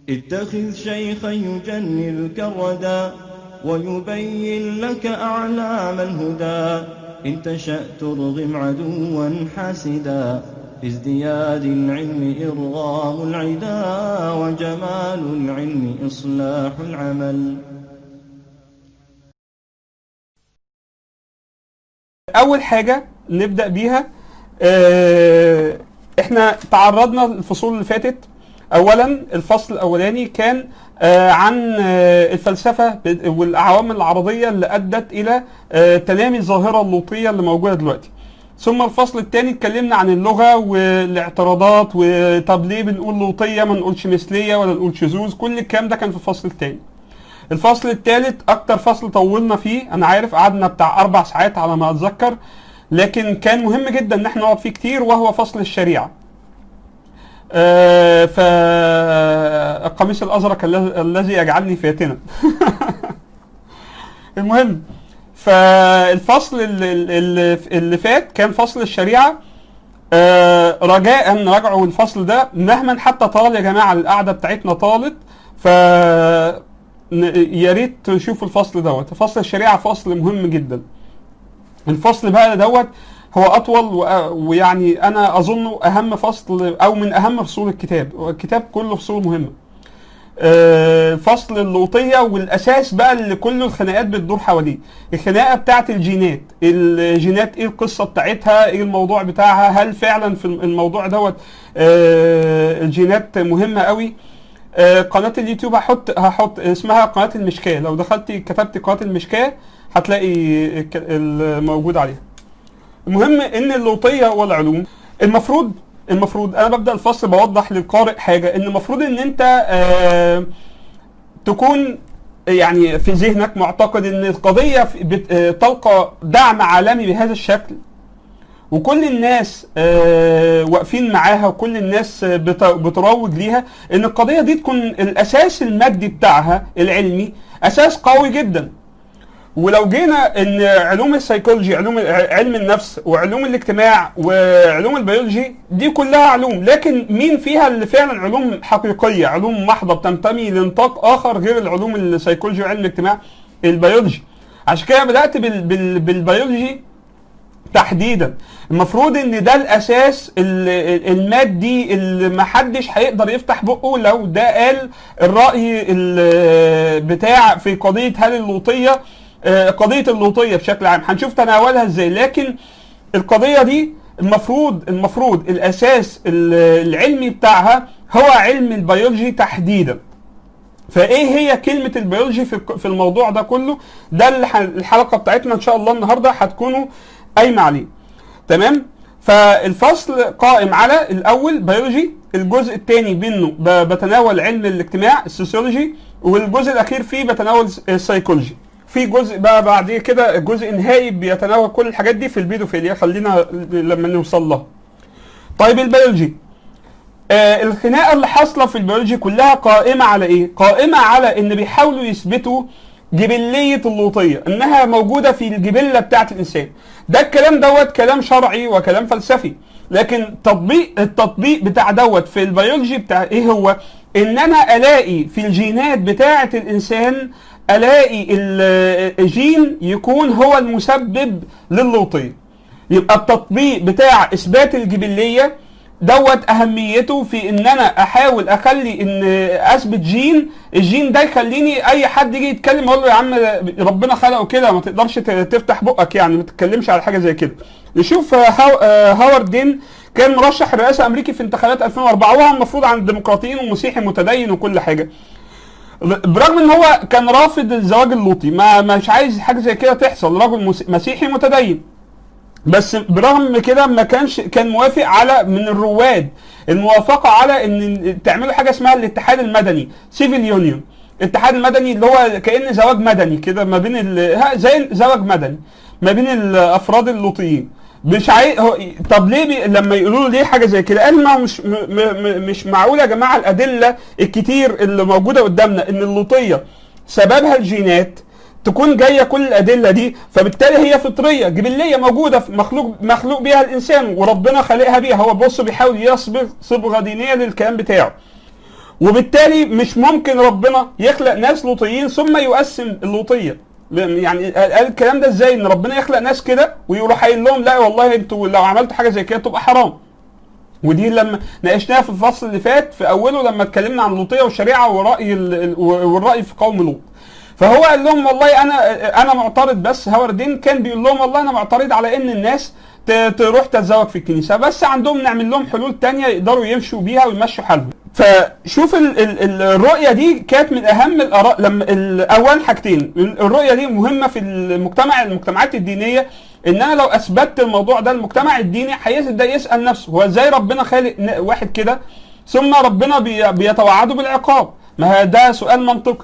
اتخذ شيخا يجنلك الردى ويبين لك أعلام الهدى إن تشأ ترغم عدوا حاسدا في ازدياد العلم إرغام العدا وجمال العلم إصلاح العمل اول حاجه نبدا بيها آه، احنا تعرضنا الفصول اللي فاتت اولا الفصل الاولاني كان آه، عن آه، الفلسفه والعوامل العرضيه اللي ادت الى آه، تنامي الظاهره اللوطيه اللي موجوده دلوقتي ثم الفصل الثاني اتكلمنا عن اللغه والاعتراضات وطب ليه بنقول لوطيه ما نقولش مثليه ولا نقول شذوذ كل الكلام ده كان في الفصل الثاني الفصل الثالث اكتر فصل طولنا فيه انا عارف قعدنا بتاع اربع ساعات على ما اتذكر لكن كان مهم جدا ان احنا نقعد فيه كتير وهو فصل الشريعه آه فالقميص الازرق الذي- الذي يجعلني فاتنا المهم فالفصل اللي, اللي, اللي فات كان فصل الشريعه آه رجاء راجعوا الفصل ده مهما حتى طال يا جماعه القعده بتاعتنا طالت ف ن- يا ريت تشوفوا الفصل دوت فصل الشريعه فصل مهم جدا الفصل بقى دوت هو اطول وأ- ويعني انا اظنه اهم فصل او من اهم فصول الكتاب الكتاب كله فصول مهمه آه، فصل اللوطية والأساس بقى اللي كل الخناقات بتدور حواليه الخناقة بتاعت الجينات الجينات ايه القصة بتاعتها ايه الموضوع بتاعها هل فعلا في الموضوع دوت آه، الجينات مهمة قوي آه، قناة اليوتيوب هحط هحط اسمها قناة المشكاة لو دخلت كتبت قناة المشكاة هتلاقي الك- الموجود عليها المهم ان اللوطيه والعلوم المفروض المفروض انا ببدا الفصل بوضح للقارئ حاجه ان المفروض ان انت آه تكون يعني في ذهنك معتقد ان القضيه في- بت- آه، تلقى دعم عالمي بهذا الشكل وكل الناس آه، واقفين معاها وكل الناس آه، بت- بتروج ليها ان القضيه دي تكون الاساس المادي بتاعها العلمي اساس قوي جدا ولو جينا ان علوم السيكولوجي علوم علم النفس وعلوم الاجتماع وعلوم البيولوجي دي كلها علوم لكن مين فيها اللي فعلا علوم حقيقيه علوم محضه بتنتمي لنطاق اخر غير العلوم السيكولوجي وعلم الاجتماع البيولوجي عشان كده بدات بال بال بالبيولوجي تحديدا المفروض ان ده الاساس ال- ال- المادي اللي محدش هيقدر يفتح بقه لو ده قال الراي ال- بتاع في قضيه هل اللوطيه آه، قضيه اللوطيه بشكل عام هنشوف تناولها ازاي لكن القضيه دي المفروض المفروض الاساس ال- العلمي بتاعها هو علم البيولوجي تحديدا فايه هي كلمه البيولوجي في الك- في الموضوع ده كله ده اللي ح- الحلقه بتاعتنا ان شاء الله النهارده هتكونوا قايمه عليه تمام فالفصل قائم على الاول بيولوجي الجزء الثاني منه ب- بتناول علم الاجتماع السوسيولوجي والجزء الاخير فيه بتناول السيكولوجي في جزء بقى بعد كده الجزء النهائي بيتناول كل الحاجات دي في البيدوفيليا خلينا لما نوصل لها طيب البيولوجي آه الخناقه اللي حاصله في البيولوجي كلها قائمه على ايه؟ قائمه على ان بيحاولوا يثبتوا جبليه اللوطيه انها موجوده في الجبله بتاعه الانسان. ده الكلام دوت كلام شرعي وكلام فلسفي. لكن تطبيق التطبيق بتاع دوت في البيولوجي بتاع ايه هو؟ ان انا الاقي في الجينات بتاعه الانسان الاقي ال- الجين يكون هو المسبب للوطيه. يبقى التطبيق بتاع اثبات الجبليه دوت اهميته في ان انا احاول اخلي ان اثبت جين الجين ده يخليني اي حد يجي يتكلم اقول له يا عم ربنا خلقه كده ما تقدرش ت- تفتح بقك يعني ما تتكلمش على حاجه زي كده نشوف آه، هاو- آه، هاورد دين كان مرشح رئاسه امريكي في انتخابات 2004 وهو المفروض عن الديمقراطيين ومسيحي متدين وكل حاجه برغم ان هو كان رافض الزواج اللوطي ما مش عايز حاجه زي كده تحصل راجل مس- مسيحي متدين بس برغم كده ما كانش كان موافق على من الرواد الموافقه على ان تعملوا حاجه اسمها الاتحاد المدني سيفل يونيون الاتحاد المدني اللي هو كان زواج مدني كده ما بين ال- ها، زي زواج مدني ما بين الافراد اللوطيين مش عاي... هو... طب ليه بي... لما يقولوا له ليه حاجه زي كده قال ما هو مش م... م... م... مش معقول يا جماعه الادله الكتير اللي موجوده قدامنا ان اللوطيه سببها الجينات تكون جايه كل الادله دي فبالتالي هي فطريه جبليه موجوده في مخلوق مخلوق بيها الانسان وربنا خالقها بيها هو بص بيحاول يصبغ صبغه دينيه للكلام بتاعه وبالتالي مش ممكن ربنا يخلق ناس لوطيين ثم يقسم اللوطيه يعني قال الكلام ده ازاي ان ربنا يخلق ناس كده ويروح قايل لهم لا والله انتوا لو عملتوا حاجه زي كده تبقى حرام ودي لما ناقشناها في الفصل اللي فات في اوله لما اتكلمنا عن اللوطيه والشريعه وراي والراي في قوم لوط فهو قال لهم والله انا انا معترض بس هاوردين كان بيقول لهم والله انا معترض على ان الناس تروح تتزوج في الكنيسه بس عندهم نعمل لهم حلول تانية يقدروا يمشوا بيها ويمشوا حالهم فشوف ال ال الرؤيه دي كانت من اهم الاراء لما اولا حاجتين الرؤيه دي مهمه في المجتمع المجتمعات الدينيه ان انا لو اثبتت الموضوع ده المجتمع الديني هيبدا يسال نفسه هو ازاي ربنا خالق واحد كده ثم ربنا بي بيتوعده بالعقاب ما ده سؤال منطقي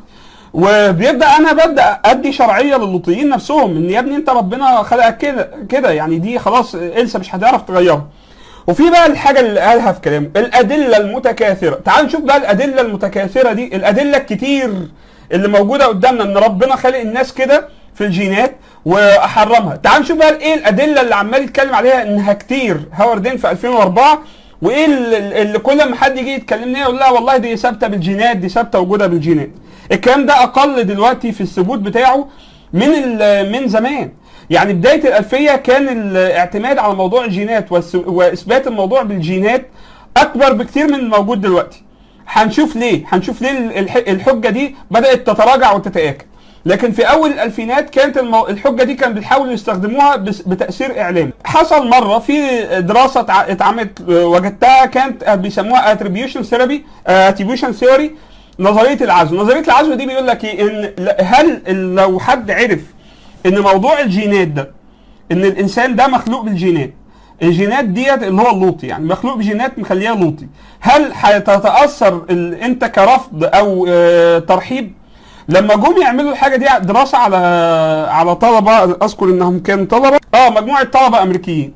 وبيبدا انا ببدا ادي شرعيه للوطيين نفسهم ان يا ابني انت ربنا خلقك كده كده يعني دي خلاص انسى مش هتعرف تغيرها وفي بقى الحاجه اللي قالها في كلامه الادله المتكاثره تعال نشوف بقى الادله المتكاثره دي الادله الكتير اللي موجوده قدامنا ان ربنا خلق الناس كده في الجينات واحرمها تعال نشوف بقى ايه الادله اللي عمال يتكلم عليها انها كتير هاوردين في 2004 وايه اللي كل ما حد يجي يتكلمني يقول لا والله دي ثابته بالجينات دي ثابته وجودها بالجينات الكلام ده اقل دلوقتي في الثبوت بتاعه من من زمان يعني بدايه الالفيه كان الاعتماد على موضوع الجينات واثبات الموضوع بالجينات اكبر بكتير من الموجود دلوقتي هنشوف ليه هنشوف ليه الحجه دي بدات تتراجع وتتاكد لكن في اول الالفينات كانت المو... الحجه دي كانوا بيحاولوا يستخدموها بس... بتاثير اعلامي حصل مره في دراسه اتعملت وجدتها كانت بيسموها اتريبيوشن ثيرابي اتريبيوشن ثيوري نظريه العزو نظريه العزو دي بيقول لك ايه ان هل لو حد عرف ان موضوع الجينات ده ان الانسان ده مخلوق بالجينات الجينات ديت اللي هو اللوطي يعني مخلوق بجينات مخليها لوطي هل هتتاثر انت كرفض او اه ترحيب لما جم يعملوا الحاجه دي دراسه على على طلبه اذكر انهم كانوا طلبه اه مجموعه طلبه امريكيين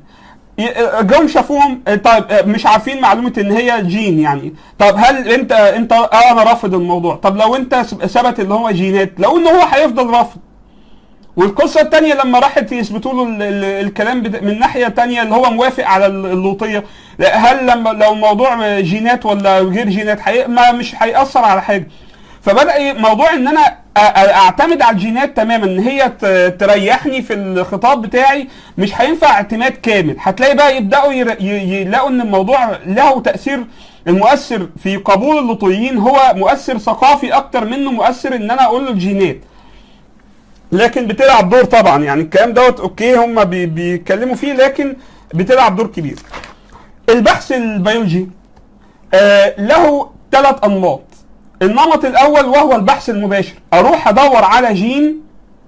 جم شافوهم طيب مش عارفين معلومه ان هي جين يعني طب هل انت انت اه انا رافض الموضوع طب لو انت ثبت اللي هو جينات لو ان هو هيفضل رافض والقصة الثانية لما راحت يثبتوا له الكلام من ناحية تانية اللي هو موافق على اللوطية هل لما لو موضوع جينات ولا غير جينات حي... ما مش هيأثر على حاجة فبدأ موضوع ان انا اعتمد على الجينات تماما ان هي تريحني في الخطاب بتاعي مش هينفع اعتماد كامل هتلاقي بقى يبداوا يلاقوا ان الموضوع له تاثير المؤثر في قبول اللوطيين هو مؤثر ثقافي اكتر منه مؤثر ان انا اقول له الجينات لكن بتلعب دور طبعا يعني الكلام دوت اوكي هم بي بيتكلموا فيه لكن بتلعب دور كبير البحث البيولوجي آه له ثلاث انماط النمط الاول وهو البحث المباشر اروح ادور على جين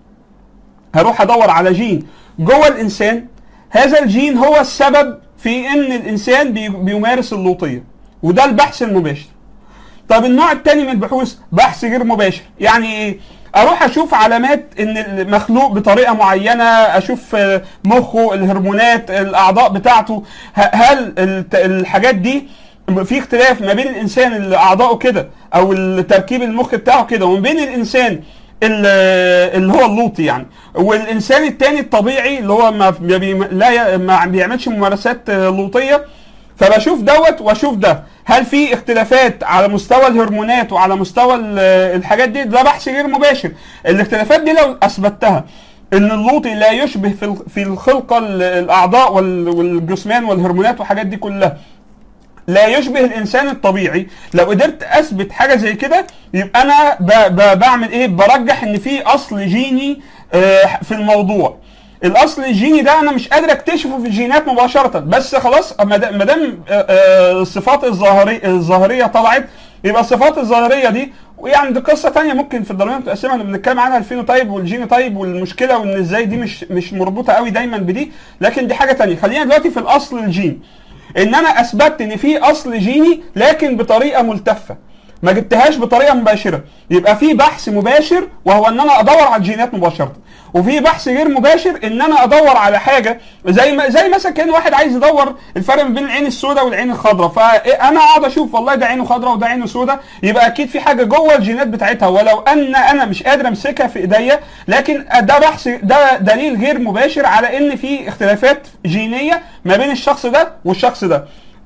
هروح ادور على جين جوه الانسان هذا الجين هو السبب في ان الانسان بيمارس اللوطيه وده البحث المباشر طب النوع الثاني من البحوث بحث غير مباشر يعني ايه اروح اشوف علامات ان المخلوق بطريقه معينه اشوف مخه الهرمونات الاعضاء بتاعته هل الحاجات دي في اختلاف ما بين الانسان اللي اعضائه كده او التركيب المخ بتاعه كده وما بين الانسان اللي هو اللوطي يعني والانسان التاني الطبيعي اللي هو ما بي لا ما بيعملش ممارسات لوطيه فبشوف دوت واشوف ده هل في اختلافات على مستوى الهرمونات وعلى مستوى الحاجات دي ده بحث غير مباشر الاختلافات دي لو اثبتها ان اللوطي لا يشبه في في الخلقه الاعضاء والجسمان والهرمونات والحاجات دي كلها لا يشبه الانسان الطبيعي لو قدرت اثبت حاجه زي كده يبقى انا ب ب بعمل ايه برجح ان في اصل جيني آه في الموضوع الاصل الجيني ده انا مش قادر اكتشفه في الجينات مباشره بس خلاص ما دام الصفات الظاهريه الظاهريه طلعت يبقى الصفات الظاهريه دي ويعني دي قصه ثانيه ممكن في الضروريه متقسمه اللي بنتكلم عنها الفينوتايب والجينوتايب والمشكله وان ازاي دي مش مش مربوطه قوي دايما بدي لكن دي حاجه ثانيه خلينا دلوقتي في الاصل الجيني ان انا اثبتت ان في اصل جيني لكن بطريقه ملتفه ما جبتهاش بطريقه مباشره يبقى في بحث مباشر وهو ان انا ادور على الجينات مباشره وفي بحث غير مباشر ان انا ادور على حاجه زي ما زي مثلا كان واحد عايز يدور الفرق ما بين العين السوداء والعين الخضراء فانا اقعد اشوف والله ده عينه خضراء وده عينه سوداء يبقى اكيد في حاجه جوه الجينات بتاعتها ولو ان انا مش قادر امسكها في ايديا لكن ده بحث ده دليل غير مباشر على ان في اختلافات جينيه ما بين الشخص ده والشخص ده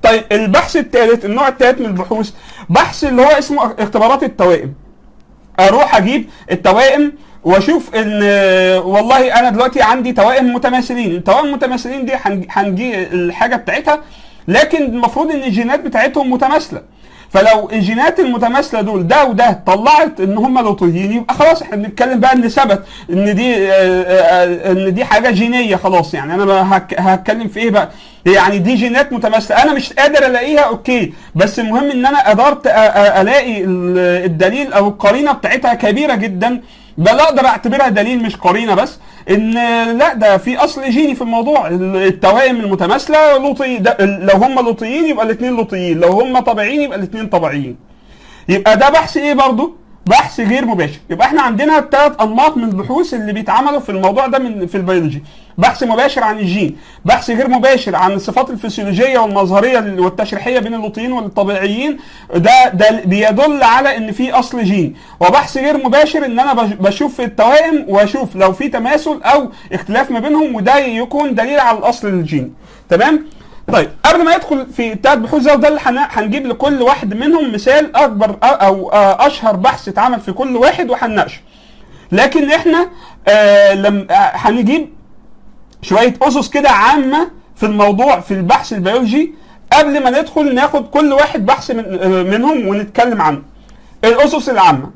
طيب البحث الثالث النوع الثالث من البحوث بحث اللي هو اسمه اختبارات التوائم اروح اجيب التوائم واشوف ان والله انا دلوقتي عندي توائم متماثلين التوائم المتماثلين دي هنجي- هنجي الحاجه بتاعتها لكن المفروض ان الجينات بتاعتهم متماثله فلو الجينات المتماثله دول ده وده طلعت ان هم لوطيين يبقى خلاص احنا بنتكلم بقى ان ثبت ان دي آه، آه، ان دي حاجه جينيه خلاص يعني انا بقى هك- هتكلم في ايه بقى يعني دي جينات متماثله انا مش قادر الاقيها اوكي بس المهم ان انا قدرت أ- أ- الاقي ال- الدليل او القرينه بتاعتها كبيره جدا بل اقدر اعتبرها دليل مش قرينه بس ان لا ده في اصل جيني في الموضوع التوائم المتماثله لوطي ده لو هم لوطيين يبقى الاثنين لوطيين لو هم طبيعيين يبقى الاثنين طبيعيين يبقى ده بحث ايه برضه بحث غير مباشر يبقى احنا عندنا ثلاث انماط من البحوث اللي بيتعملوا في الموضوع ده من في البيولوجي بحث مباشر عن الجين بحث غير مباشر عن الصفات الفسيولوجيه والمظهريه والتشريحيه بين اللوطيين والطبيعيين ده ده بيدل على ان في اصل جين وبحث غير مباشر ان انا بش- بشوف في التوائم واشوف لو في تماثل او اختلاف ما بينهم وده يكون دليل على الاصل الجيني تمام طيب قبل ما ندخل في التلات بحوث ده وده اللي هن- هنجيب لكل واحد منهم مثال اكبر أ- او آه، اشهر بحث اتعمل في كل واحد وهنناقشه لكن احنا آه لم آه، هنجيب شويه اسس كده عامه في الموضوع في البحث البيولوجي قبل ما ندخل ناخد كل واحد بحث من آه، منهم ونتكلم عنه الاسس العامه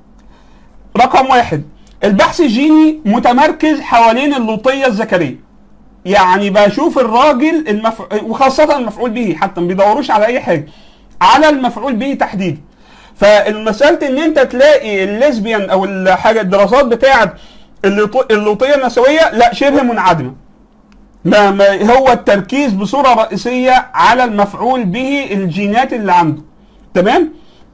رقم واحد البحث الجيني متمركز حوالين اللوطيه الذكريه يعني بشوف الراجل المف... وخاصة المفعول به حتى ما بيدوروش على أي حاجة على المفعول به تحديدا فالمسألة إن أنت تلاقي الليزبيان أو الحاجة الدراسات بتاعة اللوط- اللوطية النسوية لا شبه منعدمة ما ما هو التركيز بصورة رئيسية على المفعول به الجينات اللي عنده تمام؟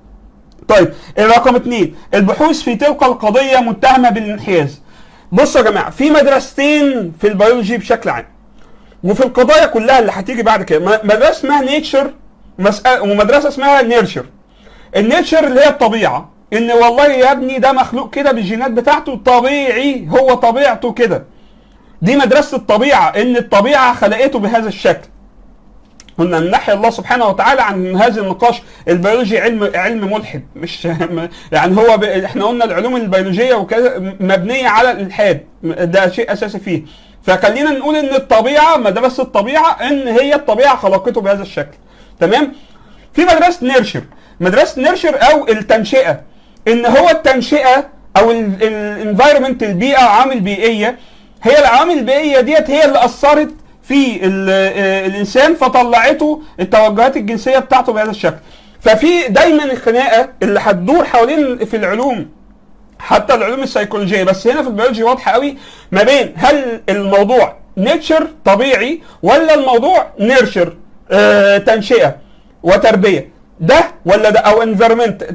طيب الرقم اثنين البحوث في تلك القضية متهمة بالانحياز بصوا يا جماعة في مدرستين في البيولوجي بشكل عام وفي القضايا كلها اللي هتيجي بعد كده م- مدرسة اسمها نيتشر ومدرسة اسمها نيرشر النيتشر اللي هي الطبيعة ان والله يا ابني ده مخلوق كده بالجينات بتاعته طبيعي هو طبيعته كده دي مدرسة الطبيعة ان الطبيعة خلقته بهذا الشكل قلنا من ناحيه الله سبحانه وتعالى عن هذا النقاش البيولوجي علم علم ملحد مش يعني هو ب... احنا قلنا العلوم البيولوجيه وكذا مبنيه على الالحاد ده شيء اساسي فيه فخلينا نقول ان الطبيعه مدرسه الطبيعه ان هي الطبيعه خلقته بهذا الشكل تمام في مدرسه نيرشر مدرسه نيرشر او التنشئه ان هو التنشئه او الانفايرمنت البيئه عوامل بيئيه هي العوامل البيئيه ديت هي اللي اثرت في ال- آه، الانسان فطلعته التوجهات الجنسيه بتاعته بهذا الشكل ففي دايما الخناقه اللي هتدور حوالين في العلوم حتى العلوم السيكولوجيه بس هنا في البيولوجي واضحه قوي ما بين هل الموضوع نيتشر طبيعي ولا الموضوع نيرشر آه تنشئه وتربيه ده ولا ده او انفيرمنت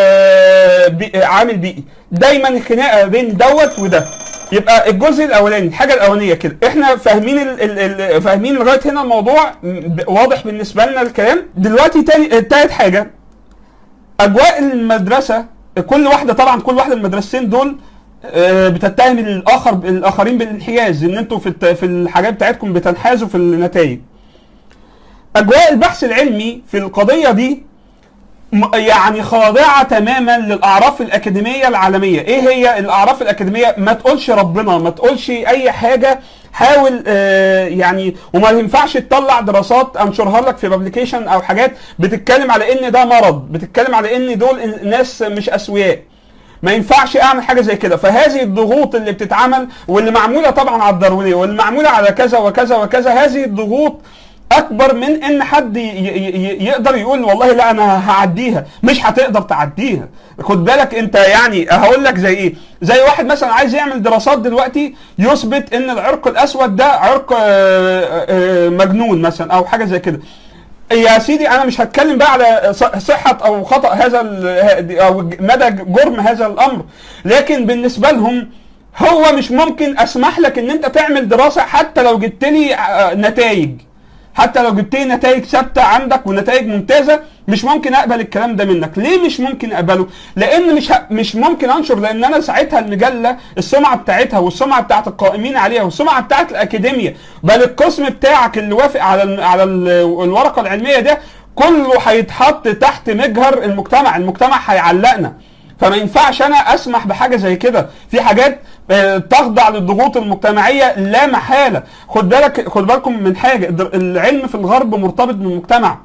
عامل بيئي دايما الخناقه بين دوت وده يبقى الجزء الاولاني الحاجه الاولانيه كده احنا فاهمين ال ال ال فاهمين لغايه هنا الموضوع م- واضح بالنسبه لنا الكلام دلوقتي تاني تالت حاجه اجواء المدرسه كل واحده طبعا كل واحده من المدرستين دول آه، بتتهم الاخر الاخرين بالانحياز ان انتوا في الت- في الحاجات بتاعتكم بتنحازوا في النتائج اجواء البحث العلمي في القضيه دي م- يعني خاضعه تماما للاعراف الاكاديميه العالميه ايه هي الاعراف الاكاديميه ما تقولش ربنا ما تقولش اي حاجه حاول آه يعني وما ينفعش تطلع دراسات انشرها لك في بابليكيشن او حاجات بتتكلم على ان ده مرض بتتكلم على ان دول إن- ناس مش اسوياء ما ينفعش اعمل حاجه زي كده فهذه الضغوط اللي بتتعمل واللي معموله طبعا على الداروينيه واللي معموله على كذا وكذا وكذا هذه الضغوط اكبر من ان حد ي- ي- ي- يقدر يقول والله لا انا هعديها مش هتقدر تعديها خد بالك انت يعني هقول لك زي ايه زي واحد مثلا عايز يعمل دراسات دلوقتي يثبت ان العرق الاسود ده عرق آه، آه، مجنون مثلا او حاجه زي كده يا سيدي انا مش هتكلم بقى على ص- صحه او خطا هذا ال- او مدى جرم هذا الامر لكن بالنسبه لهم هو مش ممكن اسمح لك ان انت تعمل دراسه حتى لو جبت لي نتائج حتى لو جبت لي نتائج ثابته عندك ونتائج ممتازه مش ممكن اقبل الكلام ده منك ليه مش ممكن اقبله لان مش ه... مش ممكن انشر لان انا ساعتها المجله السمعه بتاعتها والسمعه بتاعت القائمين عليها والسمعه بتاعت الاكاديميه بل القسم بتاعك اللي وافق على ال... على ال... الورقه العلميه ده كله هيتحط تحت مجهر المجتمع المجتمع هيعلقنا فما ينفعش انا اسمح بحاجه زي كده في حاجات آه، تخضع للضغوط المجتمعيه لا محاله خد بالك خد بالكم من حاجه الدر- العلم في الغرب مرتبط بالمجتمع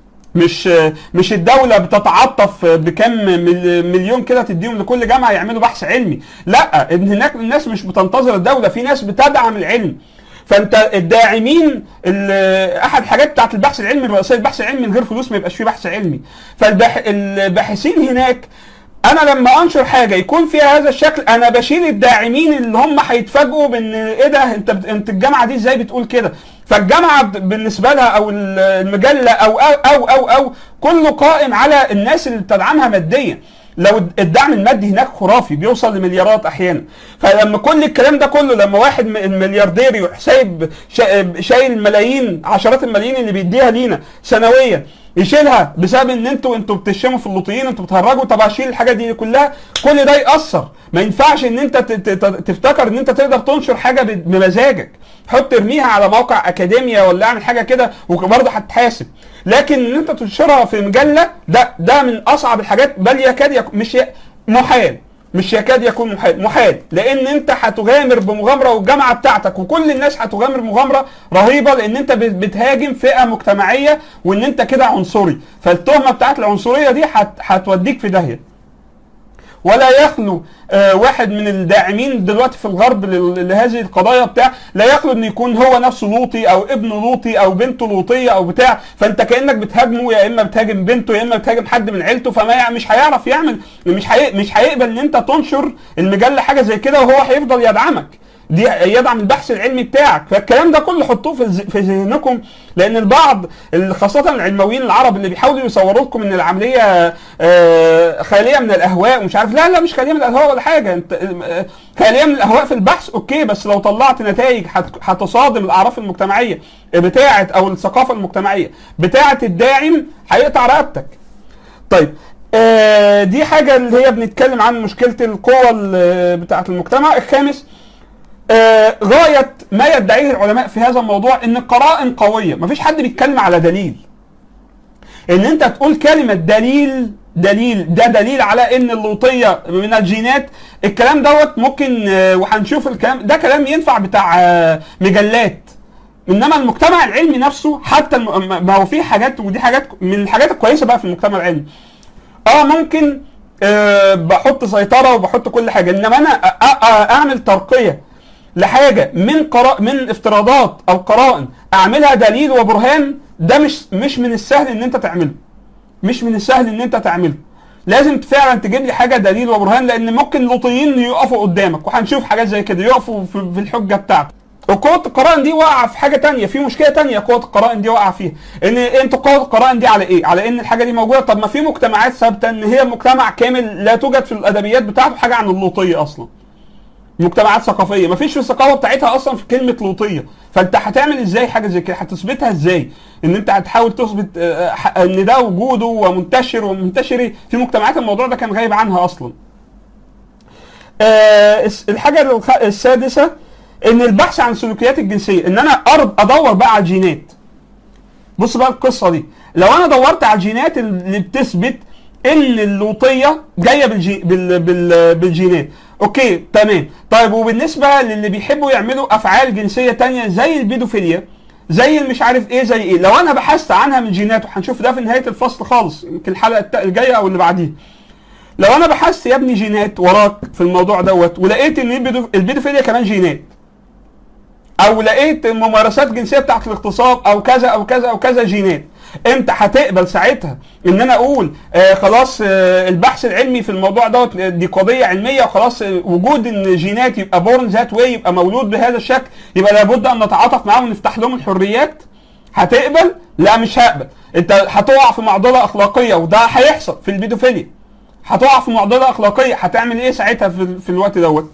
مش مش الدوله بتتعاطف بكم مل- مليون كده تديهم لكل جامعه يعملوا بحث علمي لا ان هناك الناس مش بتنتظر الدوله في ناس بتدعم العلم فانت الداعمين ال- احد الحاجات بتاعت البحث العلمي الرئيسيه البحث العلمي من غير فلوس ما يبقاش فيه بحث علمي فالباحثين هناك انا لما انشر حاجه يكون فيها هذا الشكل انا بشيل الداعمين اللي هم هيتفاجئوا بان ايه ده انت بت- انت الجامعه دي ازاي بتقول كده فالجامعه ب- بالنسبه لها او ال- المجله او او او او, أو كله قائم على الناس اللي بتدعمها ماديا لو الدعم المادي هناك خرافي بيوصل لمليارات احيانا فلما كل الكلام ده كله لما واحد م- الملياردير يروح سايب شا- شايل ملايين عشرات الملايين اللي بيديها لينا سنويا يشيلها بسبب ان انتوا انتوا بتشموا في اللوطيين انتوا بتهرجوا طب اشيل الحاجه دي كلها كل ده ياثر ما ينفعش ان انت ت- ت- ت- تفتكر ان انت تقدر تنشر حاجه ب- بمزاجك حط ارميها على موقع اكاديميا ولا اعمل حاجه كده وبرضه هتحاسب لكن ان انت تنشرها في مجله ده ده من اصعب الحاجات بل يكاد يكون مش ي- محال مش يكاد يكون محال محال لان انت هتغامر بمغامره والجامعه بتاعتك وكل الناس هتغامر مغامره رهيبه لان انت بت- بتهاجم فئه مجتمعيه وان انت كده عنصري فالتهمه بتاعت العنصريه دي هت- هتوديك في داهيه ولا يخلو آه، واحد من الداعمين دلوقتي في الغرب لل- لهذه القضايا بتاع لا يخلو ان يكون هو نفسه لوطي او ابنه لوطي او بنته لوطيه او بتاع فانت كانك بتهاجمه يا اما بتهاجم بنته يا اما بتهاجم حد من عيلته فما يع- مش هيعرف يعمل مش هي مش هيقبل ان انت تنشر المجله حاجه زي كده وهو هيفضل يدعمك دي يدعم البحث العلمي بتاعك فالكلام ده كله حطوه في ذ- في ذهنكم لان البعض ال- خاصه العلمويين العرب اللي بيحاولوا يصوروا لكم ان العمليه آه، خاليه من الاهواء ومش عارف لا لا مش خاليه من الاهواء ولا حاجه انت آه، خاليه من الاهواء في البحث اوكي بس لو طلعت نتائج هت- هتصادم الاعراف المجتمعيه بتاعه او الثقافه المجتمعيه بتاعه الداعم هيقطع رقبتك طيب آه دي حاجه اللي هي بنتكلم عن مشكله القوه ال- بتاعه المجتمع الخامس آه، غايه ما يدعيه العلماء في هذا الموضوع ان القرائن قويه مفيش حد بيتكلم على دليل ان انت تقول كلمه دليل دليل ده دليل على ان اللوطيه من الجينات الكلام دوت ممكن آه، وهنشوف الكلام ده كلام ينفع بتاع آه، مجلات انما المجتمع العلمي نفسه حتى الم- ما هو في حاجات ودي حاجات من الحاجات الكويسه بقى في المجتمع العلمي اه ممكن آه بحط سيطره وبحط كل حاجه انما انا أ- أ- أ- اعمل ترقيه لحاجه من قراء من افتراضات او قرائن اعملها دليل وبرهان ده مش مش من السهل ان انت تعمله مش من السهل ان انت تعمله لازم فعلا تجيب لي حاجه دليل وبرهان لان ممكن اللوطيين يقفوا قدامك وهنشوف حاجات زي كده يقفوا في, في الحجه بتاعتك وقوة القرائن دي واقعة في حاجة تانية في مشكلة تانية قوة القرائن دي واقعة فيها ان انتوا قوة القرائن دي على ايه؟ على ان الحاجة دي موجودة طب ما في مجتمعات ثابتة ان هي مجتمع كامل لا توجد في الادبيات بتاعته حاجة عن اللوطية اصلا مجتمعات ثقافيه مفيش في الثقافه بتاعتها اصلا في كلمه لوطيه فانت هتعمل ازاي حاجه زي كده هتثبتها ازاي ان انت هتحاول تثبت آه، ح- ان ده وجوده ومنتشر ومنتشر إيه؟ في مجتمعات الموضوع ده كان غايب عنها اصلا آه، الس- الحاجه الخ- السادسه ان البحث عن السلوكيات الجنسيه ان انا أرد ادور بقى على الجينات بص بقى القصه دي لو انا دورت على الجينات اللي بتثبت ان اللوطيه جايه بالجي بال بال بالجينات اوكي تمام طيب وبالنسبه للي بيحبوا يعملوا افعال جنسيه تانية زي البيدوفيليا زي المش عارف ايه زي ايه لو انا بحثت عنها من جينات وهنشوف ده في نهايه الفصل خالص يمكن الحلقه الت- الجايه او اللي بعديها لو انا بحثت يا ابني جينات وراك في الموضوع دوت ولقيت ان البيدو- البيدوفيليا كمان جينات او لقيت ممارسات جنسيه بتاعت الاغتصاب او كذا او كذا او كذا جينات انت هتقبل ساعتها ان انا اقول آه خلاص آه البحث العلمي في الموضوع دوت آه، دي قضيه علميه وخلاص آه وجود ان جينات يبقى بورن ذات واي يبقى مولود بهذا الشكل يبقى لابد ان نتعاطف معاهم ونفتح لهم الحريات هتقبل لا مش هقبل انت هتقع في معضله اخلاقيه وده هيحصل في البيدوفيليا هتقع في معضله اخلاقيه هتعمل ايه ساعتها في, ال- في الوقت دوت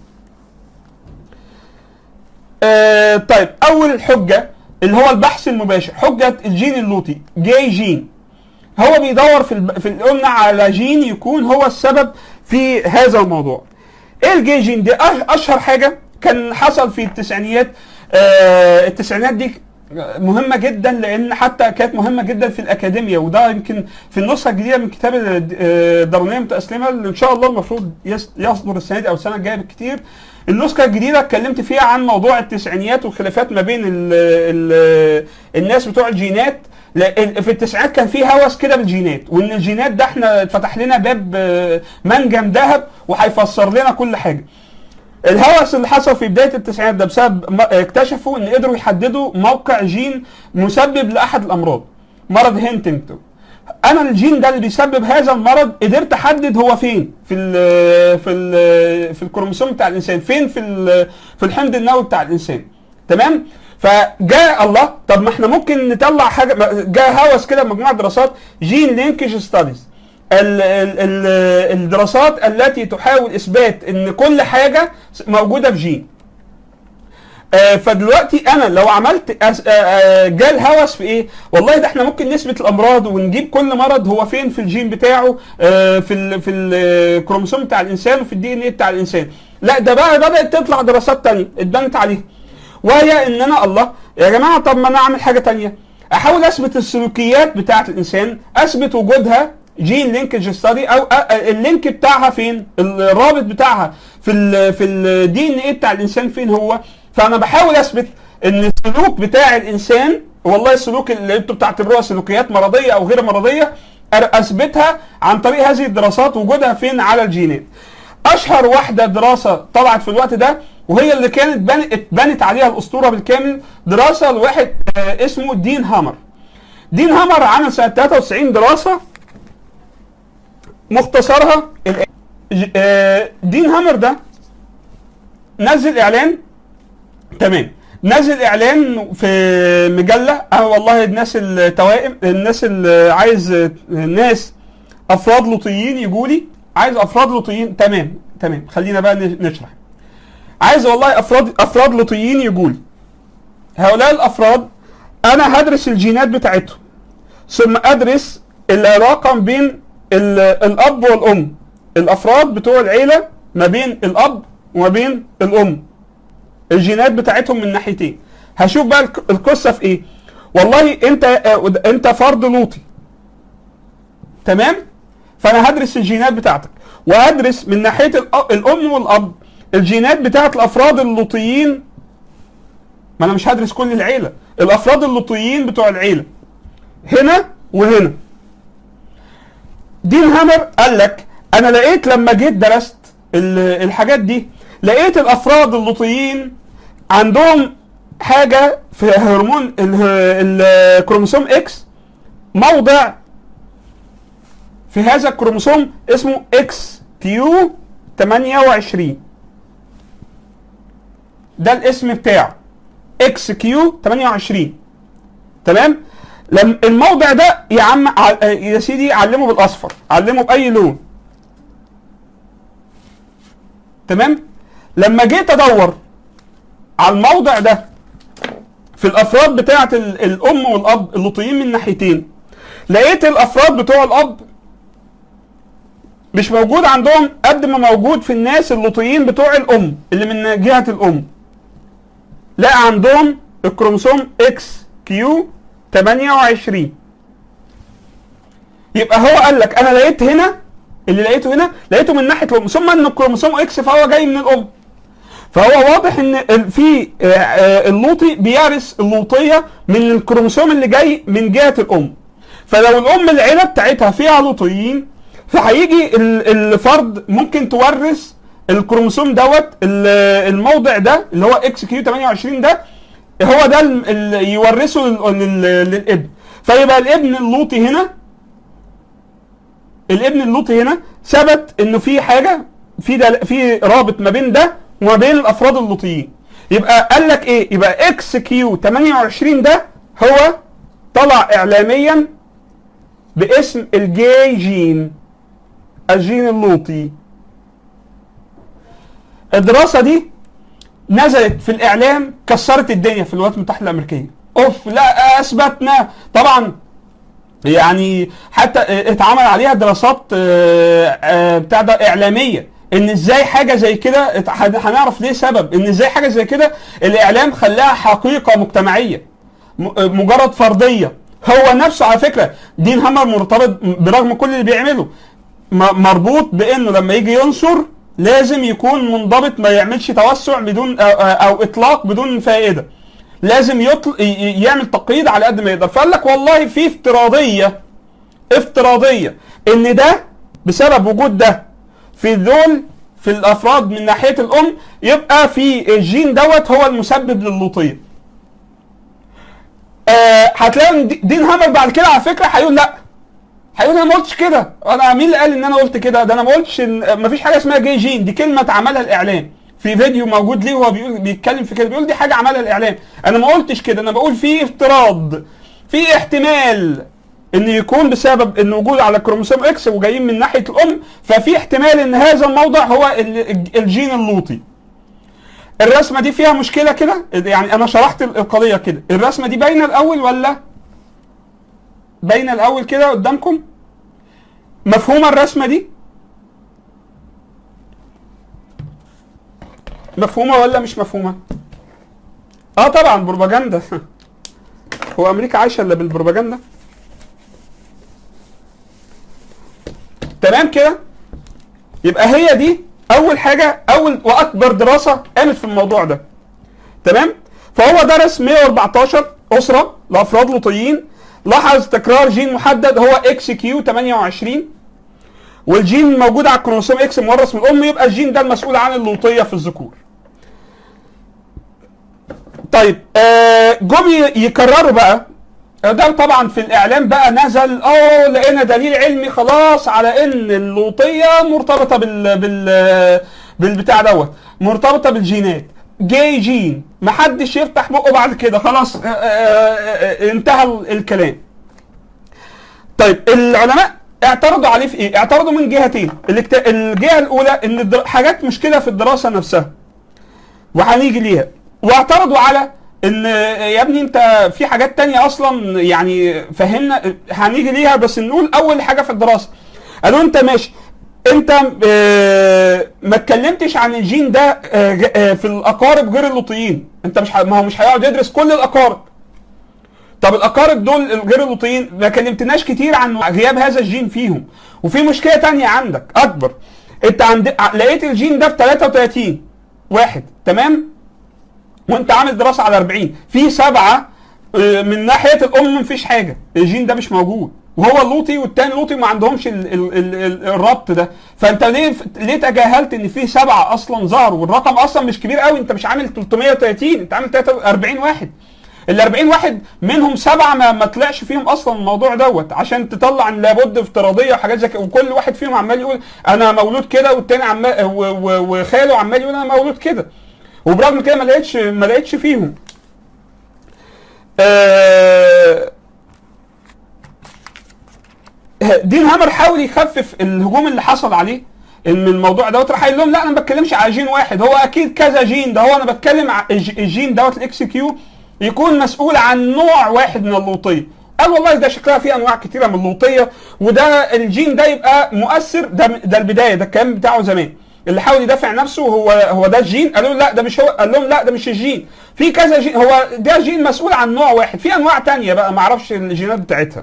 آه طيب اول حجه اللي هو البحث المباشر حجه الجين اللوطي جاي جين هو بيدور في الب... في قلنا على جين يكون هو السبب في هذا الموضوع ايه الجاي جين دي أش- اشهر حاجه كان حصل في التسعينيات آه التسعينات دي مهمة جدا لأن حتى كانت مهمة جدا في الأكاديمية وده يمكن في النسخة الجديدة من كتاب الدارونية المتأسلمة اللي إن شاء الله المفروض يس- يصدر السنة دي أو السنة الجاية بالكتير النسخة الجديدة اتكلمت فيها عن موضوع التسعينيات والخلافات ما بين ال ال الناس بتوع الجينات لأن في التسعينات كان في هوس كده بالجينات وان الجينات ده احنا اتفتح لنا باب آه، منجم ذهب وهيفسر لنا كل حاجه الهوس اللي حصل في بدايه التسعينات ده بسبب م- اكتشفوا ان قدروا يحددوا موقع جين مسبب لاحد الامراض مرض هنتنجتون انا الجين ده اللي بيسبب هذا المرض قدرت احدد هو فين في ال في ال في الكروموسوم بتاع الانسان فين في ال- في الحمض النووي بتاع الانسان تمام فجاء الله طب ما احنا ممكن نطلع حاجه ما- جاء هوس كده مجموعه دراسات جين لينكج ستاديز ال ال ال الدراسات التي تحاول اثبات ان كل حاجه موجوده في جين آه، فدلوقتي انا لو عملت أس- آه، آه، جاء الهوس في ايه؟ والله ده احنا ممكن نثبت الامراض ونجيب كل مرض هو فين في الجين بتاعه آه، في ال في الكروموسوم بتاع الانسان وفي الدي ان ايه بتاع الانسان. لا ده بقى بدات تطلع دراسات تانية اتبنت عليها. وهي ان انا الله يا جماعه طب ما انا اعمل حاجه تانية احاول اثبت السلوكيات بتاعه الانسان اثبت وجودها جين لينكج ستادي او أ- أ- اللينك بتاعها فين الرابط بتاعها في ال في الدي ان ايه بتاع الانسان فين هو فانا بحاول اثبت ان السلوك بتاع الانسان والله السلوك اللي انتوا بتعتبروها سلوكيات مرضيه او غير مرضيه أر- اثبتها عن طريق هذه الدراسات وجودها فين على الجينات اشهر واحده دراسه طلعت في الوقت ده وهي اللي كانت بن- اتبنت عليها الاسطوره بالكامل دراسه لواحد آه، اسمه دين هامر دين هامر عمل سنه 93 دراسه مختصرها ال- ج- آه، دين هامر ده نزل اعلان تمام نزل اعلان في مجله اه والله الناس التوائم الناس اللي عايز آه، ناس افراد لوطيين يجوا لي عايز افراد لوطيين تمام تمام خلينا بقى نش- نشرح عايز والله افراد افراد لوطيين يجوا لي هؤلاء الافراد انا هدرس الجينات بتاعتهم ثم ادرس العلاقه بين ال- الاب والام الافراد بتوع العيله ما بين الاب وما بين الام الجينات بتاعتهم من ناحيتين هشوف بقى الك- القصه في ايه والله انت آه، انت فرد لوطي تمام فانا هدرس الجينات بتاعتك وهدرس من ناحيه الأ- الام والاب الجينات بتاعت الافراد اللوطيين ما انا مش هدرس كل العيله الافراد اللوطيين بتوع العيله هنا وهنا دين هامر قال لك انا لقيت لما جيت درست ال- الحاجات دي لقيت الافراد اللوطيين عندهم حاجه في هرمون ال- الكروموسوم اكس موضع في هذا الكروموسوم اسمه اكس كيو 28 ده الاسم بتاعه اكس كيو 28 تمام لم الموضع ده يا عم ع- يا سيدي علمه بالاصفر علمه باي لون تمام لما جيت ادور على الموضع ده في الافراد بتاعه ال- الام والاب اللوطيين من ناحيتين لقيت الافراد بتوع الاب مش موجود عندهم قد ما موجود في الناس اللوطيين بتوع الام اللي من جهه الام لا عندهم الكروموسوم اكس كيو 28 يبقى هو قال لك انا لقيت هنا اللي لقيته هنا لقيته من ناحيه الام ثم ان الكروموسوم اكس فهو جاي من الام فهو واضح ان ال- في آه، آه، اللوطي بيرث اللوطيه من الكروموسوم اللي جاي من جهه الام فلو الام العيله بتاعتها فيها لوطيين فهيجي ال- الفرد ممكن تورث الكروموسوم دوت ال- الموضع ده اللي هو اكس كيو 28 ده هو ده ال- اللي يورثه لل- لل- للابن فيبقى الابن اللوطي هنا الابن اللوطي هنا ثبت انه في حاجه في دل... في رابط ما بين ده وما بين الافراد اللوطيين يبقى قال لك ايه يبقى اكس كيو 28 ده هو طلع اعلاميا باسم الجاي جين الجين اللوطي الدراسه دي نزلت في الاعلام كسرت الدنيا في الولايات المتحده الامريكيه اوف لا اثبتنا طبعا يعني حتى اتعمل عليها دراسات آه، آه، بتاع ده اعلاميه ان ازاي حاجه زي كده ات- هنعرف ليه سبب ان ازاي حاجه زي كده الاعلام خلاها حقيقه مجتمعيه م- مجرد فرضيه هو نفسه على فكره دين هامر مرتبط برغم كل اللي بيعمله م- مربوط بانه لما يجي ينصر لازم يكون منضبط ما يعملش توسع بدون او, أو اطلاق بدون فائده لازم يطل... ي- ي- يعمل تقييد على قد ما يقدر فقال لك والله في افتراضيه افتراضيه ان ده بسبب وجود ده في دول في الافراد من ناحيه الام يبقى في الجين دوت هو المسبب للوطيه آه هتلاقي إن دي- دين هامر بعد كده على فكره هيقول لا هيقول انا ما قلتش كده انا مين اللي قال ان انا قلت كده ده انا ما قلتش ان مفيش حاجه اسمها جاي جين دي كلمه عملها الاعلام في فيديو موجود ليه وهو بيقول بيتكلم في كده بيقول دي حاجه عملها الاعلام انا ما قلتش كده انا بقول في افتراض في احتمال ان يكون بسبب ان وجود على كروموسوم اكس وجايين من ناحيه الام ففي احتمال ان هذا الموضع هو ال- الجين اللوطي الرسمه دي فيها مشكله كده يعني انا شرحت القضيه كده الرسمه دي باينه الاول ولا باينه الاول كده قدامكم مفهومه الرسمه دي مفهومه ولا مش مفهومه اه طبعا بروباجندا هو امريكا عايشه الا بالبروباجندا تمام كده يبقى هي دي اول حاجه اول واكبر دراسه قامت في الموضوع ده تمام فهو درس 114 اسره لافراد لوطيين لاحظ تكرار جين محدد هو اكس كيو 28 والجين الموجود على الكروموسوم اكس مورث من الام يبقى الجين ده المسؤول عن اللوطيه في الذكور طيب آه جم ي- يكرروا بقى ده طبعا في الاعلام بقى نزل اه لقينا دليل علمي خلاص على ان اللوطيه مرتبطه بال بال بالبتاع دوت مرتبطه بالجينات جاي جين محدش يفتح بقه بعد كده خلاص آه، آه، آه، انتهى الكلام طيب العلماء اعترضوا عليه في ايه؟ اعترضوا من جهتين الاكت- الجهه الاولى ان الدر- حاجات مشكله في الدراسه نفسها وهنيجي ليها واعترضوا على ان يا ابني انت في حاجات تانية اصلا يعني فهمنا هنيجي ليها بس نقول اول حاجه في الدراسه قالوا انت ماشي انت اه ما اتكلمتش عن الجين ده اه ج- اه في الاقارب غير اللوطيين انت مش ه- ما هو مش هيقعد يدرس كل الاقارب طب الاقارب دول غير اللوطيين ما كلمتناش كتير عن غياب هذا الجين فيهم وفي مشكله تانية عندك اكبر انت عند لقيت الجين ده في 33 واحد تمام وانت عامل دراسه على 40 في سبعه آه، من ناحيه الام مفيش حاجه الجين ده مش موجود وهو اللوطي والتاني لوطي ما عندهمش ال ال ال ال الربط ده فانت ليه ليه تجاهلت ان في سبعه اصلا ظهروا والرقم اصلا مش كبير قوي انت مش عامل 330 انت عامل 43 واحد ال 40 واحد منهم سبعه ما, ما طلعش فيهم اصلا الموضوع دوت عشان تطلع ان لابد افتراضيه وحاجات زي كده وكل واحد فيهم عمال يقول انا مولود كده والتاني عمال و- و- وخاله عمال يقول انا مولود كده وبرغم كده ما لقيتش ما لقيتش فيهم آه، دين هامر حاول يخفف الهجوم اللي حصل عليه ان الموضوع دوت راح قايل لهم لا انا ما بتكلمش على جين واحد هو اكيد كذا جين ده هو انا بتكلم على الج- الجين دوت الاكس كيو يكون مسؤول عن نوع واحد من اللوطيه قال والله ده شكلها فيه انواع كتيره من اللوطيه وده الجين ده يبقى مؤثر ده ده البدايه ده الكلام بتاعه زمان اللي حاول يدافع نفسه هو هو ده الجين قالوا له لا ده مش هو قال لهم لا ده مش الجين في كذا جين هو ده جين مسؤول عن نوع واحد في انواع تانية بقى ما اعرفش الجينات بتاعتها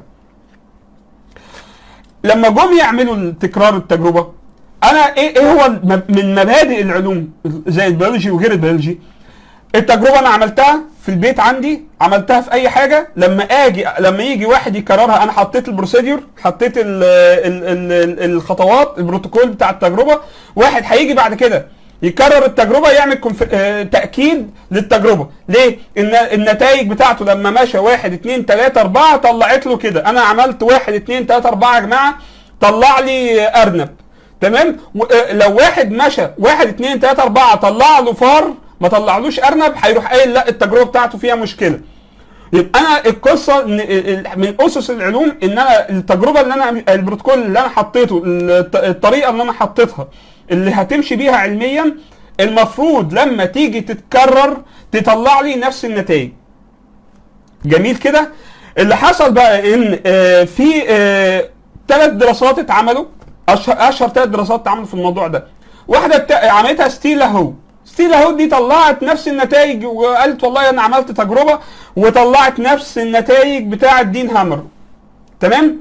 لما جم يعملوا تكرار التجربه انا ايه ايه هو الم- من مبادئ العلوم زي البيولوجي وغير البيولوجي التجربه انا عملتها في البيت عندي عملتها في اي حاجه لما اجي لما يجي واحد يكررها انا حطيت البروسيدور حطيت ال ال ال الخطوات البروتوكول بتاع التجربه واحد هيجي بعد كده يكرر التجربه يعمل كونف... آه، تاكيد للتجربه ليه ان النتائج بتاعته لما مشى واحد اتنين تلاته اربعه طلعت له كده انا عملت واحد اتنين تلاته اربعه يا جماعه طلع لي ارنب تمام و- آه، لو واحد مشى واحد اتنين تلاته اربعه طلع له فار ما طلعلوش ارنب هيروح قايل لا التجربه بتاعته فيها مشكله يبقى انا القصه إن ال- من اسس العلوم ان انا التجربه اللي انا البروتوكول اللي انا حطيته الط- الطريقه اللي انا حطيتها اللي هتمشي بيها علميا المفروض لما تيجي تتكرر تطلع لي نفس النتائج جميل كده اللي حصل بقى ان آه، في ثلاث دراسات اتعملوا اشهر اشهر ثلاث دراسات اتعملوا في الموضوع ده واحده بتا... عملتها ستيلا هو ستيل هود دي طلعت نفس النتائج وقالت والله انا عملت تجربه وطلعت نفس النتائج بتاعه دين هامر تمام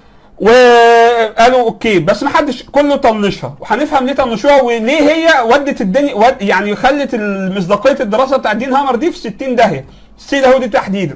وقالوا اوكي بس ما حدش كله طنشها وهنفهم ليه طنشوها وليه هي ودت الدنيا ود يعني خلت مصداقيه الدراسه بتاع دين هامر دي في 60 داهيه ستيل هود دي تحديدا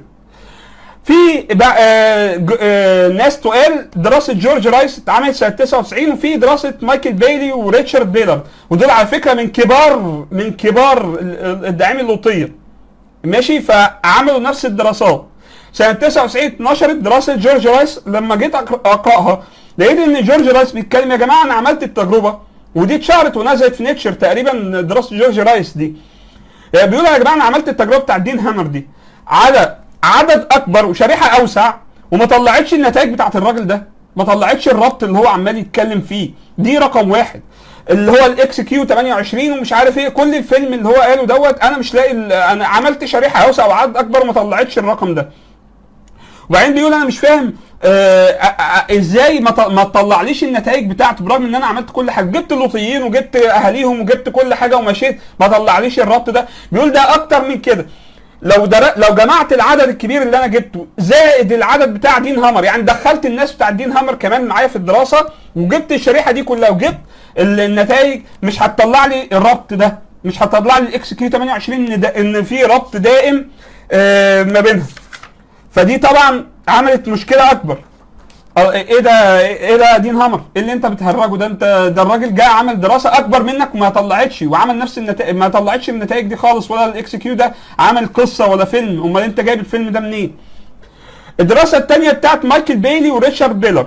في بقى آه ج- آه ناس تقال دراسه جورج رايس اتعملت سنه 99 وفي دراسه مايكل بايلي وريتشارد بيلر ودول على فكره من كبار من كبار ال- ال- الداعمين اللوطيه ماشي فعملوا نفس الدراسات سنه 99 اتنشرت دراسه جورج رايس لما جيت أقر- اقراها لقيت ان جورج رايس بيتكلم يا جماعه انا عملت التجربه ودي اتشهرت ونزلت في نيتشر تقريبا دراسه جورج رايس دي يعني بيقول يا جماعه انا عملت التجربه بتاع الدين هامر دي على عدد اكبر وشريحه اوسع وما طلعتش النتائج بتاعت الراجل ده ما طلعتش الربط اللي هو عمال يتكلم فيه دي رقم واحد اللي هو الاكس كيو 28 ومش عارف ايه كل الفيلم اللي هو قاله دوت انا مش لاقي ال- انا عملت شريحه اوسع وعدد اكبر ما طلعتش الرقم ده وبعدين بيقول انا مش فاهم آه آه آه ازاي ما ط- ما تطلعليش النتائج بتاعته برغم ان انا عملت كل حاجه جبت اللوطيين وجبت اهاليهم وجبت كل حاجه ومشيت ما طلعليش الربط ده بيقول ده اكتر من كده لو در... لو جمعت العدد الكبير اللي انا جبته زائد العدد بتاع دين هامر يعني دخلت الناس بتاع دين هامر كمان معايا في الدراسه وجبت الشريحه دي كلها وجبت ال- النتائج مش هتطلع لي الربط ده مش هتطلع لي الاكس كيو 28 ان ده ان في ربط دائم آه ما بينهم فدي طبعا عملت مشكله اكبر اه ايه ده ايه ده يا دين هامر ايه اللي انت بتهرجه ده انت ده الراجل جاي عمل دراسه اكبر منك وما طلعتش وعمل نفس النتائج ما طلعتش النتائج دي خالص ولا الاكس كيو ده عمل قصه ولا فيلم امال انت جايب الفيلم ده منين الدراسه الثانيه بتاعت مايكل بايلي وريتشارد بيلر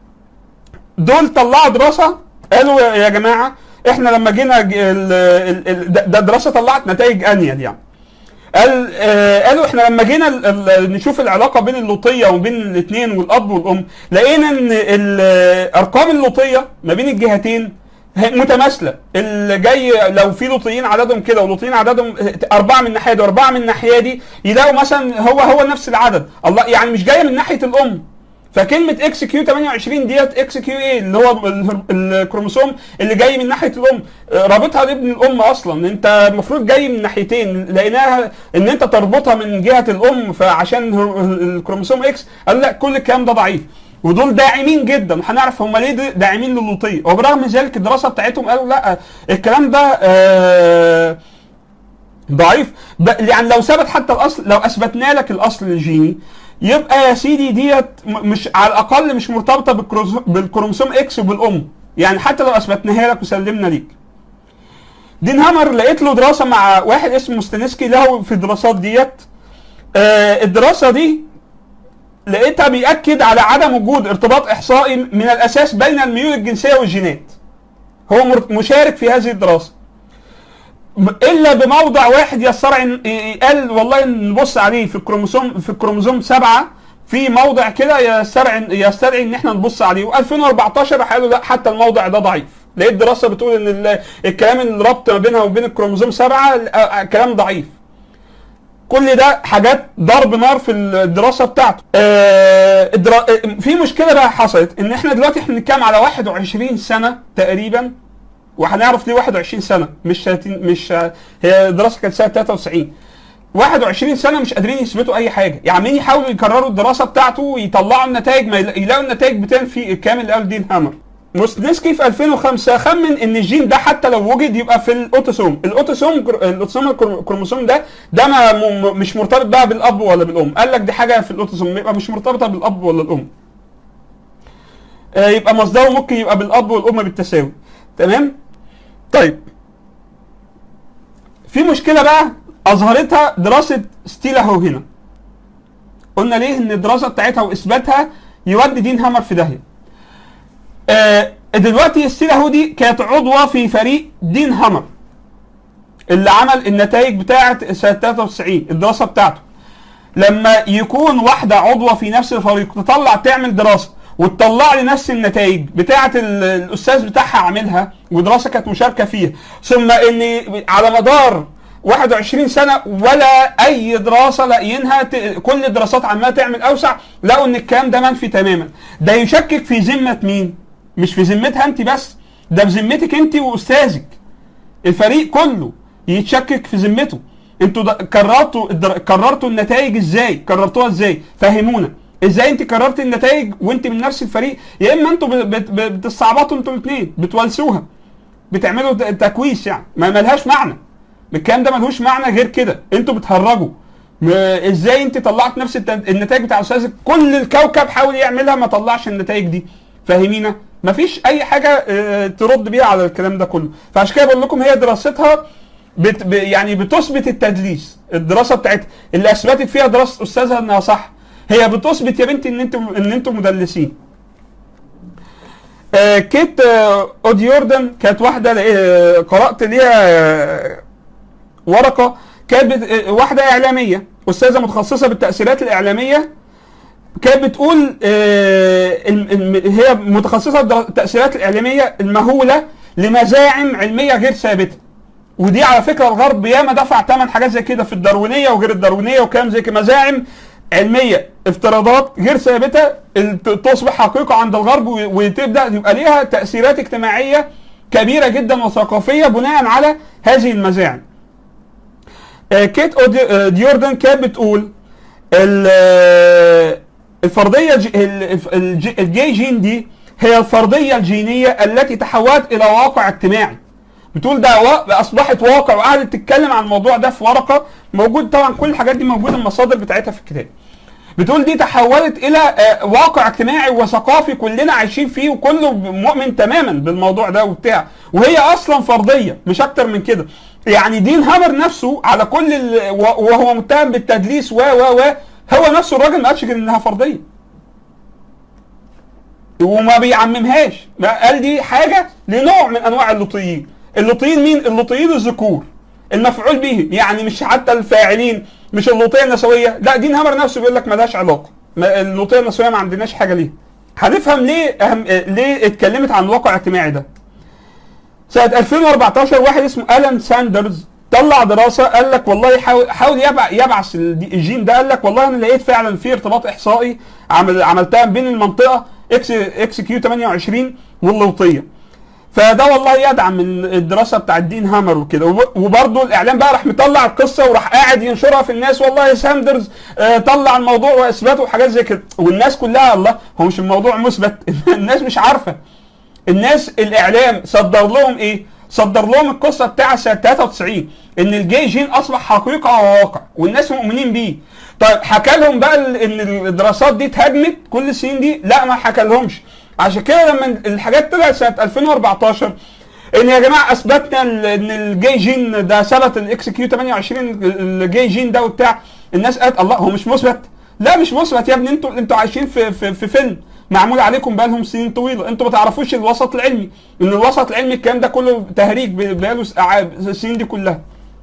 دول طلعوا دراسه قالوا يا يا جماعه احنا لما جينا ج- ال- ال- ال- ده ده دراسه طلعت نتائج انيل يعني قال آه قالوا احنا لما جينا ال- ال- نشوف العلاقه بين اللوطيه وبين الاثنين والاب والام لقينا ان الارقام اللوطيه ما بين الجهتين هي متماثله اللي جاي لو في لوطيين عددهم كده ولوطيين عددهم اربعه من الناحيه دي واربعه من الناحيه دي يلاقوا مثلا هو هو نفس العدد الله يعني مش جايه من ناحيه الام فكلمه اكس كيو 28 ديت اكس كيو ايه اللي هو ال- الكروموسوم اللي جاي من ناحيه الام آه، رابطها لابن الام اصلا انت المفروض جاي من ناحيتين لقيناها ان انت تربطها من جهه الام فعشان هر- الكروموسوم اكس قال لا كل الكلام ده ضعيف ودول داعمين جدا وهنعرف هم ليه د- داعمين للوطيه وبرغم ذلك الدراسه بتاعتهم قالوا لا الكلام ده آه ضعيف ب... يعني لو ثبت حتى الاصل لو اثبتنا لك الاصل الجيني يبقى يا سيدي ديت م- مش على الاقل مش مرتبطه بالكروز- بالكروموسوم اكس وبالام يعني حتى لو اثبتناها لك وسلمنا ليك دين هامر لقيت له دراسه مع واحد اسمه ستانسكي له في الدراسات ديت آه الدراسه دي لقيتها بيأكد على عدم وجود ارتباط احصائي من الاساس بين الميول الجنسيه والجينات هو مر- مشارك في هذه الدراسه الا بموضع واحد يسترعي إن- قال والله نبص عليه في الكروموسوم في الكروموسوم سبعه في موضع كده يسترعي يستدعي ان احنا نبص عليه و2014 راح قالوا لا حتى الموضع ده ضعيف لقيت دراسه بتقول ان ال- الكلام الربط ما بينها وبين الكروموسوم سبعه ال- آه، كلام ضعيف كل ده حاجات ضرب نار في الدراسه بتاعته. آه الدرا... آه، في مشكله بقى حصلت ان احنا دلوقتي احنا بنتكلم على 21 سنه تقريبا وهنعرف ليه 21 سنه مش 30 مش هي الدراسه كانت سنه 93 21 سنه مش قادرين يثبتوا اي حاجه يعني عمالين يحاولوا يكرروا الدراسه بتاعته ويطلعوا النتائج ما يلا- يلاقوا النتائج بتاعت في الكامل اللي قال دين هامر موسنسكي في 2005 خمن ان الجين ده حتى لو وجد يبقى في الاوتوسوم الاوتوسوم الاوتوسوم الكروموسوم ده ده ما م- مش مرتبط بقى بالاب ولا بالام قال لك دي حاجه في الاوتوسوم يبقى مش مرتبطه بالاب ولا الام آه، يبقى مصدره ممكن يبقى بالاب والام بالتساوي تمام طيب في مشكله بقى اظهرتها دراسه ستيلاهو هنا قلنا ليه ان الدراسه بتاعتها واثباتها يودي دين هامر في داهيه آه دلوقتي ستيلاهو دي كانت عضوه في فريق دين هامر اللي عمل النتائج بتاعه سنه 93 الدراسه بتاعته لما يكون واحده عضوه في نفس الفريق تطلع تعمل دراسه وتطلع لي نفس النتائج بتاعه ال- الاستاذ بتاعها عاملها ودراسه كانت مشاركه فيها ثم ان على مدار 21 سنه ولا اي دراسه لاقيينها ت- كل الدراسات عماله تعمل اوسع لقوا ان الكلام ده منفي تماما ده يشكك في ذمه مين مش في ذمتها انت بس ده في ذمتك انت واستاذك الفريق كله يتشكك في ذمته انتوا د- كررتوا الدر- كررتوا النتائج ازاي كررتوها ازاي فهمونا ازاي انت كررت النتائج وانت من نفس الفريق يا اما انتوا ب- بت- ب- بتستعبطوا انتوا الاثنين بتولسوها بتعملوا ت- تكويس يعني ما ملهاش معنى الكلام ده ملهوش معنى غير كده انتوا بتهرجوا م- ازاي انت طلعت نفس الت- النتائج بتاع الاستاذ كل الكوكب حاول يعملها ما طلعش النتائج دي فاهمينا مفيش اي حاجه اه، ترد بيها على الكلام ده كله فعشان كده بقول لكم هي دراستها بت ب يعني بتثبت التدليس الدراسه بتاعتها اللي اثبتت فيها دراسه استاذها انها صح هي بتثبت يا بنتي ان انتم ان انتم مدلسين آه، كيت آه، اوديوردن كانت واحده آه، قرات ليها آه، ورقه كانت بت- آه، واحده اعلاميه استاذه متخصصه بالتاثيرات الاعلاميه كانت بتقول آه، الم- الم- هي متخصصه بالتاثيرات الاعلاميه المهوله لمزاعم علميه غير ثابته ودي على فكره الغرب ياما دفع ثمن حاجات زي كده في الداروينيه وغير الداروينيه وكلام زي كده مزاعم علميه افتراضات غير ثابته ال- ت- تصبح حقيقه عند الغرب و- وتبدا يبقى ليها تاثيرات اجتماعيه كبيره جدا وثقافيه بناء على هذه المزاعم. آه، كيت أودي- آه، ديوردن كانت بتقول ال- آه، الفرضيه الج- ال- الج- الجي جين دي هي الفرضيه الجينيه التي تحولت الى واقع اجتماعي. بتقول ده وا- اصبحت واقع وقعدت تتكلم عن الموضوع ده في ورقه موجود طبعا كل الحاجات دي موجوده المصادر بتاعتها في الكتاب. بتقول دي تحولت الى آه، واقع اجتماعي وثقافي كلنا عايشين فيه وكله مؤمن تماما بالموضوع ده وبتاع وهي اصلا فرضيه مش اكتر من كده يعني دين هامر نفسه على كل ال- و- وهو متهم بالتدليس و و و هو نفسه الراجل ما قالش غير انها فرضيه وما بيعممهاش لا قال دي حاجه لنوع من انواع اللوطيين اللوطيين مين اللوطيين الذكور المفعول به يعني مش حتى الفاعلين مش اللوطيه النسويه لا دين هامر نفسه بيقول لك ملهاش علاقه ما- اللوطيه النسويه ما عندناش حاجه ليها هنفهم ليه أهم آه، ليه اتكلمت عن الواقع الاجتماعي ده سنه 2014 واحد اسمه الان ساندرز طلع دراسه قال لك والله حاول حاول يبع- يبعث الدي- الجين ده قال لك والله انا لقيت فعلا في ارتباط احصائي عمل عملتها بين المنطقه اكس اكس كيو 28 واللوطيه فده والله يدعم من الدراسه بتاع الدين هامر وكده وب- وبرضه الاعلام بقى راح مطلع القصه وراح قاعد ينشرها في الناس والله ساندرز آه، طلع الموضوع واثباته وحاجات زي كده والناس كلها الله هو مش الموضوع مثبت الناس مش عارفه الناس الاعلام صدر لهم ايه؟ صدر لهم القصه بتاع سنه 93 ان الجي جين اصبح حقيقه وواقع والناس مؤمنين بيه. طيب حكى لهم بقى ال- ان الدراسات دي اتهاجمت كل السنين دي؟ لا ما حكى لهمش. عشان كده لما الحاجات طلعت سنه 2014 ان يا جماعه اثبتنا ال- ان الجي جين ده ثبت الاكس كيو 28 الجي جين ده وبتاع الناس قالت الله هو مش مثبت لا مش مثبت يا ابني انتوا انتوا عايشين في في, في فيلم معمول عليكم بقالهم سنين طويله انتوا ما تعرفوش الوسط العلمي ان الوسط العلمي الكلام ده كله تهريج بقاله س- ع- السنين دي كلها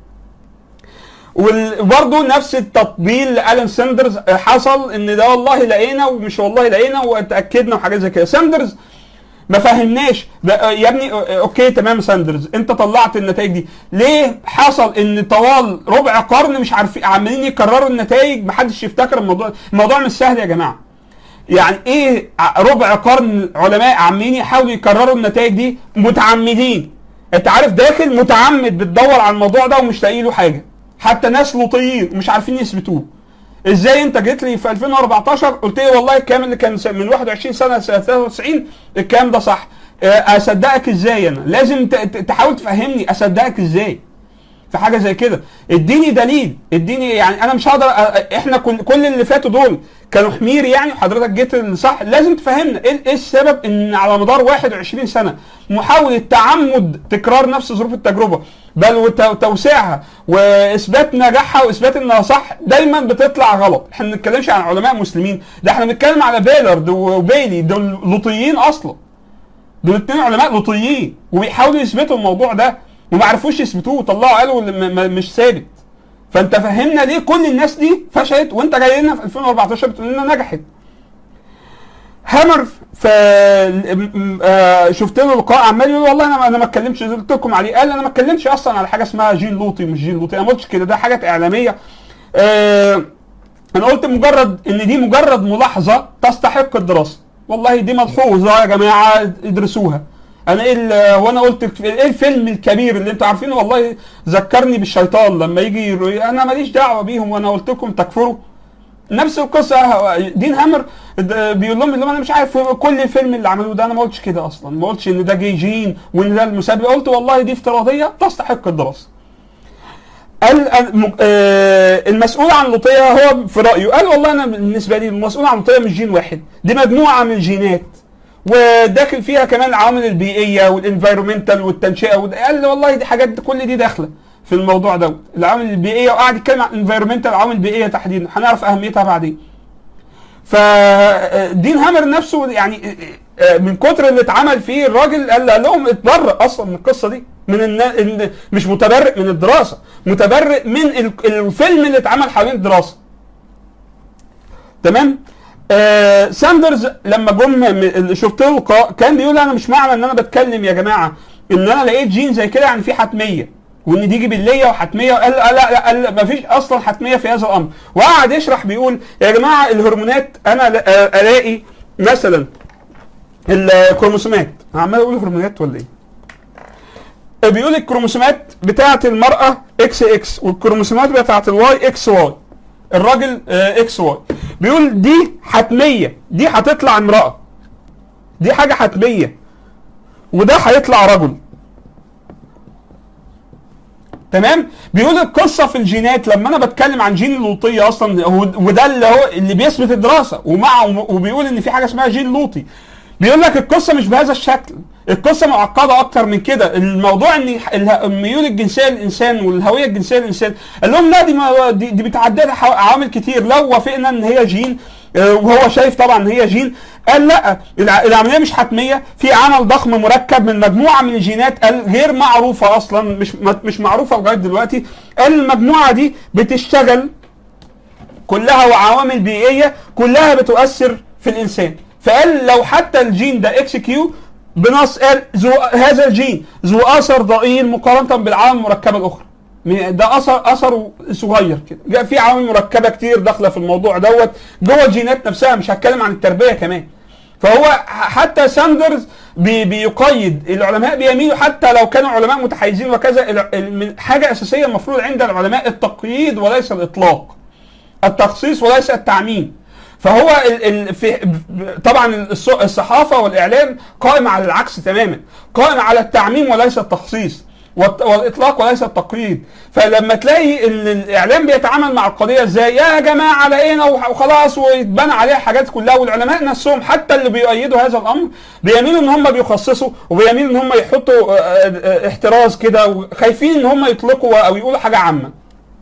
وبرضه نفس التطبيل لالان ساندرز حصل ان ده والله لقينا ومش والله لقينا واتاكدنا وحاجات زي كده ساندرز ما فهمناش بقى- يا ابني اوكي تمام ساندرز انت طلعت النتائج دي ليه حصل ان طوال ربع قرن مش عارفين عمالين يكرروا النتائج محدش يفتكر الموضوع الموضوع مش سهل يا جماعه يعني ايه ع- ربع قرن علماء عمالين يحاولوا يكرروا النتائج دي متعمدين انت عارف داخل متعمد بتدور على الموضوع ده ومش لاقي له حاجه حتى ناس لوطيين ومش عارفين يثبتوه ازاي انت جيت لي في 2014 قلت لي والله الكلام اللي كان س- من 21 سنه سنه 93 الكلام ده صح اه، اصدقك ازاي انا لازم ت- ت- تحاول تفهمني اصدقك ازاي في حاجه زي كده اديني دليل اديني يعني انا مش هقدر أ- أ- احنا كل كل اللي فاتوا دول كانوا حمير يعني وحضرتك جيت الصح لازم تفهمنا ايه إيه السبب ان على مدار 21 سنه محاوله تعمد تكرار نفس ظروف التجربه بل وت- وتوسيعها واثبات نجاحها واثبات انها صح دايما بتطلع غلط احنا ما بنتكلمش عن علماء مسلمين ده احنا بنتكلم على بيلارد وبيلي دول لوطيين اصلا دول اتنين علماء لوطيين وبيحاولوا يثبتوا الموضوع ده وما عرفوش يثبتوه وطلعوا قالوا اللي م- م- مش ثابت فانت فهمنا ليه كل الناس دي فشلت وانت جاي لنا في 2014 بتقول لنا نجحت هامر ف م- م- آه، شفت له لقاء عمال يقول والله انا انا ما اتكلمش قلت لكم عليه قال انا ما اتكلمش اصلا على حاجه اسمها جين لوطي مش جين لوطي انا ما قلتش كده ده حاجات اعلاميه آه، انا قلت مجرد ان دي مجرد ملاحظه تستحق الدراسه والله دي ملحوظه يا جماعه ادرسوها انا ايه ال- هو انا قلت الف- ايه الفيلم الكبير اللي انتوا عارفينه والله ذكرني بالشيطان لما يجي يرو- انا ماليش دعوه بيهم وانا قلت لكم تكفروا نفس القصه دين هامر د- بيقول لهم اللي هو انا مش عارف كل الفيلم اللي عملوه ده انا ما قلتش كده اصلا ما قلتش ان ده جاي جين وان ده المسبب قلت والله دي افتراضيه تستحق الدراسه قال قال- م- آه، المسؤول عن اللوطيه هو في رايه قال والله انا بالنسبه لي المسؤول عن اللوطيه مش جين واحد دي مجموعه من الجينات وداخل فيها كمان العوامل البيئيه والانفيرومنتال والتنشئه وده- قال والله دي حاجات كل دي داخله في الموضوع ده العوامل البيئيه وقعد يتكلم عن الانفيرومنتال العوامل البيئيه تحديدا هنعرف اهميتها بعدين فدين هامر نفسه يعني آه، من كتر اللي اتعمل فيه الراجل قال قال لهم اتبرئ اصلا من القصه دي من النا... إن مش متبرئ من الدراسه متبرئ من ال- الفيلم اللي اتعمل حوالين الدراسه تمام آه ساندرز لما جم م- اللي شفت له لقاء كان بيقول انا مش معنى ان انا بتكلم يا جماعه ان انا لقيت جين زي كده يعني في حتميه وان دي جبليه وحتميه قال لا لا لا, لا ما فيش اصلا حتميه في هذا الامر وقعد يشرح بيقول يا جماعه الهرمونات انا ل- آه، الاقي مثلا الكروموسومات عمال اقول هرمونات ولا ايه؟ بيقول الكروموسومات بتاعه المراه اكس اكس والكروموسومات بتاعه الواي اكس واي الراجل آه، اكس واي بيقول دي حتميه دي هتطلع امراه دي حاجه حتميه وده هيطلع رجل تمام بيقول القصه في الجينات لما انا بتكلم عن جين اللوطيه اصلا هو- وده اللي هو اللي بيثبت الدراسه ومع وبيقول ان في حاجه اسمها جين لوطي بيقول لك القصه مش بهذا الشكل القصه معقده اكتر من كده الموضوع ان اله- الميول الجنسيه للانسان والهويه الجنسيه للانسان قال لهم لا دي ما دي, دي بتعدلها حو- عوامل كتير لو وافقنا ان هي جين آه، وهو شايف طبعا ان هي جين قال لا الع- العمليه مش حتميه في عمل ضخم مركب من مجموعه من الجينات قال غير معروفه اصلا مش ما- مش معروفه لغايه دلوقتي قال المجموعه دي بتشتغل كلها وعوامل بيئيه كلها بتؤثر في الانسان فقال لو حتى الجين ده اكس كيو بنص قال ذو هذا الجين ذو اثر ضئيل مقارنه بالعوامل المركبه الاخرى م- ده اثر اثره صغير كده جاء في عوامل مركبه كتير داخله في الموضوع دوت جوه الجينات نفسها مش هتكلم عن التربيه كمان فهو ح- حتى ساندرز بي بيقيد العلماء بيميلوا حتى لو كانوا علماء متحيزين وكذا ال- ال- من- حاجه اساسيه المفروض عند العلماء التقييد وليس الاطلاق التخصيص وليس التعميم فهو ال ال في طبعا الص- الصحافه والاعلام قائم على العكس تماما قائم على التعميم وليس التخصيص والت- والاطلاق وليس التقييد فلما تلاقي ان الاعلام بيتعامل مع القضيه ازاي يا جماعه لقينا وح- وخلاص ويتبنى عليها حاجات كلها والعلماء نفسهم حتى اللي بيؤيدوا هذا الامر بيميلوا ان هم بيخصصوا وبيميلوا ان هم يحطوا آه، آه، احتراز كده وخايفين ان هم يطلقوا او يقولوا حاجه عامه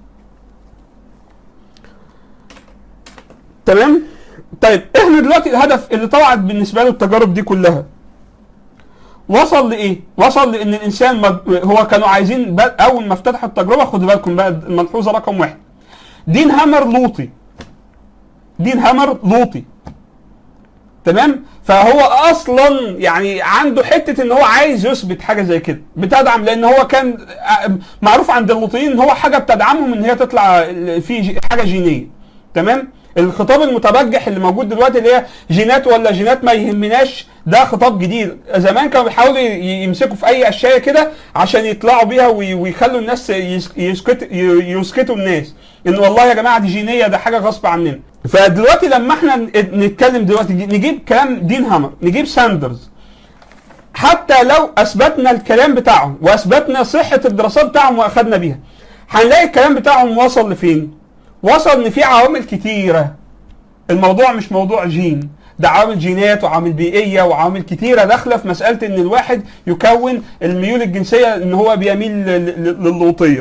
تمام طيب احنا دلوقتي الهدف اللي طلعت بالنسبه له التجارب دي كلها وصل لايه؟ وصل لان الانسان مج... هو كانوا عايزين ب... اول ما افتتحوا التجربه خدوا بالكم بقى الملحوظه رقم واحد دين هامر لوطي دين هامر لوطي تمام فهو اصلا يعني عنده حته ان هو عايز يثبت حاجه زي كده بتدعم لان هو كان معروف عند اللوطيين ان هو حاجه بتدعمهم ان هي تطلع في ج- حاجه جينيه تمام الخطاب المتبجح اللي موجود دلوقتي اللي هي جينات ولا جينات ما يهمناش ده خطاب جديد زمان كانوا بيحاولوا ي- يمسكوا في اي اشياء كده عشان يطلعوا بيها وي- ويخلوا الناس يس- يسكت ي- يسكتوا الناس ان والله يا جماعه دي جينيه ده حاجه غصب عننا فدلوقتي لما احنا ن- نتكلم دلوقتي نجيب كلام دين هامر نجيب ساندرز حتى لو اثبتنا الكلام بتاعهم واثبتنا صحه الدراسات بتاعهم واخدنا بيها هنلاقي الكلام بتاعهم وصل لفين؟ وصل ان في عوامل كتيره الموضوع مش موضوع جين ده عوامل جينات وعوامل بيئيه وعوامل كتيره داخله في مساله ان الواحد يكون الميول الجنسيه ان هو بيميل ل- ل- للوطيه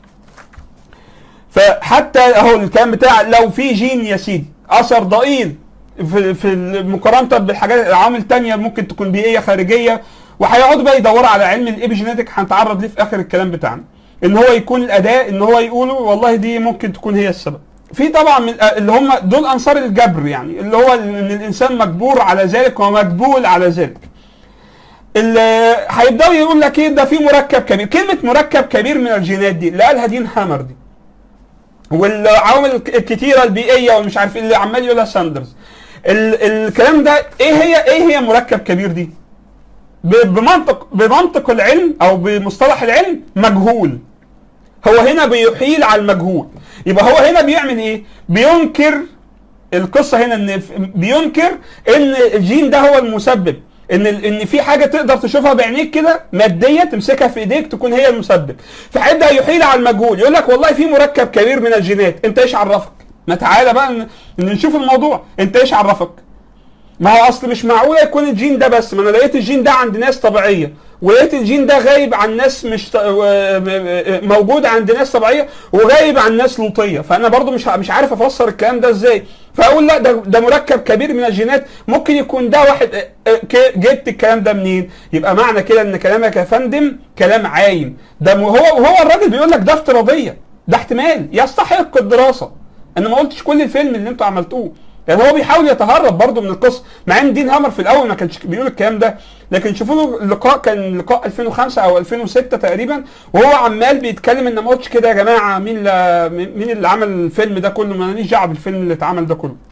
فحتى اهو الكلام بتاع لو في جين يا سيدي اثر ضئيل في في مقارنه بالحاجات العوامل التانية ممكن تكون بيئيه خارجيه وهيقعدوا بقى يدوروا على علم الايبيجينيتك هنتعرض ليه في اخر الكلام بتاعنا ان هو يكون الاداه ان هو يقولوا والله دي ممكن تكون هي السبب في طبعا من اللي هم دول انصار الجبر يعني اللي هو ان الانسان مجبور على ذلك ومجبول على ذلك اللي هيبداوا يقول لك ايه ده في مركب كبير كلمه مركب كبير من الجينات دي اللي قالها دين هامر دي والعوامل الكتيره البيئيه ومش عارف ايه اللي عمال يقولها ساندرز ال- الكلام ده ايه هي ايه هي مركب كبير دي ب- بمنطق بمنطق العلم او بمصطلح العلم مجهول هو هنا بيحيل على المجهول يبقى هو هنا بيعمل ايه بينكر القصه هنا ان ف- بينكر ان الجين ده هو المسبب ان ال- ان في حاجه تقدر تشوفها بعينيك كده ماديه تمسكها في ايديك تكون هي المسبب فهيبدا يحيل على المجهول يقول لك والله في مركب كبير من الجينات انت ايش عرفك ما تعالى بقى ن- ن- نشوف الموضوع انت ايش عرفك ما هو اصل مش معقوله يكون الجين ده بس ما انا لقيت الجين ده عند ناس طبيعيه ولقيت الجين ده غايب عن ناس مش ط- و- م- موجود عند ناس طبيعيه وغايب عن ناس لوطيه فانا برضو مش ع- مش عارف افسر الكلام ده ازاي فاقول لا ده ده مركب كبير من الجينات ممكن يكون ده واحد اه، اه، ك- جبت الكلام ده منين يبقى معنى كده ان كلامك يا فندم كلام عايم ده م- هو هو الراجل بيقول لك ده افتراضيه ده احتمال يستحق الدراسه انا ما قلتش كل الفيلم اللي انتوا عملتوه يعني هو بيحاول يتهرب برضه من القصه مع ان دين هامر في الاول ما كانش بيقول الكلام ده لكن شوفوا له اللقاء كان لقاء 2005 او 2006 تقريبا وهو عمال بيتكلم ان ما قلتش كده يا جماعه مين اللي مين اللي عمل الفيلم ده كله ماليش دعوه بالفيلم اللي اتعمل ده كله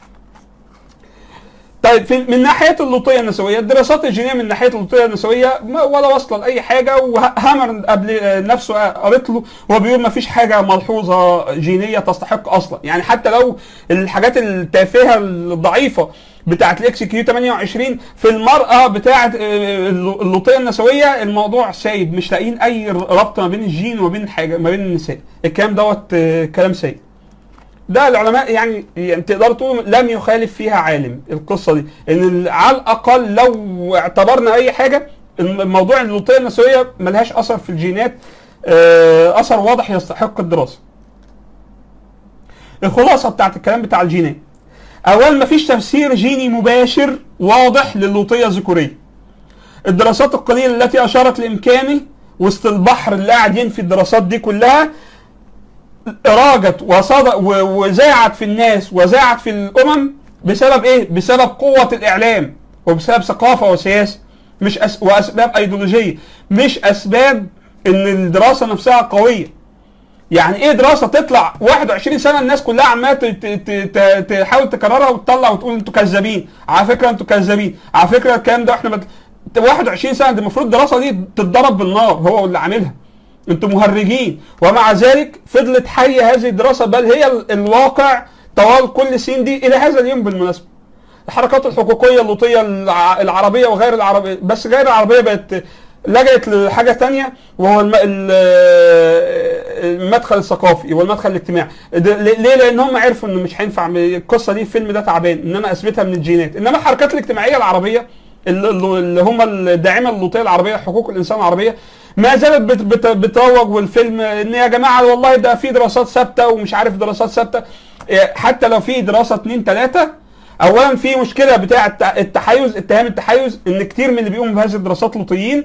طيب في من ناحيه اللوطيه النسويه الدراسات الجينيه من ناحيه اللوطيه النسويه ما- ولا واصله لاي حاجه وهامر قبل آه، نفسه قريت له وهو بيقول ما فيش حاجه ملحوظه جينيه تستحق اصلا يعني حتى لو الحاجات التافهه الضعيفه بتاعت الاكس كيو 28 في المراه بتاعت آه، اللوطيه النسويه الموضوع سايب مش لاقيين اي ربط ما بين الجين وما بين حاجه ما بين النساء الكلام دوت آه، كلام سيء ده العلماء يعني, يعني تقدر تقول لم يخالف فيها عالم القصه دي ان ال- على الاقل لو اعتبرنا اي حاجه الموضوع اللوطيه النسويه ملهاش اثر في الجينات آه، اثر واضح يستحق الدراسه الخلاصه بتاعت الكلام بتاع الجينات اولا مفيش تفسير جيني مباشر واضح للوطيه الذكوريه الدراسات القليله التي اشارت لامكانه وسط البحر اللي قاعد ينفي الدراسات دي كلها راجت وصد و- وزاعت في الناس وزاعت في الامم بسبب ايه؟ بسبب قوه الاعلام وبسبب ثقافه وسياسه مش أس... واسباب ايديولوجيه مش اسباب ان الدراسه نفسها قويه يعني ايه دراسه تطلع 21 سنه الناس كلها عماله ت- ت- ت- تحاول تكررها وتطلع وتقول انتوا كذابين على فكره انتوا كذابين على فكره الكلام ده احنا بت... 21 سنه دي المفروض الدراسه دي تتضرب بالنار هو اللي عاملها انتم مهرجين ومع ذلك فضلت حيه هذه الدراسه بل هي ال- الواقع طوال كل سين دي الى هذا اليوم بالمناسبه الحركات الحقوقيه اللوطيه الع- العربيه وغير العربيه بس غير العربيه بقت لجأت لحاجه تانية وهو الم- ال- المدخل الثقافي والمدخل الاجتماعي ده- ليه لان هم عرفوا ان مش هينفع القصه دي الفيلم ده تعبان ان انا اثبتها من الجينات انما الحركات الاجتماعيه العربيه اللي اللي هم الداعمه اللوطيه العربيه حقوق الانسان العربيه ما زالت بت- بت- بتروج والفيلم ان يا جماعه والله ده في دراسات ثابته ومش عارف دراسات ثابته إيه، حتى لو في دراسه اتنين تلاته اولا في مشكله بتاع الت- التحيز اتهام التحيز ان كتير من اللي بيقوموا بهذه الدراسات لوطيين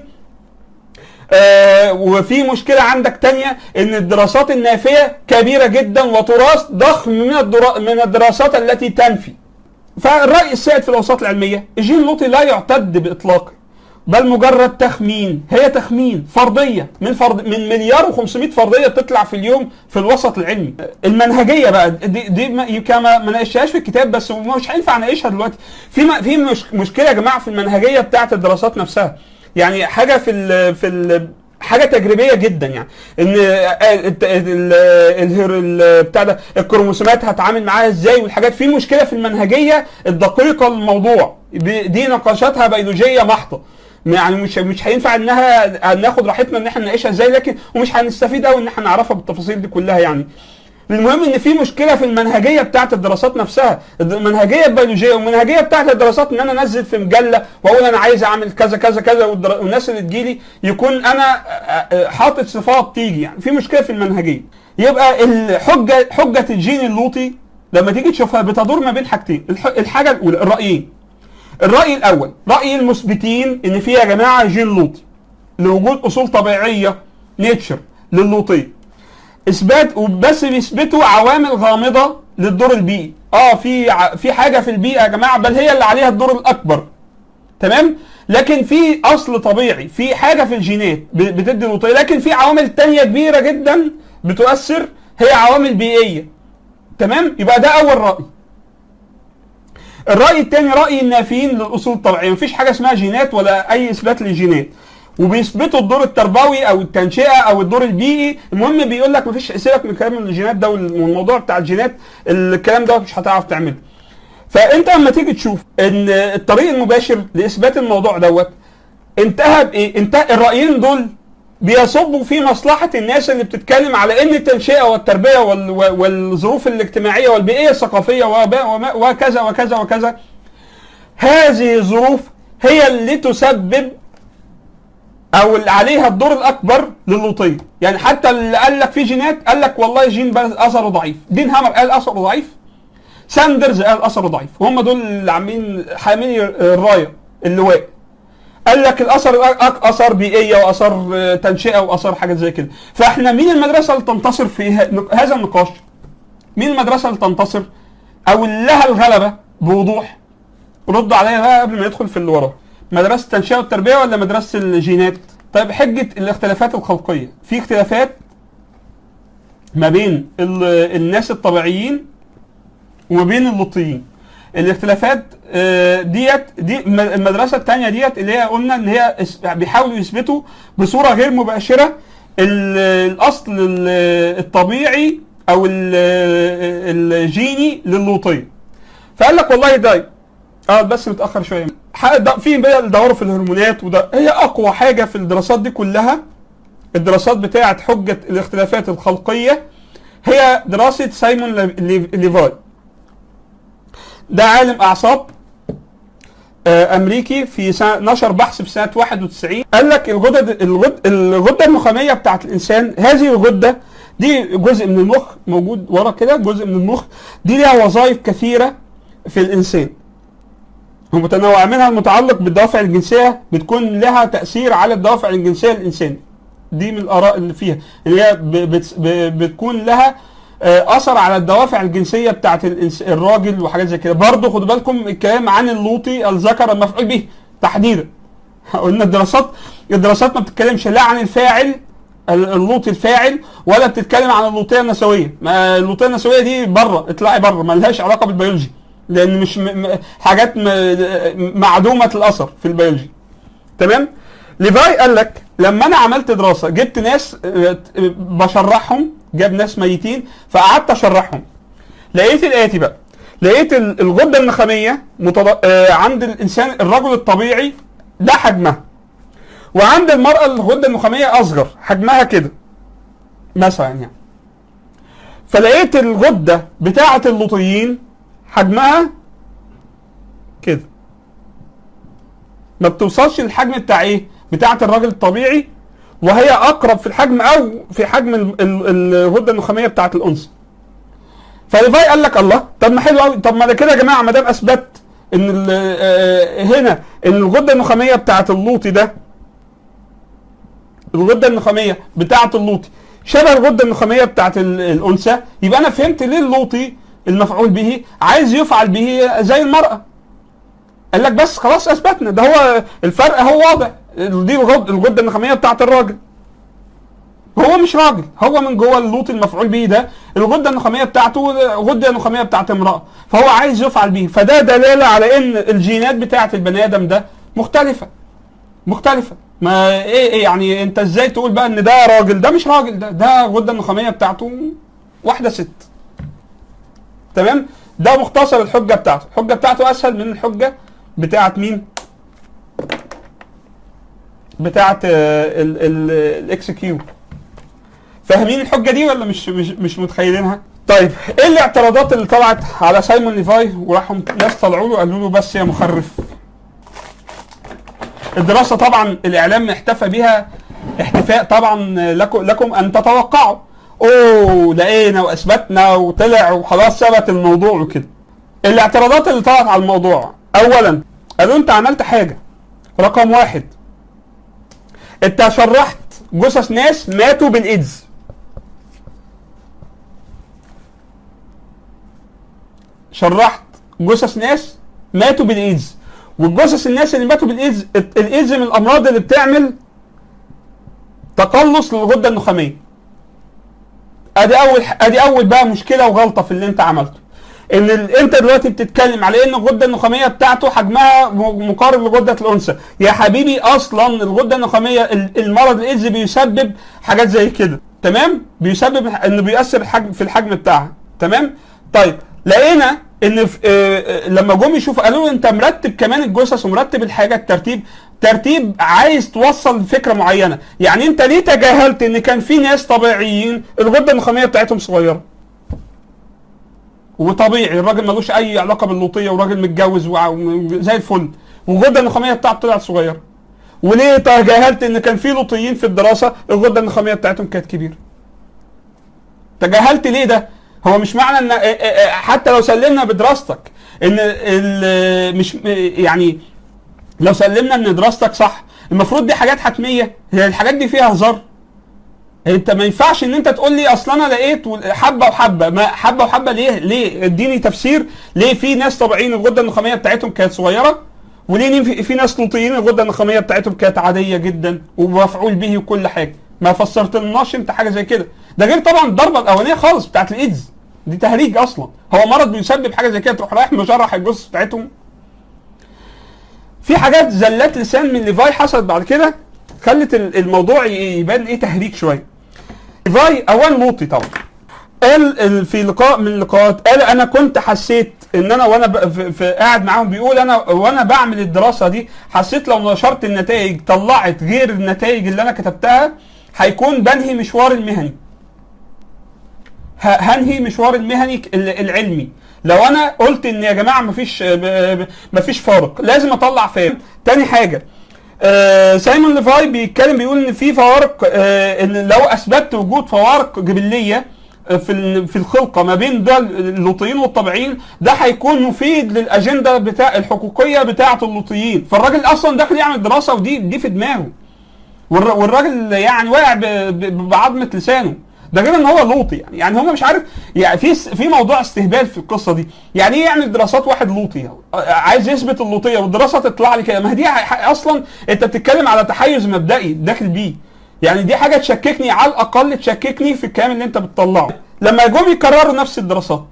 آه وفي مشكلة عندك تانية ان الدراسات النافية كبيرة جدا وتراث ضخم من الدرا... من الدراسات التي تنفي فالرأي السائد في الأوساط العلمية الجين اللوطي لا يعتد بإطلاقه بل مجرد تخمين هي تخمين فرضية من فرض من مليار و500 فرضية تطلع في اليوم في الوسط العلمي المنهجية بقى دي, دي ما كما ما ناقشهاش في الكتاب بس مش هينفع اناقشها دلوقتي في م- في مش مشكلة يا جماعة في المنهجية بتاعة الدراسات نفسها يعني حاجة في ال في ال حاجه تجريبيه جدا يعني ان الت- ال- الهر- ال- بتاع ده الكروموسومات هتعامل معاها ازاي والحاجات في مشكله في المنهجيه الدقيقه للموضوع ب- دي نقاشاتها بيولوجيه محضه يعني مش مش هينفع انها ناخد راحتنا ان احنا نناقشها ازاي لكن ومش هنستفيد قوي ان احنا نعرفها بالتفاصيل دي كلها يعني المهم ان في مشكله في المنهجيه بتاعت الدراسات نفسها المنهجيه البيولوجيه والمنهجيه بتاعت الدراسات ان انا انزل في مجله واقول انا عايز اعمل كذا كذا كذا والدر- والناس اللي تجيلي يكون انا آه، آه، حاطط صفات تيجي يعني في مشكله في المنهجيه يبقى الحجه حجه الجين اللوطي لما تيجي تشوفها بتدور ما بين حاجتين الح- الحاجه الاولى الرايين الراي الاول راي المثبتين ان في يا جماعه جين لوطي لوجود اصول طبيعيه نيتشر للوطيه اثبات وبس بيثبتوا عوامل غامضه للدور البيئي اه في ع- في حاجه في البيئه يا جماعه بل هي اللي عليها الدور الاكبر تمام لكن في اصل طبيعي في حاجه في الجينات ب- بتدي الوطيه لكن في عوامل تانية كبيره جدا بتؤثر هي عوامل بيئيه تمام يبقى ده اول راي الراي الثاني راي النافيين للاصول الطبيعيه مفيش حاجه اسمها جينات ولا اي اثبات للجينات وبيثبتوا الدور التربوي او التنشئه او الدور البيئي المهم بيقول لك مفيش سيبك من كلام الجينات ده والموضوع بتاع الجينات الكلام ده مش هتعرف تعمله فانت لما تيجي تشوف ان الطريق المباشر لاثبات الموضوع دوت انتهى بايه؟ انتهى الرايين دول بيصبوا في مصلحة الناس اللي بتتكلم على ان التنشئة والتربية وال- والظروف الاجتماعية والبيئية الثقافية وما- وما- وكذا وكذا وكذا هذه الظروف هي اللي تسبب او اللي عليها الدور الاكبر للوطيه يعني حتى اللي قال لك في جينات قال لك والله جين بس اثره ضعيف دين هامر قال اثره ضعيف ساندرز قال اثره ضعيف وهم دول اللي عاملين حاملين الرايه اللواء قال لك الاثر الأك- اثر بيئيه واثر آه، تنشئه واثر حاجات زي كده فاحنا مين المدرسه اللي تنتصر في ه- هذا النقاش مين المدرسه اللي تنتصر او اللي لها الغلبه بوضوح ردوا عليا بقى قبل ما ندخل في اللي وراه مدرسه التنشئه والتربيه ولا مدرسه الجينات طيب حجه الاختلافات الخلقيه في اختلافات ما بين ال- الناس الطبيعيين وما بين اللوطيين الاختلافات آه، ديت دي الم- المدرسه الثانيه ديت اللي هي قلنا ان هي اس- بيحاولوا يثبتوا بصوره غير مباشره ال- الاصل ال- الطبيعي او ال- الجيني للوطيه فقال لك والله ده اه بس متاخر شويه ح- ده- في بقى الدور في الهرمونات وده هي اقوى حاجه في الدراسات دي كلها الدراسات بتاعه حجه الاختلافات الخلقيه هي دراسه سايمون لي- لي- ليفاي ده عالم اعصاب آه، امريكي في سنة نشر بحث في سنه 91 قال لك الغدد الغد الغده النخاميه بتاعت الانسان هذه الغده دي جزء من المخ موجود ورا كده جزء من المخ دي ليها وظائف كثيره في الانسان ومتنوعه منها المتعلق بالدوافع الجنسيه بتكون لها تاثير على الدوافع الجنسيه للانسان دي من الاراء اللي فيها اللي هي ب- بت- ب- بتكون لها آه، اثر على الدوافع الجنسيه بتاعت الإنس- الراجل وحاجات زي كده برضه خدوا بالكم الكلام عن اللوطي الذكر المفعول به تحديدا قلنا الدراسات الدراسات ما بتتكلمش لا عن الفاعل ال- اللوطي الفاعل ولا بتتكلم عن اللوطيه النسويه ما اللوطيه النسويه دي بره اطلعي بره ما لهاش علاقه بالبيولوجي لان مش م... م... حاجات م... معدومه الاثر في البيولوجي تمام ليفاي قال لك لما انا عملت دراسه جبت ناس آه، بشرحهم جاب ناس ميتين فقعدت اشرحهم لقيت الاتي بقى لقيت ال- الغده النخاميه متض... آه، عند الانسان الرجل الطبيعي ده حجمها وعند المراه الغده النخاميه اصغر حجمها كده مثلا يعني فلقيت الغده بتاعه اللوطيين حجمها كده ما بتوصلش للحجم بتاع ايه؟ بتاعه الراجل الطبيعي وهي اقرب في الحجم او في حجم ال- ال- الغده النخاميه بتاعه الانثى. فليفاي قال لك الله طب ما حلو قوي طب ما ده كده يا جماعه ما دام اثبت ان ال- آه، هنا ان الغده النخاميه بتاعه اللوطي ده الغده النخاميه بتاعه اللوطي شبه الغده النخاميه بتاعه ال- الانثى يبقى انا فهمت ليه اللوطي المفعول به عايز يفعل به زي المراه قال لك بس خلاص اثبتنا ده هو الفرق هو واضح دي الغد الغده النخاميه بتاعت الراجل هو مش راجل هو من جوه اللوط المفعول به ده الغده النخاميه بتاعته غده نخاميه بتاعت امراه فهو عايز يفعل به فده دلاله على ان الجينات بتاعت البني ادم ده مختلفه مختلفه ما ايه, إيه يعني انت ازاي تقول بقى ان ده راجل ده مش راجل ده ده الغده النخاميه بتاعته واحده ست تمام ده مختصر الحجه بتاعته الحجه بتاعته اسهل من الحجه بتاعت مين بتاعت الاكس كيو فاهمين الحجه دي ولا مش مش مش متخيلينها طيب ايه الاعتراضات اللي طلعت على سايمون ليفاي وراحوا ناس طلعوا له قالوا له بس يا مخرف الدراسه طبعا الاعلام احتفى بها احتفاء طبعا لكم لكم ان تتوقعوا اوه لقينا واثبتنا وطلع وخلاص ثبت الموضوع وكده الاعتراضات اللي طلعت على الموضوع اولا قالوا انت عملت حاجه رقم واحد انت شرحت جثث ناس ماتوا بالايدز شرحت جثث ناس ماتوا بالايدز والجثث الناس اللي ماتوا بالايدز الايدز من الامراض اللي بتعمل تقلص للغده النخاميه ادي اول ادي اول بقى مشكله وغلطه في اللي انت عملته ان ال... انت دلوقتي بتتكلم على ان الغده النخاميه بتاعته حجمها م- مقارب لغده الانثى يا حبيبي اصلا الغده النخاميه ال- المرض الايدز بيسبب حاجات زي كده تمام بيسبب انه بيأثر الحجم في الحجم بتاعها تمام طيب لقينا ان في آه، آه، لما جم يشوفوا قالوا له انت مرتب كمان الجثث ومرتب الحاجه الترتيب ترتيب عايز توصل فكره معينه يعني انت ليه تجاهلت ان كان في ناس طبيعيين الغده النخاميه بتاعتهم صغيره وطبيعي الراجل ملوش اي علاقه باللوطيه وراجل متجوز وع- زي الفل والغده النخاميه بتاعته طلعت صغيره وليه تجاهلت ان كان في لوطيين في الدراسه الغده النخاميه بتاعتهم كانت كبيره تجاهلت ليه ده هو مش معنى ان اه- اه- اه حتى لو سلمنا بدراستك ان ال- مش يعني لو سلمنا ان دراستك صح المفروض دي حاجات حتميه هي الحاجات دي فيها هزار انت ما ينفعش ان انت تقول لي اصل انا لقيت حبه وحبه ما حبه وحبه ليه ليه اديني تفسير ليه في ناس طبيعيين الغده النخاميه بتاعتهم كانت صغيره وليه في, في ناس لوطيين الغده النخاميه بتاعتهم كانت عاديه جدا ومفعول به وكل حاجه ما فسرت لناش انت حاجه زي كده ده غير طبعا الضربه الاولانيه خالص بتاعت الايدز دي تهريج اصلا هو مرض بيسبب حاجه زي كده تروح رايح مجرح الجثث بتاعتهم في حاجات زلات لسان من ليفاي حصلت بعد كده خلت ال- الموضوع ي- يبان ايه تهريج شويه ليفاي اولا لوطي طبعا قال ال- في لقاء من اللقاءات قال انا كنت حسيت ان انا وانا ب- في في قاعد معاهم بيقول انا وانا بعمل الدراسه دي حسيت لو نشرت النتائج طلعت غير النتائج اللي انا كتبتها هيكون بنهي مشوار المهني ه- هنهي مشوار المهني ك- ال- العلمي لو انا قلت ان يا جماعه مفيش ب- ب- مفيش فارق لازم اطلع فارق تاني حاجه آه سايمون ليفاي بيتكلم بيقول ان في فوارق آه ان لو اثبتت وجود فوارق جبليه آه، في ال- في الخلقه ما بين ده اللوطيين والطبيعيين ده هيكون مفيد للاجنده بتاع الحقوقيه بتاعه اللوطيين فالراجل اصلا داخل يعمل دراسه ودي دي في دماغه والر- والراجل يعني واقع ب- ب- بعظمه لسانه ده غير ان هو لوطي يعني يعني هم مش عارف يعني في س- في موضوع استهبال في القصه دي يعني ايه يعمل دراسات واحد لوطي آه، عايز يثبت اللوطيه والدراسه تطلع لي كده ما هي دي ح- اصلا انت بتتكلم على تحيز مبدئي داخل بيه يعني دي حاجه تشككني على الاقل تشككني في الكلام اللي انت بتطلعه لما جم يكرروا نفس الدراسات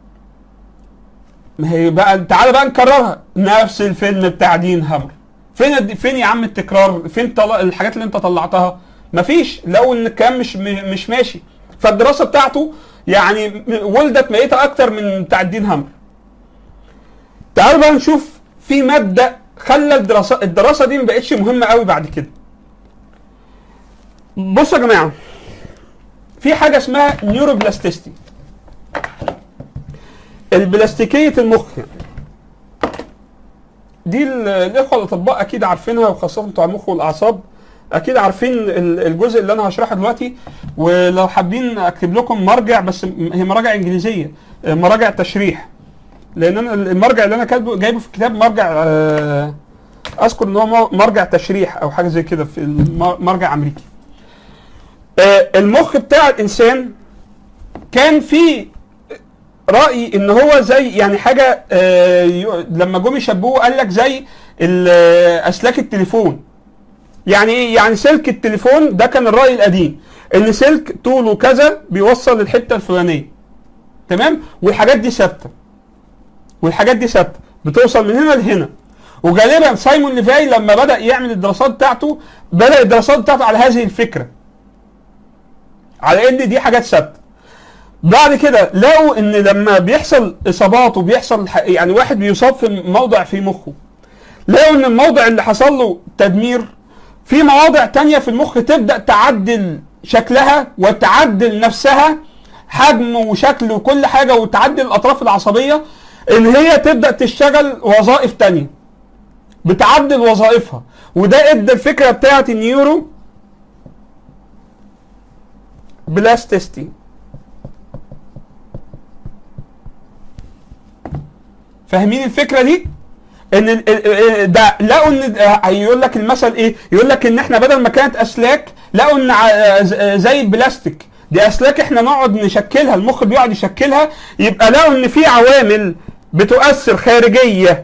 ما هي بقى تعالى بقى نكررها نفس الفيلم بتاع دين هامر فين الد- فين يا عم التكرار فين طل... الحاجات اللي انت طلعتها مفيش لو ان الكلام مش م- مش ماشي فالدراسه بتاعته يعني م- ولدت ميته اكتر من بتاع الدين هامر تعالوا بقى نشوف في مبدا خلى الدراسه الدراسه دي ما بقتش مهمه قوي بعد كده بصوا يا جماعه في حاجه اسمها نيوروبلاستيستي البلاستيكيه المخ يعني. دي ال- الاخوه الاطباء اكيد عارفينها وخاصه بتوع المخ والاعصاب اكيد عارفين ال- الجزء اللي انا هشرحه دلوقتي ولو حابين اكتب لكم مرجع بس م- هي مراجع انجليزيه آه، مراجع تشريح لان انا المرجع اللي انا كاتبه جايبه في الكتاب مرجع آه، اذكر ان هو م- مرجع تشريح او حاجه زي كده في الم- مرجع امريكي آه، المخ بتاع الانسان كان في رايي ان هو زي يعني حاجه آه، ي- لما جم يشبهوه قال لك زي ال- آه، اسلاك التليفون يعني ايه يعني سلك التليفون ده كان الراي القديم ان سلك طوله كذا بيوصل للحته الفلانيه تمام والحاجات دي ثابته والحاجات دي ثابته بتوصل من هنا لهنا وغالبا سايمون ليفاي لما بدا يعمل الدراسات بتاعته بدا الدراسات بتاعته على هذه الفكره على ان دي حاجات ثابته بعد كده لقوا ان لما بيحصل اصابات وبيحصل ح- يعني واحد بيصاب في موضع في مخه لقوا ان الموضع اللي حصل له تدمير في مواضع تانية في المخ تبدأ تعدل شكلها وتعدل نفسها حجم وشكل وكل حاجة وتعدل الأطراف العصبية إن هي تبدأ تشتغل وظائف تانية بتعدل وظائفها وده ادى الفكرة بتاعت النيورو بلاستيستي فاهمين الفكرة دي؟ ان ال- ال- ال- ده لقوا ان يقول لك المثل ايه؟ يقول لك ان احنا بدل ما كانت اسلاك لقوا ان ع- ز- زي البلاستيك دي اسلاك احنا نقعد نشكلها المخ بيقعد يشكلها يبقى لقوا ان في عوامل بتؤثر خارجيه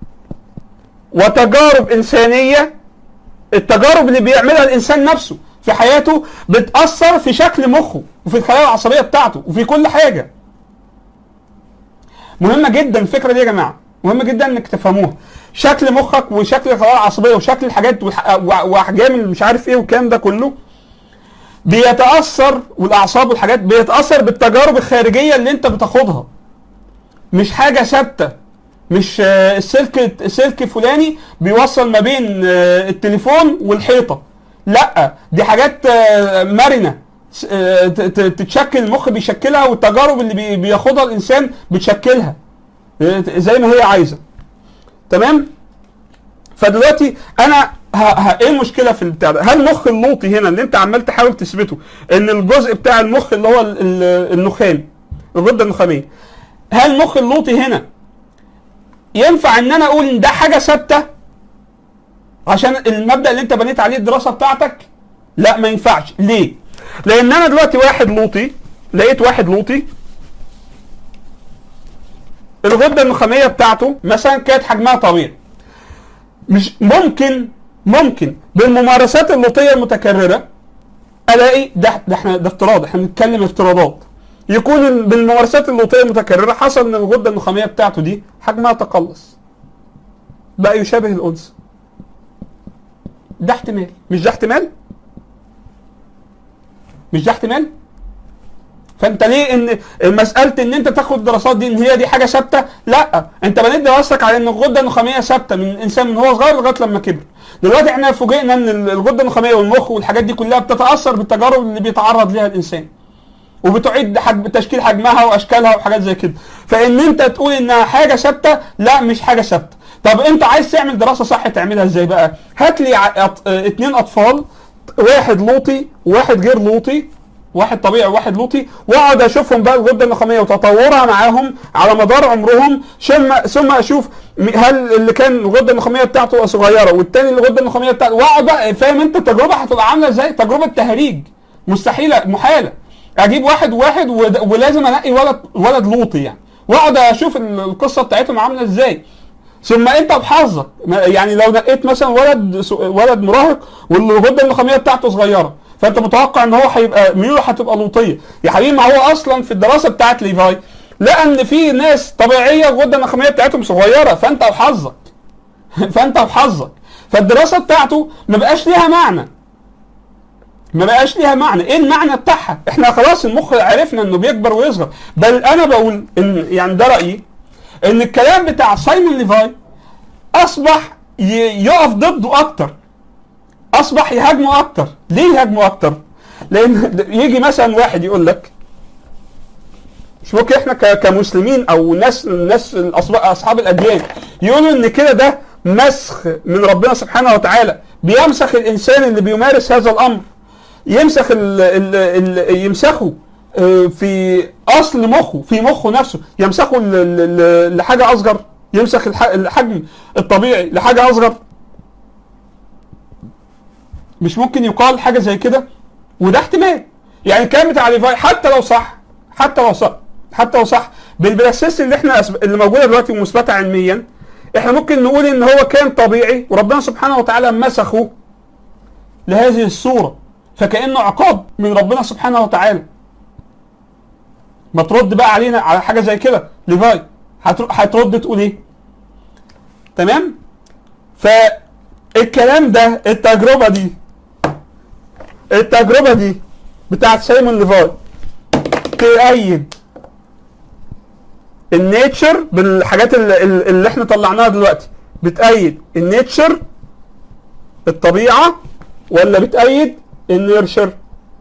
وتجارب انسانيه التجارب اللي بيعملها الانسان نفسه في حياته بتاثر في شكل مخه وفي الخلايا العصبيه بتاعته وفي كل حاجه مهمه جدا الفكره دي يا جماعه مهمه جدا انك تفهموها شكل مخك وشكل الخلايا العصبيه وشكل الحاجات والح- وأ- واحجام اللي مش عارف ايه والكلام ده كله بيتاثر والاعصاب والحاجات بيتاثر بالتجارب الخارجيه اللي انت بتاخدها مش حاجه ثابته مش آه، السلك سلك فلاني بيوصل ما بين آه، التليفون والحيطه لا دي حاجات آه، مرنه س- آه، ت- ت- تتشكل المخ بيشكلها والتجارب اللي بي- بياخدها الانسان بتشكلها آه، زي ما هي عايزه تمام فدلوقتي انا ه... ه... ايه المشكله في البتاع ده؟ هل مخ اللوطي هنا اللي انت عمال تحاول تثبته ان الجزء بتاع المخ اللي هو ال- ال- النخام الغده النخاميه هل مخ اللوطي هنا ينفع ان انا اقول ان ده حاجه ثابته عشان المبدا اللي انت بنيت عليه الدراسه بتاعتك لا ما ينفعش ليه لان انا دلوقتي واحد لوطي لقيت واحد لوطي الغده النخاميه بتاعته مثلا كانت حجمها طبيعي مش ممكن ممكن بالممارسات اللوطيه المتكرره الاقي ده ده احنا ده افتراض احنا بنتكلم افتراضات يكون ال- بالممارسات اللوطيه المتكرره حصل ان الغده النخاميه بتاعته دي حجمها تقلص بقى يشابه الانثى ده احتمال مش ده احتمال مش ده احتمال فانت ليه ان مساله ان انت تاخد الدراسات دي ان هي دي حاجه ثابته لا انت بنيت دراستك على ان الغده النخاميه ثابته من الانسان من هو صغير لغايه لما كبر دلوقتي احنا فوجئنا ان الغده النخاميه والمخ والحاجات دي كلها بتتاثر بالتجارب اللي بيتعرض ليها الانسان وبتعيد حجم تشكيل حجمها واشكالها وحاجات زي كده فان انت تقول انها حاجه ثابته لا مش حاجه ثابته طب انت عايز تعمل دراسه صح تعملها ازاي بقى هات لي ع- أط- اه، اتنين اطفال واحد لوطي وواحد غير لوطي واحد طبيعي وواحد لوطي واقعد اشوفهم بقى الغده النخاميه وتطورها معاهم على مدار عمرهم ثم ثم اشوف م- هل اللي كان الغده النخاميه بتاعته صغيره والتاني الغده النخاميه بتاعته واقعد بقى فاهم انت التجربه هتبقى عامله ازاي؟ تجربه تهريج مستحيله محاله اجيب واحد واحد ود- ولازم انقي ولد ولد لوطي يعني واقعد اشوف ال- القصه بتاعتهم عامله ازاي ثم انت بحظك ما- يعني لو نقيت مثلا ولد س- ولد مراهق والغده النخاميه بتاعته صغيره فانت متوقع ان هو هيبقى ميوله هتبقى لوطيه يا حبيبي ما هو اصلا في الدراسه بتاعت ليفاي لقى ان في ناس طبيعيه الغده النخاميه بتاعتهم صغيره فانت وحظك فانت وحظك فالدراسه بتاعته ما بقاش ليها معنى ما بقاش ليها معنى ايه المعنى بتاعها احنا خلاص المخ عرفنا انه بيكبر ويصغر بل انا بقول ان يعني ده رايي ان الكلام بتاع سايمون ليفاي اصبح ي- يقف ضده اكتر اصبح يهاجمه اكتر ليه يهاجمه اكتر لان يجي مثلا واحد يقول لك مش ممكن احنا ك- كمسلمين او ناس ناس الأصب- اصحاب الاديان يقولوا ان كده ده مسخ من ربنا سبحانه وتعالى بيمسخ الانسان اللي بيمارس هذا الامر يمسخ ال ال ال يمسخه آه، في اصل مخه في مخه نفسه يمسخه ل- ل- ل- لحاجه اصغر يمسخ الح- الحجم الطبيعي لحاجه اصغر مش ممكن يقال حاجه زي كده وده احتمال يعني الكلام بتاع ليفاي حتى لو صح حتى لو صح حتى لو صح بالبراسيس اللي احنا أسب- اللي موجوده دلوقتي ومثبته علميا احنا ممكن نقول ان هو كان طبيعي وربنا سبحانه وتعالى مسخه لهذه الصوره فكانه عقاب من ربنا سبحانه وتعالى ما ترد بقى علينا على حاجه زي كده ليفاي هتر- هترد تقول ايه تمام فالكلام ده التجربه دي التجربه دي بتاعت سايمون ليفاي تأيد النيتشر بالحاجات اللي, اللي احنا طلعناها دلوقتي بتأيد النيتشر الطبيعة ولا بتأيد النيرشر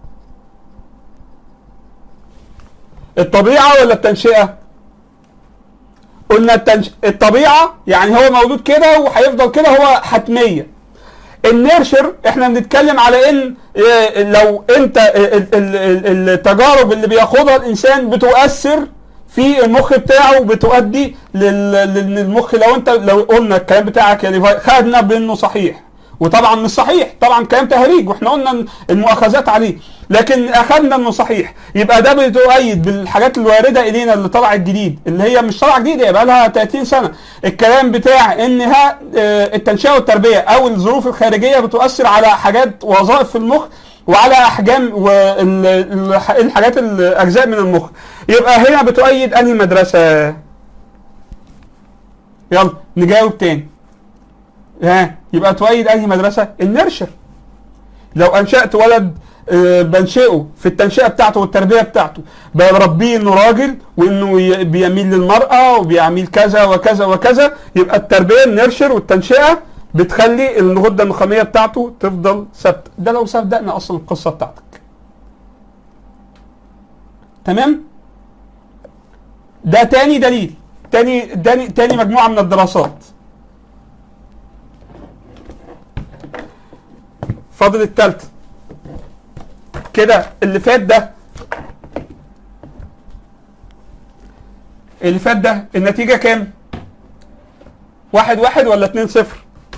الطبيعة ولا التنشئة قلنا التنش... الطبيعة يعني هو مولود كده وهيفضل كده هو حتمية النيرشر احنا بنتكلم على ان اه، لو انت ال- ال- ال- التجارب اللي بياخدها الانسان بتؤثر في المخ بتاعه بتؤدي لل- لل- للمخ لو انت لو قلنا الكلام بتاعك يا ليفاي خدنا بانه صحيح وطبعا مش صحيح طبعا كلام تهريج واحنا قلنا المؤاخذات عليه لكن اخذنا انه صحيح يبقى ده بتؤيد بالحاجات الوارده الينا اللي طلعت جديد اللي هي مش طالعه جديده يبقى لها 30 سنه الكلام بتاع انها آه، التنشئه والتربيه او الظروف الخارجيه بتؤثر على حاجات وظائف في المخ وعلى احجام والحاجات الاجزاء من المخ يبقى هنا بتؤيد انهي مدرسه يلا نجاوب تاني ها يبقى تؤيد انهي مدرسه النرشر لو انشات ولد آه، بنشئه في التنشئه بتاعته والتربيه بتاعته بربيه انه راجل وانه ي- بيميل للمراه وبيعمل كذا وكذا وكذا يبقى التربيه النرشر والتنشئه بتخلي الغده النخاميه بتاعته تفضل ثابته ده لو صدقنا اصلا القصه بتاعتك تمام ده تاني دليل تاني تاني تاني مجموعه من الدراسات فاضل التالتة كده اللي فات ده اللي فات ده النتيجة كام؟ واحد واحد ولا اتنين صفر؟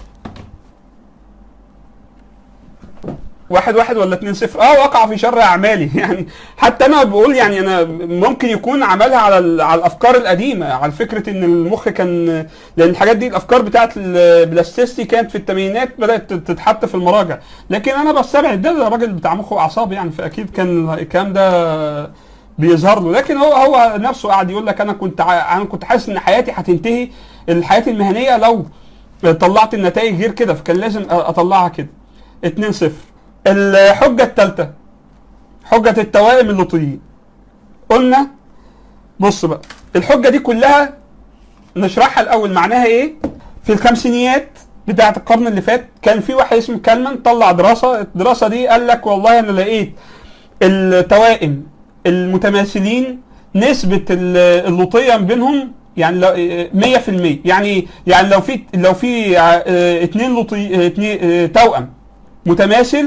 واحد واحد ولا اتنين صفر اه وقع في شر اعمالي يعني حتى انا بقول يعني انا ممكن يكون عملها على ال- على الافكار القديمه على فكره ان المخ كان لان الحاجات دي الافكار بتاعت البلاستيستي كانت في الثمانينات بدات تتحط في المراجع لكن انا بستبعد ده ده راجل بتاع مخ واعصاب يعني فاكيد كان الكلام ده بيظهر له لكن هو هو نفسه قاعد يقول لك انا كنت ع- انا كنت حاسس ان حياتي هتنتهي الحياه المهنيه لو طلعت النتائج غير كده فكان لازم اطلعها كده 2 0 الحجه الثالثه حجه التوائم اللوطيين قلنا بص بقى الحجه دي كلها نشرحها الاول معناها ايه في الخمسينيات بتاعه القرن اللي فات كان في واحد اسمه كالمان طلع دراسه الدراسه دي قال لك والله انا لقيت التوائم المتماثلين نسبه ال- اللوطيه بينهم يعني لو 100% يعني يعني لو في لو في اه، اتنين لوطي اه، اتنين اه، توأم متماثل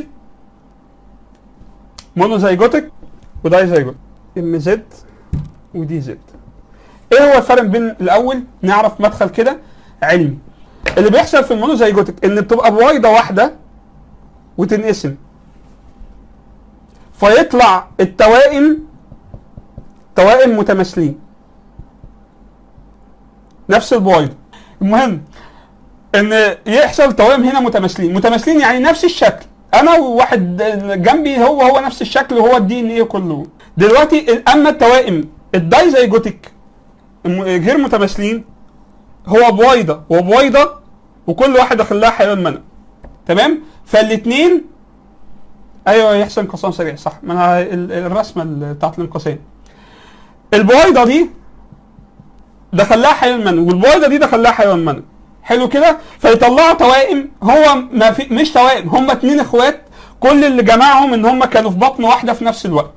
مونوزايجوتك ودايزايجوتك ام زد ودي زد ايه هو الفرق بين الاول نعرف مدخل كده علمي اللي بيحصل في المونوزايجوتك ان بتبقى بويضه واحده وتنقسم فيطلع التوائم توائم متماثلين نفس البويضه المهم ان يحصل توائم هنا متماثلين متماثلين يعني نفس الشكل انا وواحد جنبي هو هو نفس الشكل وهو الدي ان ايه كله دلوقتي اما التوائم الدايزايجوتيك الم- غير متماثلين هو بويضه وبويضه وكل واحد داخل لها حيوان منى تمام فالاثنين ايوه يحصل انقسام سريع صح ما انا ال- الرسمه ال- بتاعت الانقسام البويضه دي دخل لها حيوان منى والبويضه دي دخل لها حيوان منى حلو كده فيطلعوا توائم هو ما في مش توائم هم اتنين اخوات كل اللي جمعهم ان هم كانوا في بطن واحده في نفس الوقت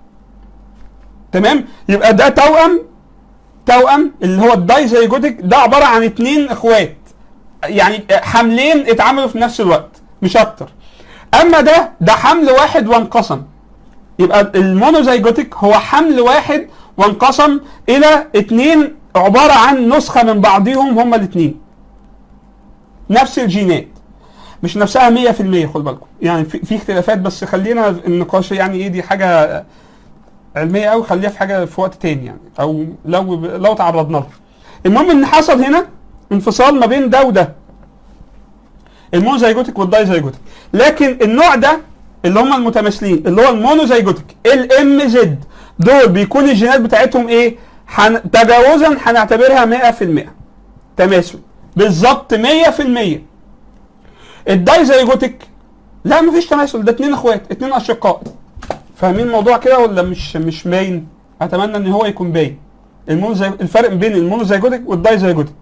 تمام يبقى ده توأم توأم اللي هو الدايزايجوتيك ده عباره عن اتنين اخوات يعني حملين اتعملوا في نفس الوقت مش اكتر اما ده ده حمل واحد وانقسم يبقى المونوزايجوتيك هو حمل واحد وانقسم الى اتنين عباره عن نسخه من بعضهم هما الاتنين نفس الجينات مش نفسها 100% خد بالكم يعني في, في اختلافات بس خلينا النقاش يعني ايه دي حاجه علميه قوي خليها في حاجه في وقت تاني يعني او لو لو تعرضنا لها المهم ان حصل هنا انفصال ما بين ده وده المونوزايجوتيك والدايزايجوتيك لكن النوع ده اللي هم المتماثلين اللي هو المونوزايجوتيك الام زد دول بيكون الجينات بتاعتهم ايه حن... تجاوزا هنعتبرها 100% تماثل بالظبط 100% الدايزايجوتيك لا مفيش تماثل ده اتنين اخوات اتنين اشقاء فاهمين الموضوع كده ولا مش مش باين اتمنى ان هو يكون باين المونوزاي... الفرق بين المونوزايجوتيك والدايزايجوتيك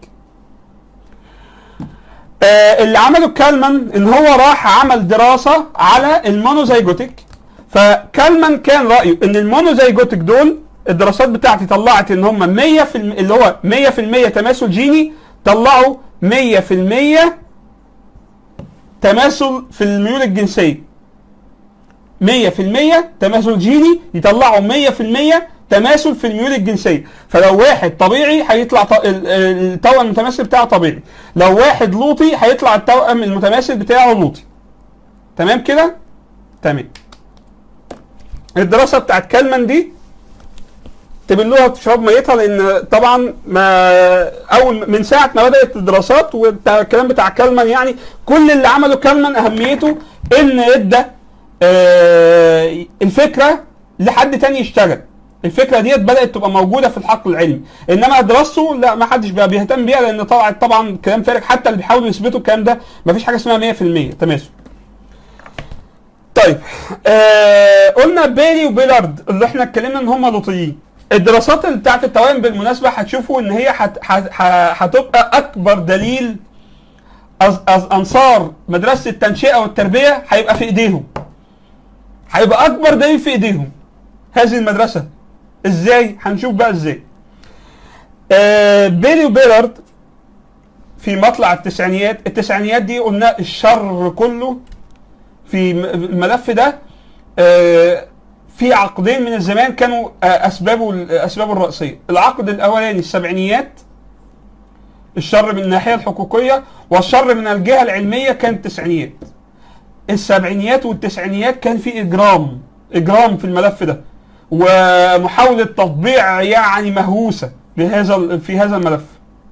آه اللي عمله كالمان ان هو راح عمل دراسه على المونوزايجوتيك فكالمان كان رايه ان المونوزايجوتيك دول الدراسات بتاعتي طلعت ان هم 100 في الم... اللي هو 100% تماثل جيني طلعوا 100% تماثل في الميول الجنسيه 100% تماثل جيني يطلعوا 100% تماثل في الميول الجنسيه فلو واحد طبيعي هيطلع ط... ال- ال- التوأم المتماثل بتاعه طبيعي لو واحد لوطي هيطلع التوأم المتماثل بتاعه لوطي تمام كده تمام الدراسه بتاعت كالمان دي تبلوها تشرب ميتها لان طبعا ما اول من ساعه ما بدات الدراسات والكلام بتاع كالمان يعني كل اللي عمله كالمان اهميته ان ادى آه، الفكره لحد تاني يشتغل الفكره ديت بدات تبقى موجوده في الحقل العلمي انما دراسته لا ما حدش بقى بيهتم بيها لان طلعت طبعا كلام فارغ حتى اللي بيحاولوا يثبتوا الكلام ده ما فيش حاجه اسمها 100% تماسك طيب آه قلنا بيلي وبيلارد اللي احنا اتكلمنا ان هم لوطيين الدراسات اللي بتاعت التوائم بالمناسبه هتشوفوا ان هي هت- هت- هتبقى اكبر دليل أز- أز- انصار مدرسه التنشئه والتربيه هيبقى في ايديهم هيبقى اكبر دليل في ايديهم هذه المدرسه ازاي هنشوف بقى ازاي آه بيلي وبيلارد في مطلع التسعينيات التسعينيات دي قلنا الشر كله في م- الملف ده آه، في عقدين من الزمان كانوا آه، اسبابه اسبابه الرئيسيه العقد الاولاني السبعينيات الشر من الناحيه الحقوقيه والشر من الجهه العلميه كان التسعينيات السبعينيات والتسعينيات كان في اجرام اجرام في الملف ده ومحاوله تطبيع يعني مهووسه بهذا ال- في هذا الملف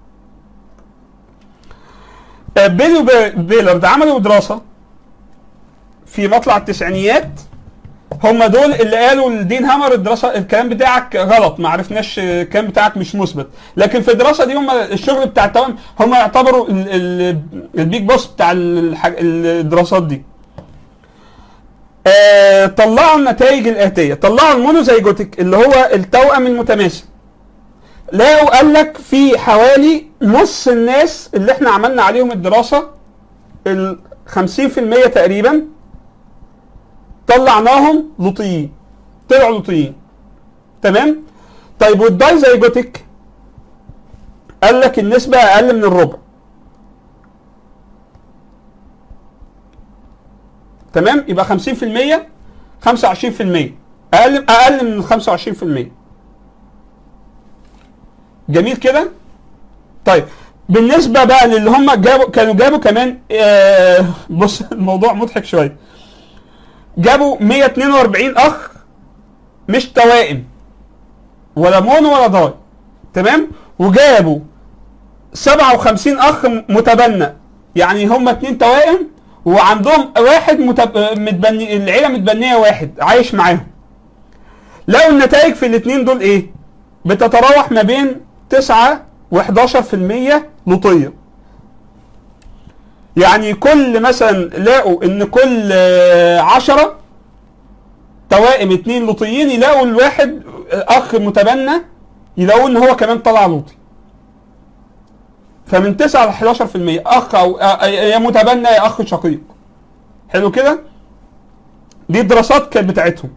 آه، بيلي وبيلارد عملوا دراسه في مطلع التسعينيات هم دول اللي قالوا لدين هامر الدراسه الكلام بتاعك غلط ما عرفناش الكلام بتاعك مش مثبت لكن في الدراسه دي هم الشغل بتاع التوام هم يعتبروا ال- ال- البيج بوس بتاع الحاج- الدراسات دي آه، طلعوا النتائج الاتيه طلعوا المونوزيجوتيك اللي هو التوأم المتماثل لقوا قال لك في حوالي نص الناس اللي احنا عملنا عليهم الدراسه ال 50% تقريبا طلعناهم لوطيين طلعوا لوطيين تمام طيب والدايزايجوتيك قال لك النسبة أقل من الربع تمام يبقى 50% 25% أقل أقل من 25% جميل كده طيب بالنسبة بقى للي هم جابوا كانوا جابوا كمان آه بص الموضوع مضحك شوية جابوا 142 اخ مش توائم ولا مونو ولا داي تمام وجابوا 57 اخ متبنى يعني هم اتنين توائم وعندهم واحد متب... متبني العيله متبنيه واحد عايش معاهم لقوا النتائج في الاثنين دول ايه بتتراوح ما بين 9 و11% لوطيه يعني كل مثلا لقوا ان كل آه، عشرة توائم اتنين لوطيين يلاقوا الواحد آه، اخ متبنى يلاقوا ان هو كمان طلع لوطي فمن 9 ل 11% اخ او آه، يا متبنى يا اخ شقيق حلو كده دي الدراسات كانت بتاعتهم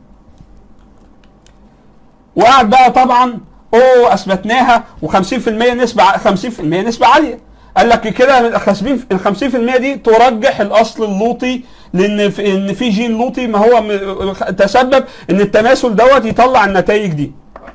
وقعد بقى طبعا اوه اثبتناها و50% نسبه ع- 50% نسبه عاليه قال لك كده ال 50% دي ترجح الاصل اللوطي لان في ان في جين لوطي ما هو م- تسبب ان التماثل دوت يطلع النتائج دي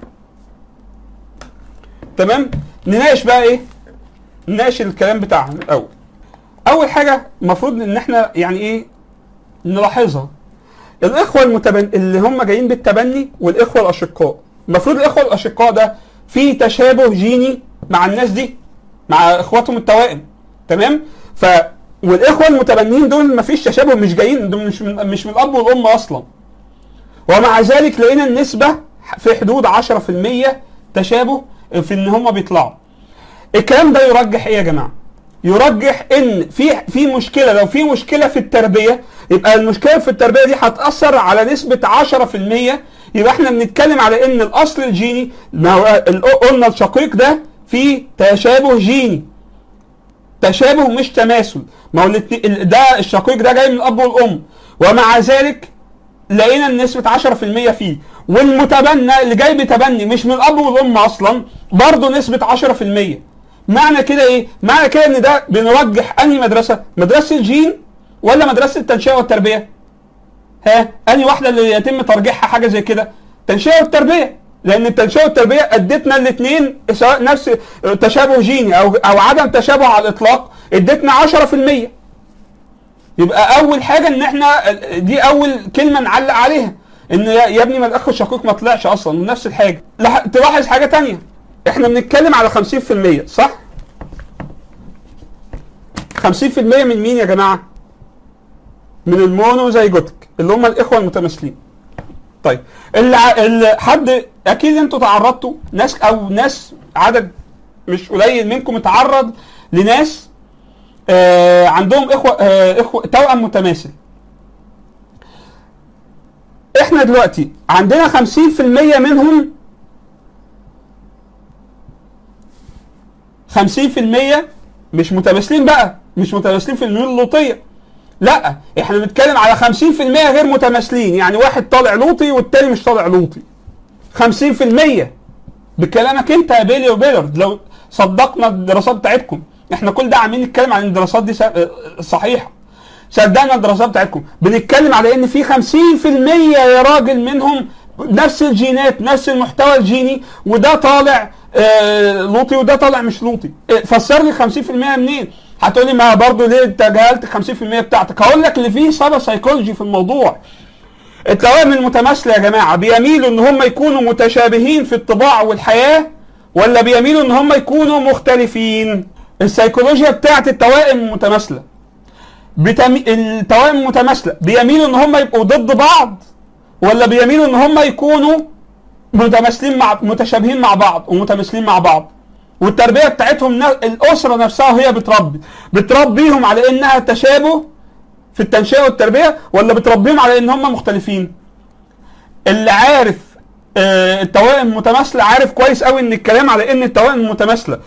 تمام نناقش بقى ايه نناقش الكلام بتاعهم الاول اول حاجه المفروض ان احنا يعني ايه نلاحظها الاخوه المتبن اللي هم جايين بالتبني والاخوه الاشقاء المفروض الاخوه الاشقاء ده في تشابه جيني مع الناس دي مع اخواتهم التوائم تمام ف والاخوه المتبنيين دول مفيش تشابه مش جايين دول مش من مش من الاب والام اصلا ومع ذلك لقينا النسبه في حدود 10% تشابه في ان هم بيطلعوا الكلام ده يرجح ايه يا جماعه يرجح ان في في مشكله لو في مشكله في التربيه يبقى المشكله في التربيه دي هتاثر على نسبه 10% يبقى احنا بنتكلم على ان الاصل الجيني ما هو ال- قلنا الشقيق ده فيه تشابه جيني تشابه مش تماثل ما هو الاتنين- ال- ده الشقيق ده جاي من الاب والام ومع ذلك لقينا النسبة 10% فيه والمتبنى اللي جاي بتبني مش من الاب والام اصلا برضه نسبة 10% معنى كده ايه؟ معنى كده ان ده بنرجح انهي مدرسة؟ مدرسة الجين ولا مدرسة التنشئة والتربية؟ ها؟ انهي واحدة اللي يتم ترجيحها حاجة زي كده؟ التنشئة والتربية لان التنشئة والتربية ادتنا الاثنين سواء نفس تشابه جيني او او عدم تشابه على الاطلاق ادتنا 10% يبقى اول حاجه ان احنا دي اول كلمه نعلق عليها ان يا يا ابني ما الاخ الشقيق ما طلعش اصلا نفس الحاجه لح- تلاحظ حاجه تانية احنا بنتكلم على 50% صح 50% من مين يا جماعه من المونوزيجوتيك اللي هم الاخوه المتماثلين طيب اللي, ع- اللي حد اكيد انتوا تعرضتوا ناس او ناس عدد مش قليل منكم اتعرض لناس آه عندهم اخوه آه اخوه توأم متماثل احنا دلوقتي عندنا 50% منهم 50% مش متماثلين بقى مش متماثلين في الميول اللوطيه لا احنا بنتكلم على 50% غير متماثلين يعني واحد طالع لوطي والتاني مش طالع لوطي 50% بكلامك انت يا بيلي وبيلرد لو صدقنا الدراسات بتاعتكم احنا كل ده عاملين نتكلم عن الدراسات دي سا- صحيحه صدقنا الدراسات بتاعتكم بنتكلم على ان في 50% يا راجل منهم نفس الجينات نفس المحتوى الجيني وده طالع آه لوطي وده طالع مش لوطي آه، فسر لي 50% منين هتقولي ما برضه ليه انت جهلت 50% بتاعتك هقول لك اللي فيه سبب سيكولوجي في الموضوع التوائم المتماثله يا جماعه بيميلوا ان هم يكونوا متشابهين في الطباع والحياه ولا بيميلوا ان هم يكونوا مختلفين السيكولوجيا بتاعت التوائم المتماثله بتمي... التوائم المتماثله بيميلوا ان هم يبقوا ضد بعض ولا بيميلوا ان هم يكونوا متماثلين مع متشابهين مع بعض ومتماثلين مع بعض والتربيه بتاعتهم ن... الاسره نفسها وهي بتربي بتربيهم على انها تشابه في التنشئه والتربيه ولا بتربيهم على ان هم مختلفين اللي عارف آه، التوائم المتماثله عارف كويس قوي ان الكلام على ان التوائم المتماثله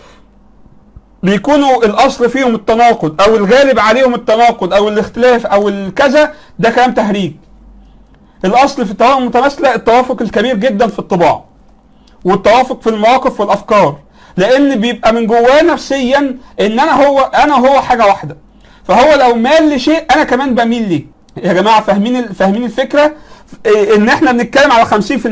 بيكونوا الاصل فيهم التناقض او الغالب عليهم التناقض او الاختلاف او الكذا ده كلام تهريج الاصل في التوائم المتماثله التوافق الكبير جدا في الطباع والتوافق في المواقف والافكار لان بيبقى من جواه نفسيا ان انا هو انا هو حاجه واحده فهو لو مال لشيء انا كمان بميل ليه يا جماعه فاهمين ال- فاهمين الفكره إيه، ان احنا بنتكلم على 50%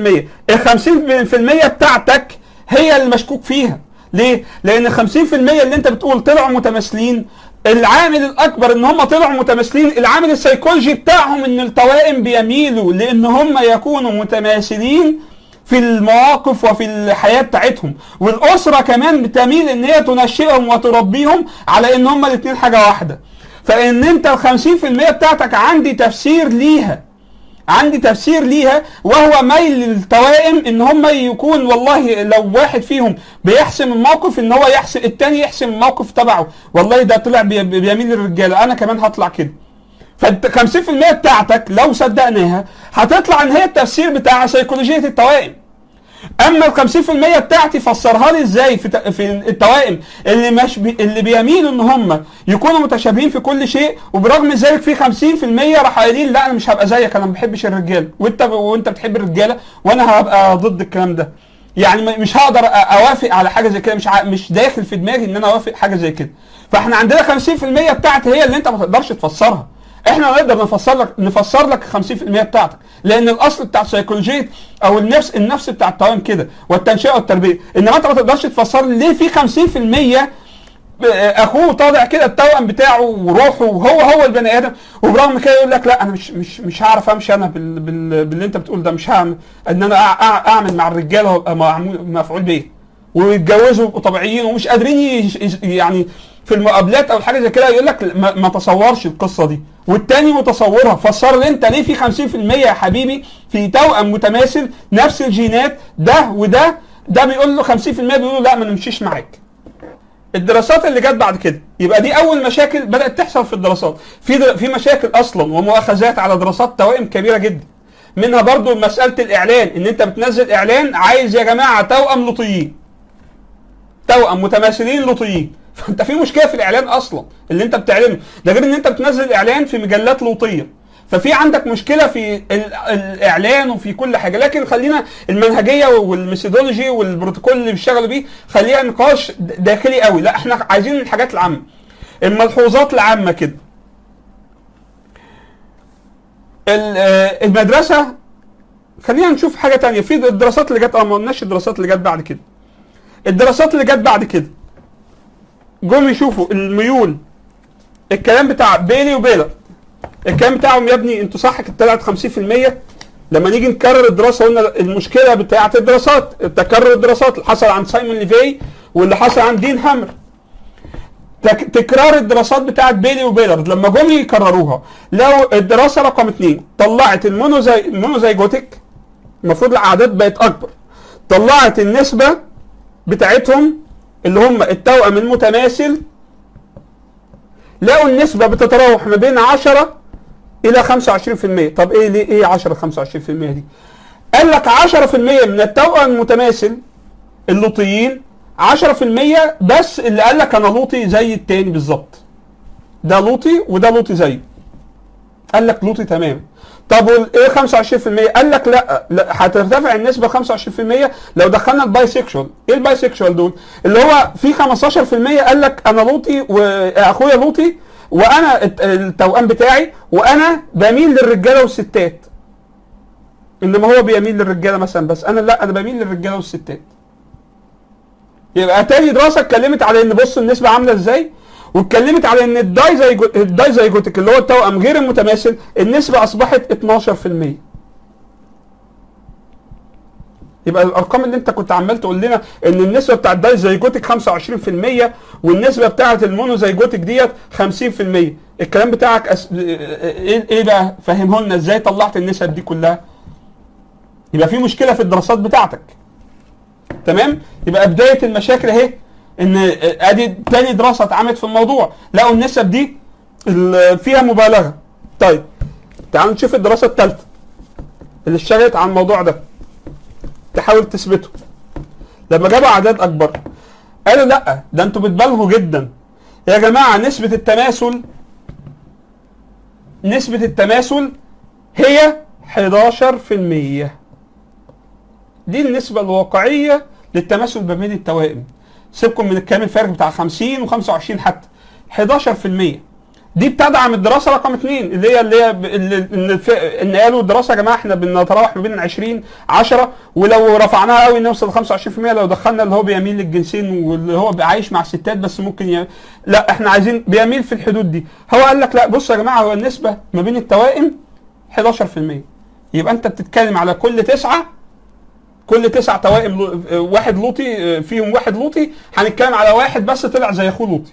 ال 50% بتاعتك هي المشكوك فيها ليه؟ لان ال 50% اللي انت بتقول طلعوا متماثلين العامل الاكبر ان هم طلعوا متماثلين العامل السيكولوجي بتاعهم ان التوائم بيميلوا لان هم يكونوا متماثلين في المواقف وفي الحياه بتاعتهم والاسره كمان بتميل ان هي تنشئهم وتربيهم على ان هم الاثنين حاجه واحده فان انت ال 50% بتاعتك عندي تفسير ليها عندي تفسير ليها وهو ميل للتوائم ان هم يكون والله لو واحد فيهم بيحسم الموقف ان هو يحسم التاني يحسم الموقف تبعه والله ده طلع بي- بيميل للرجاله انا كمان هطلع كده فانت 50% بتاعتك لو صدقناها هتطلع ان هي التفسير بتاع سيكولوجيه التوائم اما ال 50% بتاعتي فسرها لي ازاي في ت- في التوائم اللي مش بي اللي بيميلوا ان هم يكونوا متشابهين في كل شيء وبرغم ذلك في 50% راح قايلين لا انا مش هبقى زيك انا ما بحبش الرجاله وانت وانت بتحب الرجاله وانا هبقى ضد الكلام ده يعني م- مش هقدر أ- اوافق على حاجه زي كده مش ع- مش داخل في دماغي ان انا اوافق حاجه زي كده فاحنا عندنا 50% بتاعتي هي اللي انت ما تقدرش تفسرها احنا نقدر نفسر لك نفسر لك 50% بتاعتك لان الاصل بتاع السيكولوجيه او النفس النفس بتاع التوائم كده والتنشئه والتربيه انما انت ما تقدرش تفسر لي ليه في 50% اخوه طالع كده التوأم بتاعه وروحه وهو هو البني ادم وبرغم كده يقول لك لا انا مش مش مش هعرف امشي انا بال بال باللي انت بتقول ده مش هعمل ان انا أع- أع- اعمل مع الرجاله وابقى معمول مفعول بيه ويتجوزوا ويبقوا طبيعيين ومش قادرين يش- يش- يعني في المقابلات او حاجه زي كده يقول لك ما, ما تصورش القصه دي والتاني متصورها فسر لي انت ليه في 50% يا حبيبي في توأم متماثل نفس الجينات ده وده ده بيقول له 50% بيقول له لا ما نمشيش معاك الدراسات اللي جت بعد كده يبقى دي اول مشاكل بدات تحصل في الدراسات في در... في مشاكل اصلا ومؤاخذات على دراسات توائم كبيره جدا منها برضو مساله الاعلان ان انت بتنزل اعلان عايز يا جماعه توأم لوطيين توأم متماثلين لوطيين فانت في مشكله في الاعلان اصلا اللي انت بتعلنه ده غير ان انت بتنزل اعلان في مجلات لوطيه ففي عندك مشكله في ال- الاعلان وفي كل حاجه لكن خلينا المنهجيه والميثودولوجي والبروتوكول اللي بيشتغلوا بيه خليها نقاش د- داخلي قوي لا احنا عايزين الحاجات العامه الملحوظات العامه كده ال- آه، المدرسه خلينا نشوف حاجه تانية في الدراسات اللي جت اه ما قلناش الدراسات اللي جت بعد كده الدراسات اللي جت بعد كده جم يشوفوا الميول الكلام بتاع بيلي وبيلا الكلام بتاعهم يا ابني انتوا صح كانت طلعت 50% لما نيجي نكرر الدراسه قلنا المشكله بتاعه الدراسات تكرر الدراسات اللي حصل عند سايمون ليفي واللي حصل عند دين هامر تك تكرار الدراسات بتاعت بيلي وبيلارد لما جم يكرروها لو الدراسه رقم اثنين طلعت المونوزي المونوزيجوتيك المفروض الاعداد بقت اكبر طلعت النسبه بتاعتهم اللي هم التوأم المتماثل لقوا النسبه بتتراوح ما بين 10 الى 25% طب ايه ليه ايه 10 25% دي قال لك 10% من التوأم المتماثل اللوطيين 10% بس اللي قال لك انا لوطي زي التاني بالظبط ده لوطي وده لوطي زيه قال لك لوطي تمام طب ايه 25% قال لك لا, لا هترتفع النسبه 25% لو دخلنا الباي سيكشوال ايه الباي سيكشوال دول اللي هو في 15% قال لك انا لوطي واخويا لوطي وانا التوأم بتاعي وانا بميل للرجاله والستات انما هو بيميل للرجاله مثلا بس انا لا انا بميل للرجاله والستات يبقى تاني دراسه اتكلمت على ان بص النسبه عامله ازاي واتكلمت على ان الداي الدايزايجوتيك اللي هو التوأم غير المتماثل النسبه اصبحت 12% يبقى الارقام اللي انت كنت عمال تقول لنا ان النسبه بتاع الدايزايجوتيك 25% والنسبه بتاعه المونوزايجوتيك ديت 50% الكلام بتاعك أس... ايه ايه بقى فهمه لنا ازاي طلعت النسب دي كلها يبقى في مشكله في الدراسات بتاعتك تمام يبقى بدايه المشاكل اهي ان ادي تاني دراسه اتعملت في الموضوع لقوا النسب دي فيها مبالغه طيب تعالوا نشوف الدراسه الثالثه اللي اشتغلت على الموضوع ده تحاول تثبته لما جابوا اعداد اكبر قالوا لا ده انتوا بتبالغوا جدا يا جماعه نسبه التماثل نسبه التماثل هي 11% دي النسبه الواقعيه للتماثل ما بين التوائم سيبكم من الكلام الفارغ بتاع 50 و25 حتى 11% دي بتدعم الدراسه رقم اثنين اللي هي اللي هي اللي ان قالوا الدراسه يا جماعه احنا بنتراوح ما بين 20 10 ولو رفعناها قوي نوصل ل 25% لو دخلنا اللي هو بيميل للجنسين واللي هو عايش مع الستات بس ممكن ي... لا احنا عايزين بيميل في الحدود دي هو قال لك لا بصوا يا جماعه هو النسبه ما بين التوائم 11% يبقى انت بتتكلم على كل تسعه كل تسع توائم واحد لوطي فيهم واحد لوطي هنتكلم على واحد بس طلع زي اخوه لوطي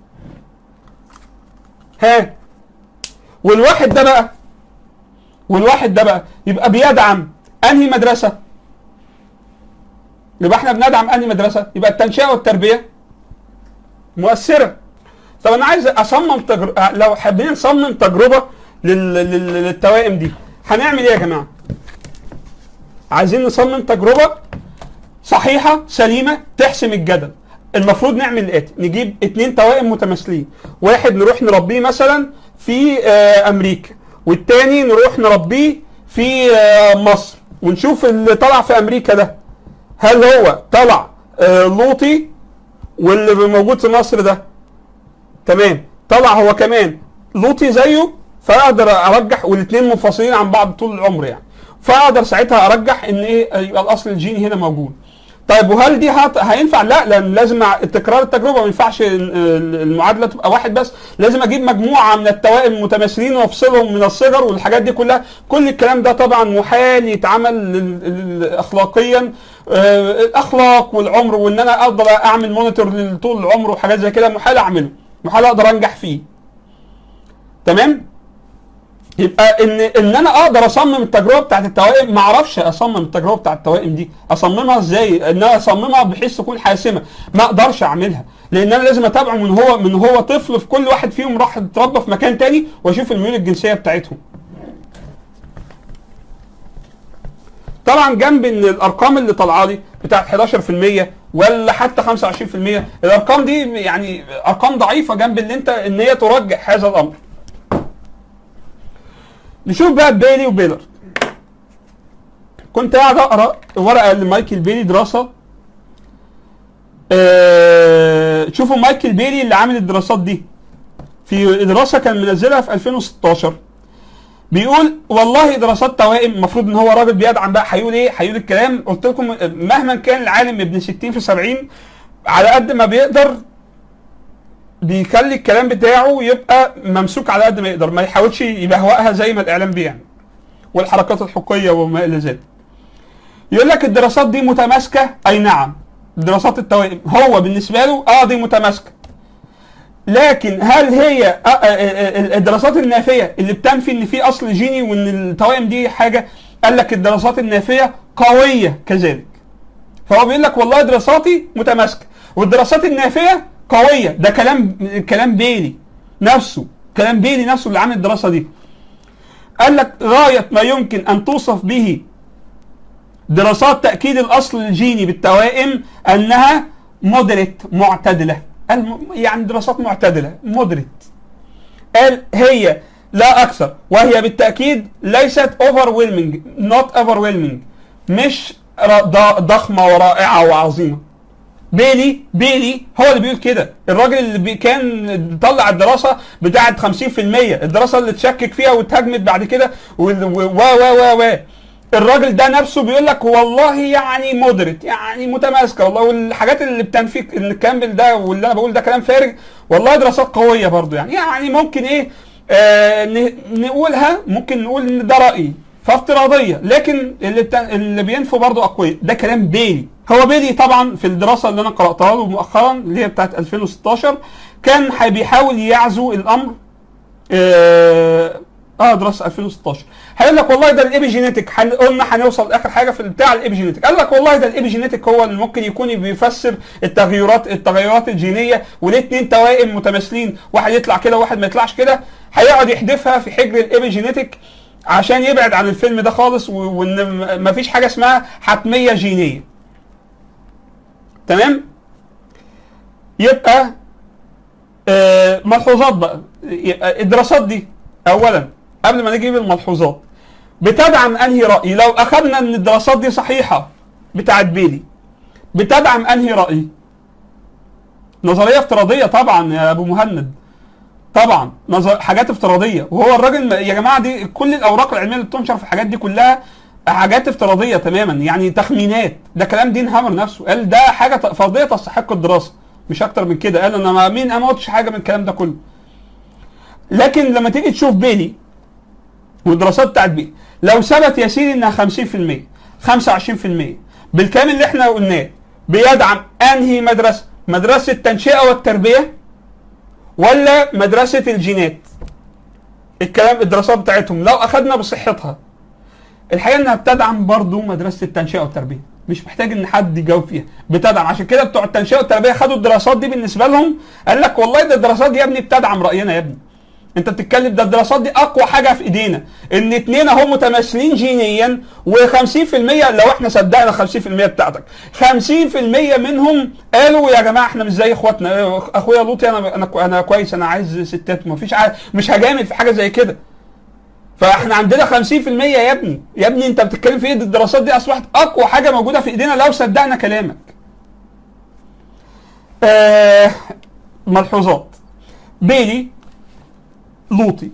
ها والواحد ده بقى والواحد ده بقى يبقى بيدعم انهي مدرسه يبقى احنا بندعم انهي مدرسه يبقى التنشئه والتربيه مؤثره طب انا عايز اصمم تجربه لو حابين نصمم تجربه لل... لل... للتوائم دي هنعمل ايه يا جماعه عايزين نصمم تجربه صحيحه سليمه تحسم الجدل المفروض نعمل الاتي نجيب اتنين توائم متماثلين واحد نروح نربيه مثلا في آه امريكا والتاني نروح نربيه في آه مصر ونشوف اللي طلع في امريكا ده هل هو طلع آه لوطي واللي موجود في مصر ده تمام طلع هو كمان لوطي زيه فاقدر ارجح والاثنين منفصلين عن بعض طول العمر يعني فاقدر ساعتها ارجح ان ايه يبقى الاصل الجيني هنا موجود طيب وهل دي هت... هينفع؟ لا لان لازم تكرار التجربه ما ينفعش المعادله تبقى واحد بس، لازم اجيب مجموعه من التوائم المتماثلين وافصلهم من الصغر والحاجات دي كلها، كل الكلام ده طبعا محال يتعمل اخلاقيا الاخلاق والعمر وان انا اقدر اعمل مونيتور لطول العمر وحاجات زي كده محال اعمله، محال اقدر انجح فيه. تمام؟ يبقى ان ان انا اقدر اصمم التجربه بتاعت التوائم ما اعرفش اصمم التجربه بتاعت التوائم دي اصممها ازاي ان انا اصممها بحيث تكون حاسمه ما اقدرش اعملها لان انا لازم اتابعه من هو من هو طفل في كل واحد فيهم راح اتربى في مكان تاني واشوف الميول الجنسيه بتاعتهم طبعا جنب ان الارقام اللي طالعه لي بتاعت 11% ولا حتى 25% الارقام دي يعني ارقام ضعيفه جنب ان انت ان هي ترجح هذا الامر نشوف بقى بيلي وبيلر كنت قاعد اقرا ورقه لمايكل بيلي دراسه آه شوفوا مايكل بيلي اللي عامل الدراسات دي في دراسه كان منزلها في 2016 بيقول والله دراسات توائم المفروض ان هو راجل بيدعم بقى هيقول ايه؟ هيقول الكلام قلت لكم مهما كان العالم ابن 60 في 70 على قد ما بيقدر بيخلي الكلام بتاعه يبقى ممسوك على قد ما يقدر ما يحاولش يبهوأها زي ما الاعلام بيعمل والحركات الحقوقيه وما الى ذلك يقول لك الدراسات دي متماسكه اي نعم دراسات التوائم هو بالنسبه له اه دي متماسكه لكن هل هي الدراسات النافيه اللي بتنفي ان في اصل جيني وان التوائم دي حاجه قال لك الدراسات النافيه قويه كذلك فهو بيقول لك والله دراساتي متماسكه والدراسات النافيه قويه ده كلام كلام بيلي نفسه كلام بيلي نفسه اللي عامل الدراسه دي قال لك غايه ما يمكن ان توصف به دراسات تاكيد الاصل الجيني بالتوائم انها مودريت معتدله قال يعني دراسات معتدله مودريت قال هي لا اكثر وهي بالتاكيد ليست اوفر نوت اوفر مش ر- ض- ضخمه ورائعه وعظيمه بيلي بيلي هو اللي بيقول كده الراجل اللي بي كان طلع الدراسه بتاعه 50% الدراسه اللي اتشكك فيها واتهاجمت بعد كده وال- و و و و الراجل ده نفسه بيقول لك والله يعني مودريت يعني متماسكه والله والحاجات اللي بتنفي ان كامبل ده واللي انا بقول ده كلام فارغ والله دراسات قويه برضو يعني يعني ممكن ايه آه ن- نقولها ممكن نقول ان ده رايي فافتراضيه لكن اللي بتا... اللي بينفوا برضو اقوياء ده كلام بيلي هو بيلي طبعا في الدراسه اللي انا قراتها له مؤخرا اللي هي بتاعت 2016 كان حي- بيحاول يعزو الامر اه, آه دراسه 2016 هيقول لك والله ده الابيجينيتك حن... قلنا هنوصل اخر حاجه في بتاع الابيجينيتك قال لك والله ده الابيجينيتك هو اللي ممكن يكون بيفسر التغيرات التغيرات الجينيه وليه اتنين توائم متماثلين واحد يطلع كده وواحد ما يطلعش كده هيقعد يحدفها في حجر الابيجينيتك عشان يبعد عن الفيلم ده خالص و- وان م- مفيش حاجه اسمها حتميه جينيه تمام يبقى آه ملحوظات بقى يبقى الدراسات دي اولا قبل ما نجيب الملحوظات بتدعم انهي راي لو اخذنا ان الدراسات دي صحيحه بتاعت بيلي بتدعم انهي راي نظريه افتراضيه طبعا يا ابو مهند طبعا نظر حاجات افتراضيه وهو الراجل يا جماعه دي كل الاوراق العلميه اللي بتنشر في الحاجات دي كلها حاجات افتراضيه تماما يعني تخمينات ده كلام دين هامر نفسه قال ده حاجه ت- فرضيه تستحق الدراسه مش اكتر من كده قال انا ما مين انا ما قلتش حاجه من الكلام ده كله لكن لما تيجي تشوف بيلي والدراسات بتاعت بيلي لو ثبت يا سيدي انها 50% 25% بالكامل اللي احنا قلناه بيدعم انهي مدرسه مدرسه التنشئه والتربيه ولا مدرسه الجينات الكلام الدراسات بتاعتهم لو اخذنا بصحتها الحقيقه انها بتدعم برضو مدرسه التنشئه والتربيه مش محتاج ان حد يجاوب فيها بتدعم عشان كده بتوع التنشئه والتربيه خدوا الدراسات دي بالنسبه لهم قال لك والله ده الدراسات دي يا ابني بتدعم راينا يا ابني انت بتتكلم ده الدراسات دي اقوى حاجه في ايدينا ان اتنين اهو متماثلين جينيا و50% لو احنا صدقنا 50% بتاعتك 50% منهم قالوا يا جماعه احنا مش زي اخواتنا اخويا لوطي انا انا انا كويس انا عايز ستات ما فيش مش هجامل في حاجه زي كده فاحنا عندنا 50% يا ابني يا ابني انت بتتكلم في ايه دي الدراسات دي اصبحت اقوى حاجه موجوده في ايدينا لو صدقنا كلامك آه ملحوظات بيلي لوطي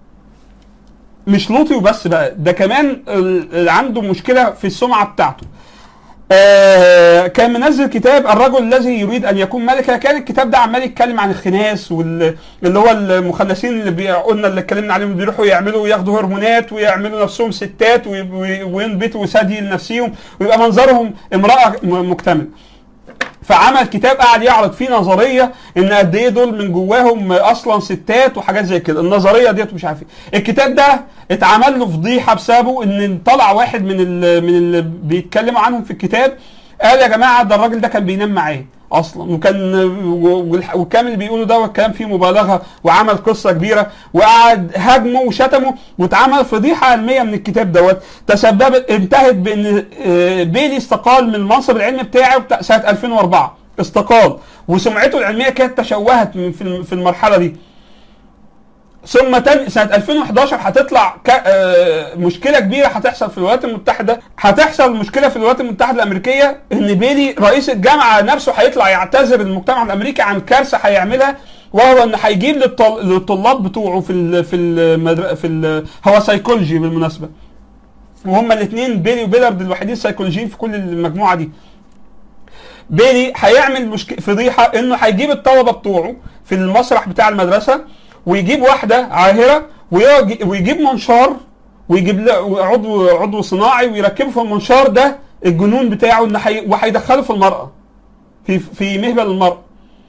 مش لوطي وبس بقى ده كمان ال- عنده مشكله في السمعه بتاعته آه كان منزل كتاب الرجل الذي يريد ان يكون ملكا كان الكتاب ده عمال يتكلم عن الخناس واللي هو المخنثين اللي بي- قلنا اللي اتكلمنا عليهم بيروحوا يعملوا ياخدوا هرمونات ويعملوا نفسهم ستات وي- وي- وينبتوا ثدي لنفسهم ويبقى منظرهم امراه م- مكتمله فعمل كتاب قاعد يعرض فيه نظريه ان قد ايه دول من جواهم اصلا ستات وحاجات زي كده النظريه ديت مش عارف ايه الكتاب ده اتعمل له فضيحه بسببه ان طلع واحد من ال من اللي بيتكلموا عنهم في الكتاب قال يا جماعه ده الراجل ده كان بينام معاه اصلا وكان والح- والكلام اللي بيقوله ده والكلام فيه مبالغه وعمل قصه كبيره وقعد هاجمه وشتمه واتعمل فضيحه علميه من الكتاب دوت تسببت انتهت بان آه، بيلي استقال من المنصب العلمي بتاعه بتاع سنه 2004 استقال وسمعته العلميه كانت تشوهت من- في الم- في المرحله دي ثم تاني سنه 2011 هتطلع ك... آه، مشكله كبيره هتحصل في الولايات المتحده هتحصل مشكله في الولايات المتحده الامريكيه ان بيلي رئيس الجامعه نفسه هيطلع يعتذر المجتمع الامريكي عن كارثه هيعملها وهو ان هيجيب للطل... للطلاب بتوعه في ال... في المدر... في ال... هو سيكولوجي بالمناسبه وهما الاثنين بيلي وبيلارد الوحيدين سيكولوجيين في كل المجموعه دي بيلي هيعمل مشك... فضيحه انه هيجيب الطلبه بتوعه في المسرح بتاع المدرسه ويجيب واحده عاهره ويجي- ويجيب منشار ويجيب له عضو عضو صناعي ويركبه في المنشار ده الجنون بتاعه ان حي... وهيدخله في المراه في في مهبل المراه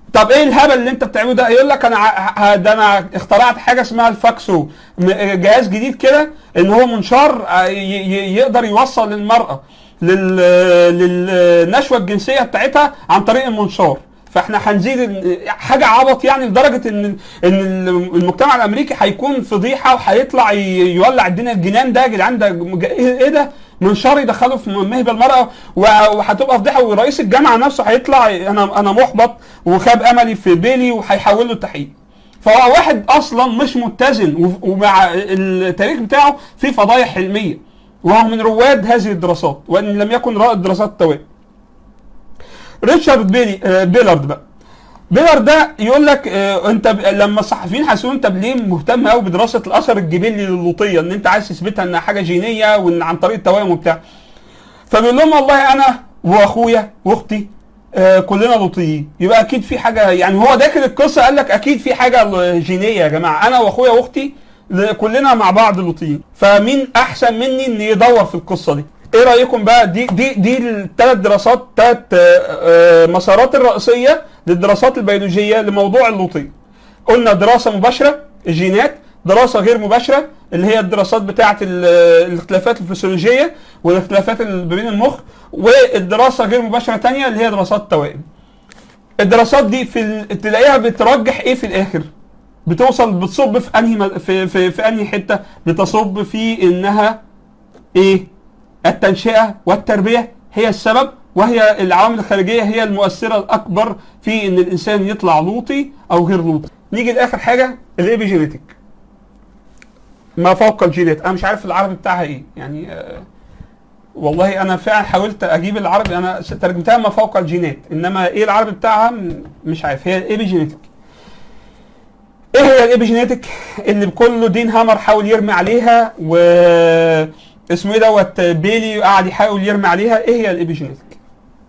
طب ايه الهبل اللي انت بتعمله ده يقول لك انا ع- ه- ده انا اخترعت حاجه اسمها الفاكسو م- جهاز جديد كده ان هو منشار آه، ي- ي- يقدر يوصل للمراه لل- للنشوه الجنسيه بتاعتها عن طريق المنشار فاحنا هنزيد ال- حاجه عبط يعني لدرجه ان ان المجتمع الامريكي هيكون فضيحه وهيطلع ي- يولع الدنيا الجنان ده يا جدعان ده مج- ايه إيه ده منشار يدخله في مهبل المراه و- وهتبقى فضيحه ورئيس الجامعه نفسه هيطلع انا انا محبط وخاب املي في بيلي وهيحول له التحقيق فهو واحد اصلا مش متزن وف- ومع التاريخ بتاعه فيه فضايح علميه وهو من رواد هذه الدراسات وان لم يكن رائد دراسات التوائم ريتشارد بيلي آه، بيلارد بقى بيلارد ده يقول لك آه، انت ب... لما الصحفيين حسوا انت ليه مهتم قوي بدراسه الاثر الجبلي للوطيه ان انت عايز تثبتها انها حاجه جينيه وان عن طريق التوائم وبتاع فبيقول لهم والله انا واخويا واختي آه كلنا لوطيين يبقى اكيد في حاجه يعني هو داخل القصه قال لك اكيد في حاجه جينيه يا جماعه انا واخويا واختي ل- كلنا مع بعض لوطيين فمين احسن مني ان يدور في القصه دي ايه رايكم بقى دي دي دي الثلاث دراسات ثلاث مسارات الرئيسيه للدراسات البيولوجيه لموضوع اللوطيه قلنا دراسه مباشره الجينات دراسه غير مباشره اللي هي الدراسات بتاعه ال- الاختلافات الفسيولوجيه والاختلافات اللي بين المخ والدراسه غير مباشره تانية اللي هي دراسات التوائم الدراسات دي في ال- تلاقيها بترجح ايه في الاخر بتوصل بتصب في انهي م- في في, في انهي حته بتصب في انها ايه التنشئه والتربيه هي السبب وهي العوامل الخارجيه هي المؤثره الاكبر في ان الانسان يطلع لوطي او غير لوطي نيجي لاخر حاجه الابيجينيتك ما فوق الجينات انا مش عارف العربي بتاعها ايه يعني آه والله انا فعلا حاولت اجيب العربي انا ترجمتها ما فوق الجينات انما ايه العربي بتاعها م- مش عارف هي الابيجينيتك ايه هي الابيجينيتك اللي كله دين هامر حاول يرمي عليها و اسمه ايه دوت بيلي قاعد يحاول يرمي عليها ايه هي الابيجينيتك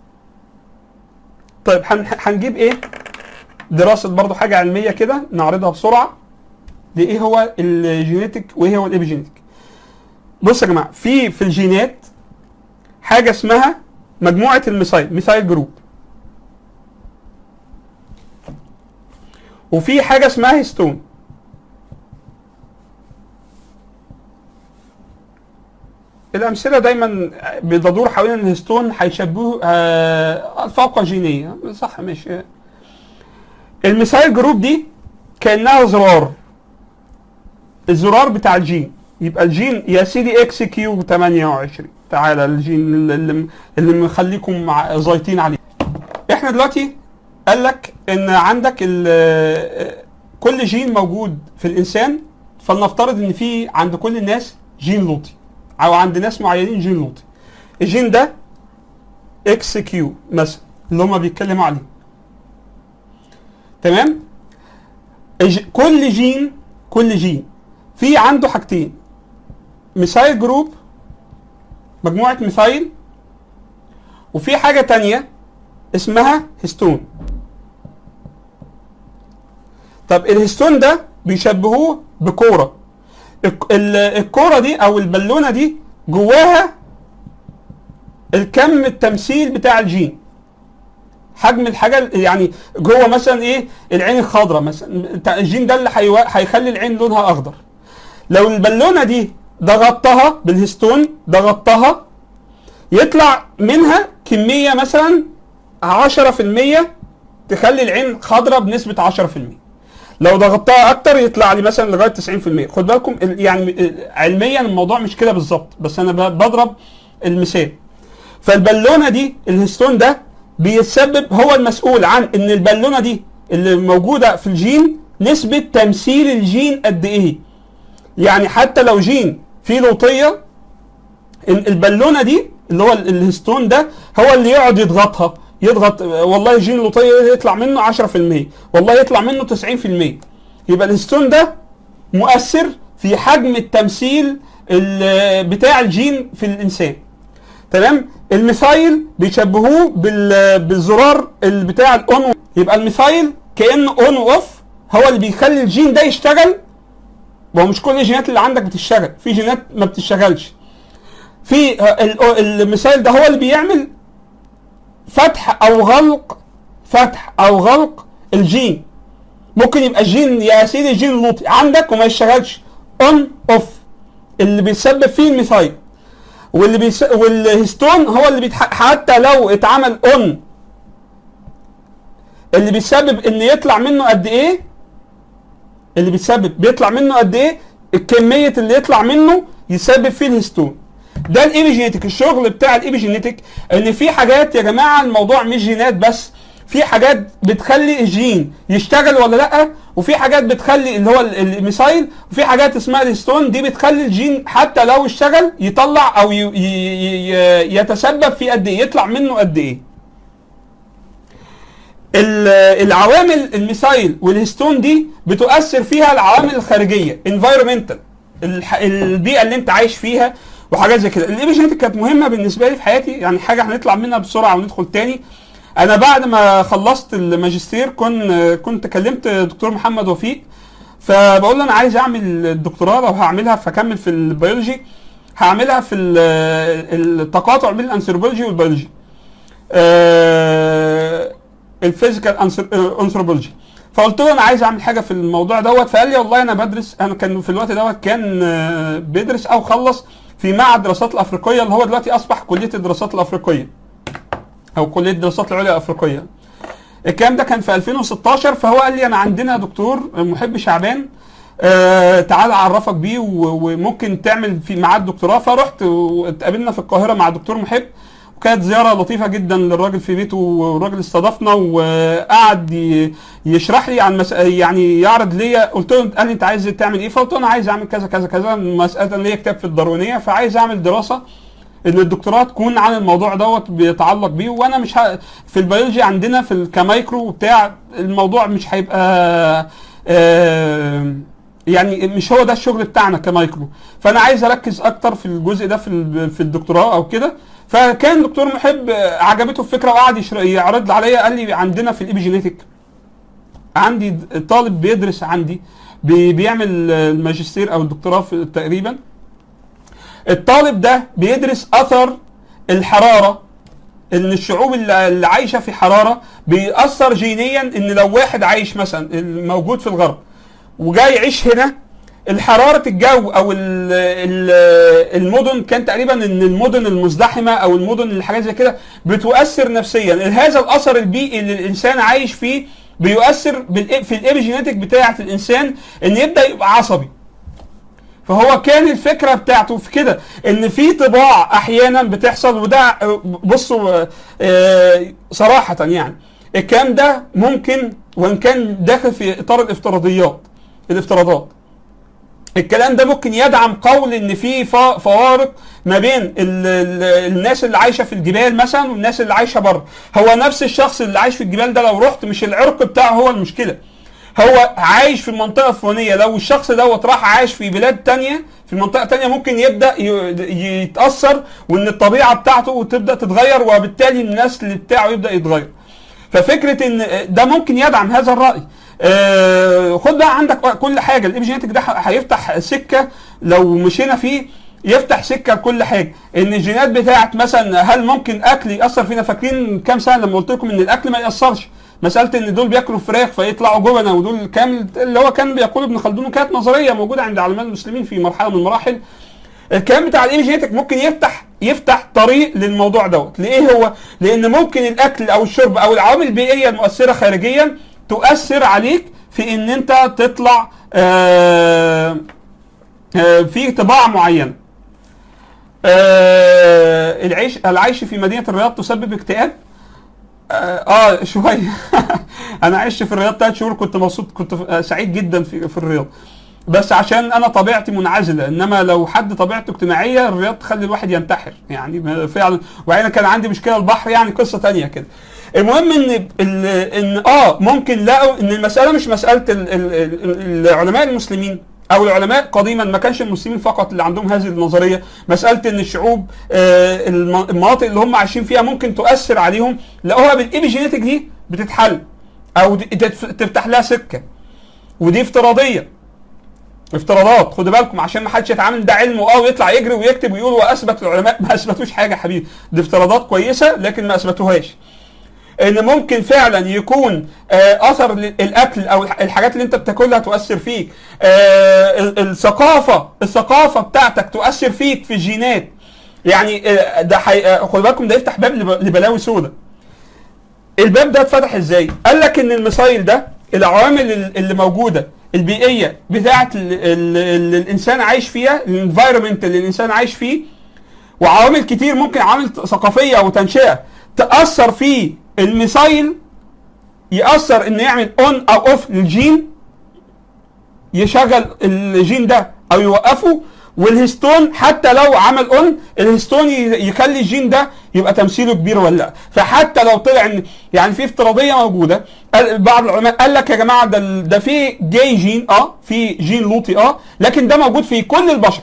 طيب هن- هنجيب ايه دراسه برضو حاجه علميه كده نعرضها بسرعه لايه هو الجينيتك وايه هو الابيجينيتك بصوا يا جماعه في في الجينات حاجه اسمها مجموعه الميثايل ميثايل جروب وفي حاجه اسمها هيستون الامثله دايما بتدور حوالين ان الهيستون هيشبهوا آه، الفاقه جينيه صح مش الميثايل جروب دي كانها زرار الزرار بتاع الجين يبقى الجين يا سيدي اكس كيو 28 تعالى الجين اللي اللي مخليكم مع- زايطين عليه احنا دلوقتي قال لك ان عندك ال- كل جين موجود في الانسان فلنفترض ان في عند كل الناس جين لوطي او عند ناس معينين جين لوطي الجين ده اكس كيو مثلا اللي هم بيتكلموا عليه تمام الج- كل جين كل جين في عنده حاجتين ميثايل جروب مجموعة ميثايل وفي حاجة تانية اسمها هيستون طب الهيستون ده بيشبهوه بكورة الك- ال- الكورة دي او البالونة دي جواها الكم التمثيل بتاع الجين حجم الحاجه يعني جوه مثلا ايه العين الخضراء مثلا بتاع الجين ده اللي هيوا- هيخلي العين لونها اخضر لو البالونه دي ضغطتها بالهستون ضغطتها يطلع منها كميه مثلا 10% تخلي العين خضراء بنسبه 10% لو ضغطتها اكتر يطلع لي مثلا لغايه 90% خد بالكم ال- يعني ال- علميا الموضوع مش كده بالظبط بس انا ب- بضرب المثال فالبالونه دي الهستون ده بيتسبب هو المسؤول عن ان البالونه دي اللي موجوده في الجين نسبه تمثيل الجين قد ايه يعني حتى لو جين فيه لوطيه ال- البالونه دي اللي هو ال- الهستون ده هو اللي يقعد يضغطها يضغط آه، والله جين لوطيه يطلع منه 10% والله يطلع منه 90% يبقى الهستون ده مؤثر في حجم التمثيل ال- بتاع الجين في الانسان تمام الميثايل بيشبهوه بال- بالزرار ال- بتاع الاون يبقى الميثايل كانه اون واوف هو اللي بيخلي الجين ده يشتغل وهو مش كل الجينات اللي عندك بتشتغل في جينات ما بتشتغلش في آه، ال- الميثايل ده هو اللي بيعمل فتح او غلق فتح او غلق الجين ممكن يبقى الجين يا سيدي الجين اللوطي عندك وما يشتغلش اون اوف اللي بيسبب فيه الميثايل واللي بيس... والهستون هو اللي بيتح... حتى لو اتعمل اون اللي بيسبب ان يطلع منه قد ايه اللي بيسبب بيطلع منه قد ايه الكميه اللي يطلع منه يسبب فيه الهستون ده الايبيجينيتك الشغل بتاع الايبيجينيتك ان في حاجات يا جماعه الموضوع مش جينات بس في حاجات بتخلي الجين يشتغل ولا لا وفي حاجات بتخلي اللي هو ال- الميسايل وفي حاجات اسمها الهستون دي بتخلي الجين حتى لو اشتغل يطلع او ي- ي- ي- يتسبب في قد ايه يطلع منه قد ايه ال- العوامل الميسايل والهستون دي بتؤثر فيها العوامل الخارجيه environmental الح- البيئه اللي انت عايش فيها وحاجات زي كده الايبيجينيتك كانت مهمه بالنسبه لي في حياتي يعني حاجه هنطلع منها بسرعه وندخل تاني انا بعد ما خلصت الماجستير كن كنت كلمت دكتور محمد وفيق فبقول له انا عايز اعمل الدكتوراه لو هعملها فاكمل في البيولوجي هعملها في ال- التقاطع بين الانثروبولوجي والبيولوجي آه، الفيزيكال انثروبولوجي فقلت له انا عايز اعمل حاجه في الموضوع دوت فقال لي والله انا بدرس انا كان في الوقت دوت كان آه، بيدرس او خلص في معهد الدراسات الافريقيه اللي هو دلوقتي اصبح كليه الدراسات الافريقيه او كليه الدراسات العليا الافريقيه الكلام ده كان في 2016 فهو قال لي انا عندنا دكتور محب شعبان آه تعال اعرفك بيه و- وممكن تعمل في معاه الدكتوراه فرحت واتقابلنا في القاهره مع الدكتور محب وكانت زياره لطيفه جدا للراجل في بيته والراجل استضافنا وقعد ي- يشرح لي عن مس... يعني يعرض ليا قلت له قال لي انت عايز تعمل ايه فقلت له انا عايز اعمل كذا كذا كذا مساله ليا كتاب في الداروينيه فعايز اعمل دراسه ان الدكتوراه تكون عن الموضوع دوت بيتعلق بيه وانا مش ه... في البيولوجي عندنا في الكمايكرو بتاع الموضوع مش هيبقى آه يعني مش هو ده الشغل بتاعنا كمايكرو فانا عايز اركز اكتر في الجزء ده في ال- في الدكتوراه او كده فكان دكتور محب آه، عجبته الفكره وقعد يشر- يعرض عليا قال لي عندنا في الايبيجينيتك عندي د- طالب بيدرس عندي بي- بيعمل آه، الماجستير او الدكتوراه في تقريبا الطالب ده بيدرس اثر الحراره ان الشعوب اللي اللي عايشه في حراره بيأثر جينيا ان لو واحد عايش مثلا موجود في الغرب وجاي يعيش هنا الحرارة الجو او ال- ال- المدن كان تقريبا ان المدن المزدحمة او المدن اللي حاجات زي كده بتؤثر نفسيا هذا الاثر البيئي اللي الانسان عايش فيه بيؤثر بالإ- في الايبيجينيتك بتاعة الانسان ان يبدأ يبقى عصبي فهو كان الفكره بتاعته في كده ان في طباع احيانا بتحصل وده بصوا آه، صراحه يعني الكلام ده ممكن وان كان داخل في اطار الافتراضيات الافتراضات الكلام ده ممكن يدعم قول ان في فا- فوارق ما بين ال ال الناس اللي عايشه في الجبال مثلا والناس اللي عايشه بره هو نفس الشخص اللي عايش في الجبال ده لو رحت مش العرق بتاعه هو المشكله هو عايش في المنطقه الفلانيه لو الشخص دوت راح عايش في بلاد تانية في منطقه تانية ممكن يبدا ي- يتاثر وان الطبيعه بتاعته تبدا تتغير وبالتالي النسل بتاعه يبدا يتغير ففكره ان ده ممكن يدعم هذا الراي آه خد بقى عندك كل حاجه الايبيجينيتك ده هيفتح سكه لو مشينا فيه يفتح سكه لكل حاجه ان الجينات بتاعت مثلا هل ممكن اكل ياثر فينا فاكرين كام سنه لما قلت لكم ان الاكل ما ياثرش مساله ان دول بياكلوا فراخ فيطلعوا جبنه ودول كامل اللي هو كان بيقول ابن خلدون وكانت نظريه موجوده عند علماء المسلمين في مرحله من المراحل الكلام بتاع الايبيجينيتك ممكن يفتح يفتح طريق للموضوع دوت ليه هو لان ممكن الاكل او الشرب او العوامل البيئيه المؤثره خارجيا تؤثر عليك في ان انت تطلع آه آه في طباع معينه آه العيش العيش في مدينه الرياض تسبب اكتئاب اه, آه شويه انا عشت في الرياض ثلاث شهور كنت مبسوط كنت ف- سعيد جدا في, في الرياض بس عشان انا طبيعتي منعزله انما لو حد طبيعته اجتماعيه الرياض تخلي الواحد ينتحر يعني ما- فعلا وبعدين كان عندي مشكله البحر يعني قصه تانية كده المهم ان ال- ان اه ممكن لقوا ان المساله مش مساله ال ال ال العلماء المسلمين او العلماء قديما ما كانش المسلمين فقط اللي عندهم هذه النظريه مساله ان الشعوب آه الم- المناطق اللي هم عايشين فيها ممكن تؤثر عليهم لقوها بالايبيجينيتك دي بتتحل او دي- تتف- تفتح لها سكه ودي افتراضيه افتراضات خدوا بالكم عشان ما حدش يتعامل ده علم اه ويطلع يجري ويكتب ويقول واثبت العلماء ما اثبتوش حاجه يا حبيبي دي افتراضات كويسه لكن ما اثبتوهاش ان ممكن فعلا يكون آه، اثر الاكل او الحاجات اللي انت بتاكلها تؤثر فيك آه، ال- الثقافه الثقافه بتاعتك تؤثر فيك في الجينات يعني آه، ده حي... آه، خد بالكم ده يفتح باب لب- لبلاوي سودة الباب ده اتفتح ازاي؟ قال لك ان الميسايل ده العوامل ال- اللي موجوده البيئيه بتاعه اللي الانسان عايش فيها الانفايرمنت اللي الانسان عايش فيه وعوامل كتير ممكن عوامل ثقافيه وتنشئه تاثر في الميسايل ياثر انه يعمل اون او اوف للجين يشغل الجين ده او يوقفه والهستون حتى لو عمل اون الهستون ي- يخلي الجين ده يبقى تمثيله كبير ولا لا فحتى لو طلع ان يعني في افتراضيه موجوده قال- بعض العلماء قال لك يا جماعه ده ال- ده في جاي جين اه في جين لوطي اه لكن ده موجود في كل البشر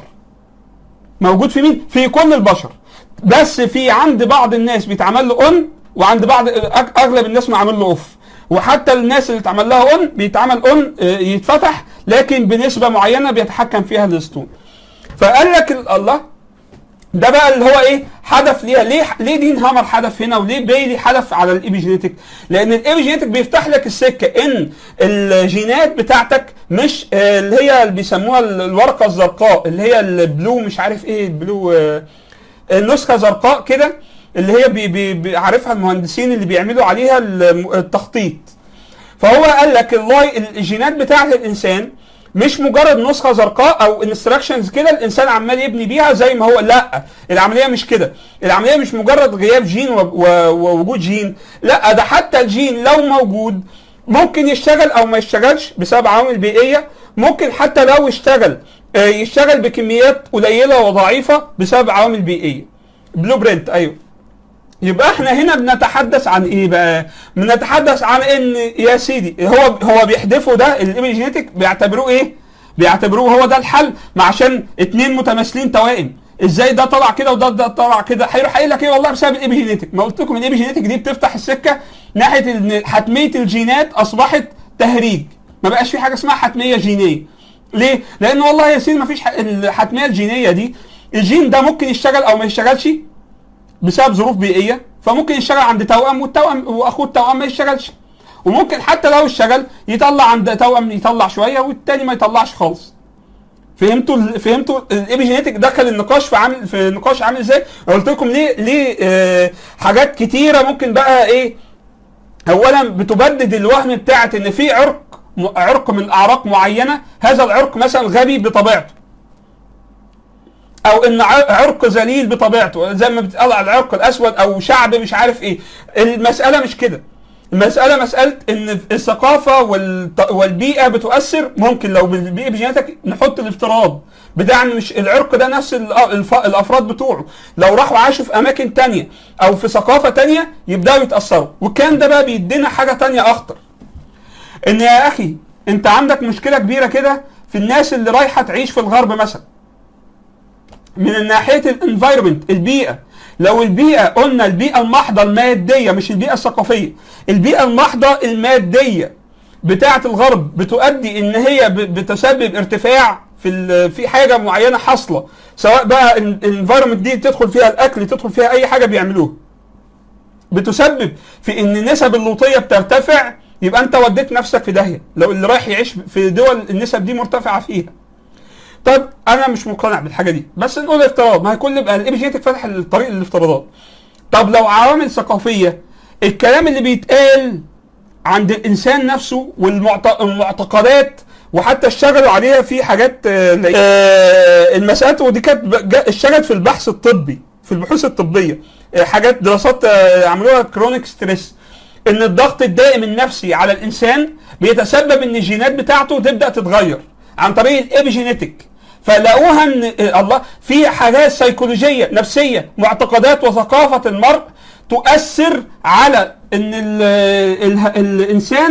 موجود في مين؟ في كل البشر بس في عند بعض الناس بيتعمل له اون وعند بعض أغ- اغلب الناس معمول له اوف وحتى الناس اللي اتعمل لها اون بيتعمل اون آه، يتفتح لكن بنسبه معينه بيتحكم فيها الاسطول فقال لك ال- الله ده بقى اللي هو ايه حدث ليها ليه ليه دين هامر حدث هنا وليه بيلي حدث على الايبيجينيتك لان الايبيجينيتك بيفتح لك السكه ان الجينات بتاعتك مش آه، اللي هي اللي بيسموها ال- الورقه الزرقاء اللي هي البلو مش عارف ايه البلو آه، النسخه زرقاء كده اللي هي بي بي بي- عارفها المهندسين اللي بيعملوا عليها الم- التخطيط فهو قال لك اللاي الجينات بتاعه الانسان مش مجرد نسخه زرقاء او انستراكشنز كده الانسان عمال يبني بيها زي ما هو لا العمليه مش كده العمليه مش مجرد غياب جين و- و- ووجود جين لا ده حتى الجين لو موجود ممكن يشتغل او ما يشتغلش بسبب عوامل بيئيه ممكن حتى لو اشتغل آه، يشتغل بكميات قليله وضعيفه بسبب عوامل بيئيه بلو برنت ايوه يبقى احنا هنا بنتحدث عن ايه بقى؟ بنتحدث عن ان يا سيدي هو هو بيحدفوا ده الايبيجينيتك بيعتبروه ايه؟ بيعتبروه هو ده الحل ما عشان اتنين متماثلين توائم ازاي ده طلع كده وده ده طلع كده هيروح قايل لك ايه والله بسبب الايبيجينيتك ما قلت لكم الايبيجينيتك دي بتفتح السكه ناحيه ان حتميه الجينات اصبحت تهريج ما بقاش في حاجه اسمها حتميه جينيه ليه؟ لان والله يا سيدي ما فيش ح- الحتميه الجينيه دي الجين ده ممكن يشتغل او ما يشتغلش بسبب ظروف بيئيه فممكن يشتغل عند توأم والتوأم واخوه التوأم ما يشتغلش وممكن حتى لو اشتغل يطلع عند توأم يطلع شويه والتاني ما يطلعش خالص فهمتوا ال- فهمتوا الايبيجينيتك دخل النقاش في عامل في نقاش عامل ازاي؟ أنا قلت لكم ليه ليه آه حاجات كتيره ممكن بقى ايه اولا بتبدد الوهم بتاعت ان في عرق م- عرق من اعراق معينه هذا العرق مثلا غبي بطبيعته او ان ع- عرق ذليل بطبيعته زي ما بتقال على العرق الاسود او شعب مش عارف ايه المساله مش كده المسألة مسألة إن الثقافة والط- والبيئة بتؤثر ممكن لو بالبيئة بجيناتك نحط الافتراض بتاع إن مش العرق ده نفس ال- الف- الأفراد بتوعه لو راحوا عاشوا في أماكن تانية أو في ثقافة تانية يبدأوا يتأثروا والكلام ده بقى بيدينا حاجة تانية أخطر إن يا أخي أنت عندك مشكلة كبيرة كده في الناس اللي رايحة تعيش في الغرب مثلا من ناحيه الانفايرمنت البيئه لو البيئه قلنا البيئه المحضه الماديه مش البيئه الثقافيه البيئه المحضه الماديه بتاعه الغرب بتؤدي ان هي ب- بتسبب ارتفاع في ال- في حاجه معينه حاصله سواء بقى الانفايرمنت دي تدخل فيها الاكل تدخل فيها اي حاجه بيعملوها بتسبب في ان نسب اللوطيه بترتفع يبقى انت وديت نفسك في داهيه لو اللي رايح يعيش في دول النسب دي مرتفعه فيها طب انا مش مقتنع بالحاجه دي بس نقول افتراض ما هي كل بقى الايبيجينيتك فتح الطريق للافتراضات طب لو عوامل ثقافيه الكلام اللي بيتقال عند الانسان نفسه والمعتقدات وحتى اشتغلوا عليها في حاجات آه، آه، المسألة ودي كانت ب- جا- اشتغلت في البحث الطبي في البحوث الطبيه آه، حاجات دراسات آه، عملوها كرونيك ستريس ان الضغط الدائم النفسي على الانسان بيتسبب ان الجينات بتاعته تبدا تتغير عن طريق الابيجينيتك فلقوها ان آه، الله في حاجات سيكولوجيه نفسيه معتقدات وثقافه المرء تؤثر على ان ال ال الانسان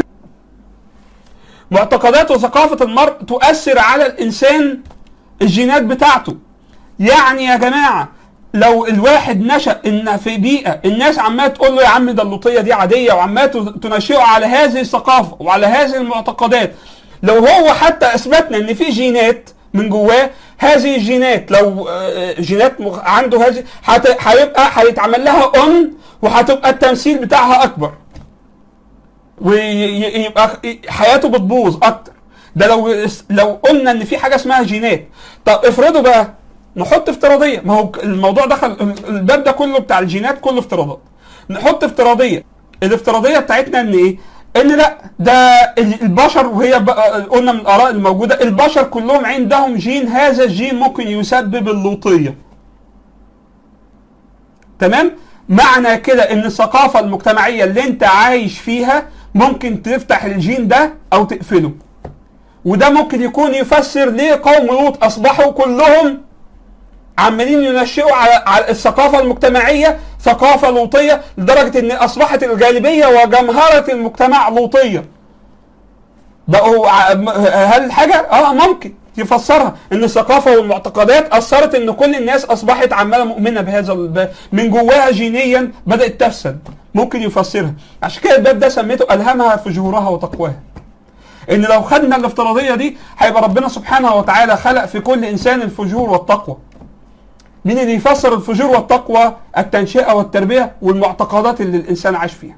معتقدات وثقافه المرء تؤثر على الانسان الجينات بتاعته يعني يا جماعه لو الواحد نشا ان في بيئه الناس عماله تقول له يا عم ده اللوطيه دي عاديه وعماله تنشئه على هذه الثقافه وعلى هذه المعتقدات لو هو حتى اثبتنا ان في جينات من جواه هذه الجينات لو آه، جينات مغ- عنده هذه هت- هيبقى هيتعمل لها اون وهتبقى التمثيل بتاعها اكبر ويبقى حياته بتبوظ اكتر ده لو لو قلنا ان في حاجه اسمها جينات طب افرضوا بقى نحط افتراضيه ما هو الموضوع دخل الباب ده كله بتاع الجينات كله افتراضات نحط افتراضيه الافتراضيه بتاعتنا ان ايه ان لا ده البشر وهي بقى قلنا من الاراء الموجوده البشر كلهم عندهم جين هذا الجين ممكن يسبب اللوطيه تمام معنى كده ان الثقافه المجتمعيه اللي انت عايش فيها ممكن تفتح الجين ده او تقفله وده ممكن يكون يفسر ليه قوم لوط اصبحوا كلهم عمالين ينشئوا على على الثقافه المجتمعيه ثقافه لوطيه لدرجه ان اصبحت الغالبيه وجمهره المجتمع لوطيه. بقوا هل حاجه؟ اه ممكن يفسرها ان الثقافه والمعتقدات اثرت ان كل الناس اصبحت عماله مؤمنه بهذا من جواها جينيا بدات تفسد ممكن يفسرها عشان كده الباب ده سميته الهمها فجورها وتقواها. ان لو خدنا الافتراضيه دي هيبقى ربنا سبحانه وتعالى خلق في كل انسان الفجور والتقوى. مين اللي يفسر الفجور والتقوى التنشئه والتربيه والمعتقدات اللي الانسان عاش فيها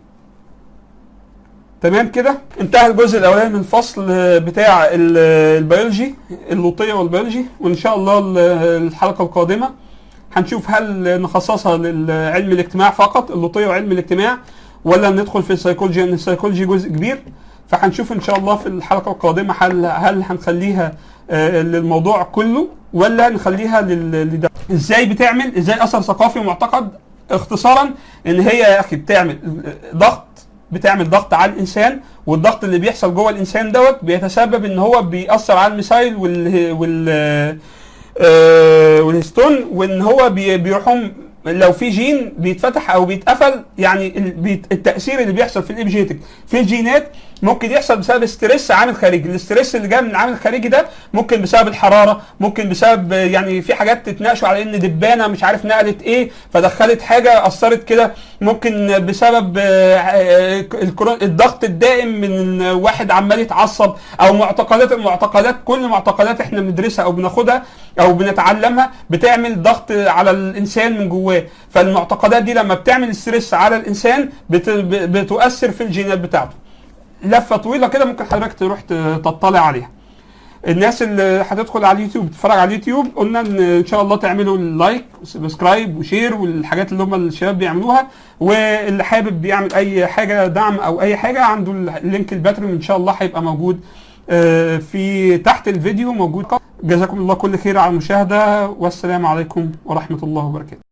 تمام كده انتهى الجزء الاولاني من الفصل بتاع البيولوجي اللوطيه والبيولوجي وان شاء الله الحلقه القادمه هنشوف هل نخصصها لعلم الاجتماع فقط اللوطيه وعلم الاجتماع ولا ندخل في السيكولوجي لان السيكولوجي جزء كبير فهنشوف ان شاء الله في الحلقه القادمه هل هل هنخليها للموضوع كله ولا نخليها لل ازاي بتعمل ازاي اثر ثقافي ومعتقد اختصارا ان هي يا اخي بتعمل ضغط بتعمل ضغط على الانسان والضغط اللي بيحصل جوه الانسان دوت بيتسبب ان هو بيأثر على الميسايل وال وال آه والهستون وان هو بيروحوا لو في جين بيتفتح او بيتقفل يعني التاثير اللي بيحصل في الابجيتك في الجينات ممكن يحصل بسبب ستريس عامل خارجي الاستريس اللي جاي من العامل الخارجي ده ممكن بسبب الحراره ممكن بسبب يعني في حاجات تتناقشوا على ان دبانه مش عارف نقلت ايه فدخلت حاجه اثرت كده ممكن بسبب الضغط الدائم من واحد عمال يتعصب او معتقدات المعتقدات كل معتقدات احنا بندرسها او بناخدها او بنتعلمها بتعمل ضغط على الانسان من جواه فالمعتقدات دي لما بتعمل ستريس على الانسان بتؤثر في الجينات بتاعته لفه طويله كده ممكن حضرتك تروح تطلع عليها الناس اللي هتدخل على اليوتيوب تتفرج على اليوتيوب قلنا ان ان شاء الله تعملوا لايك وسبسكرايب وشير والحاجات اللي هم الشباب بيعملوها واللي حابب يعمل اي حاجه دعم او اي حاجه عنده اللينك الباتريون ان شاء الله هيبقى موجود في تحت الفيديو موجود جزاكم الله كل خير على المشاهده والسلام عليكم ورحمه الله وبركاته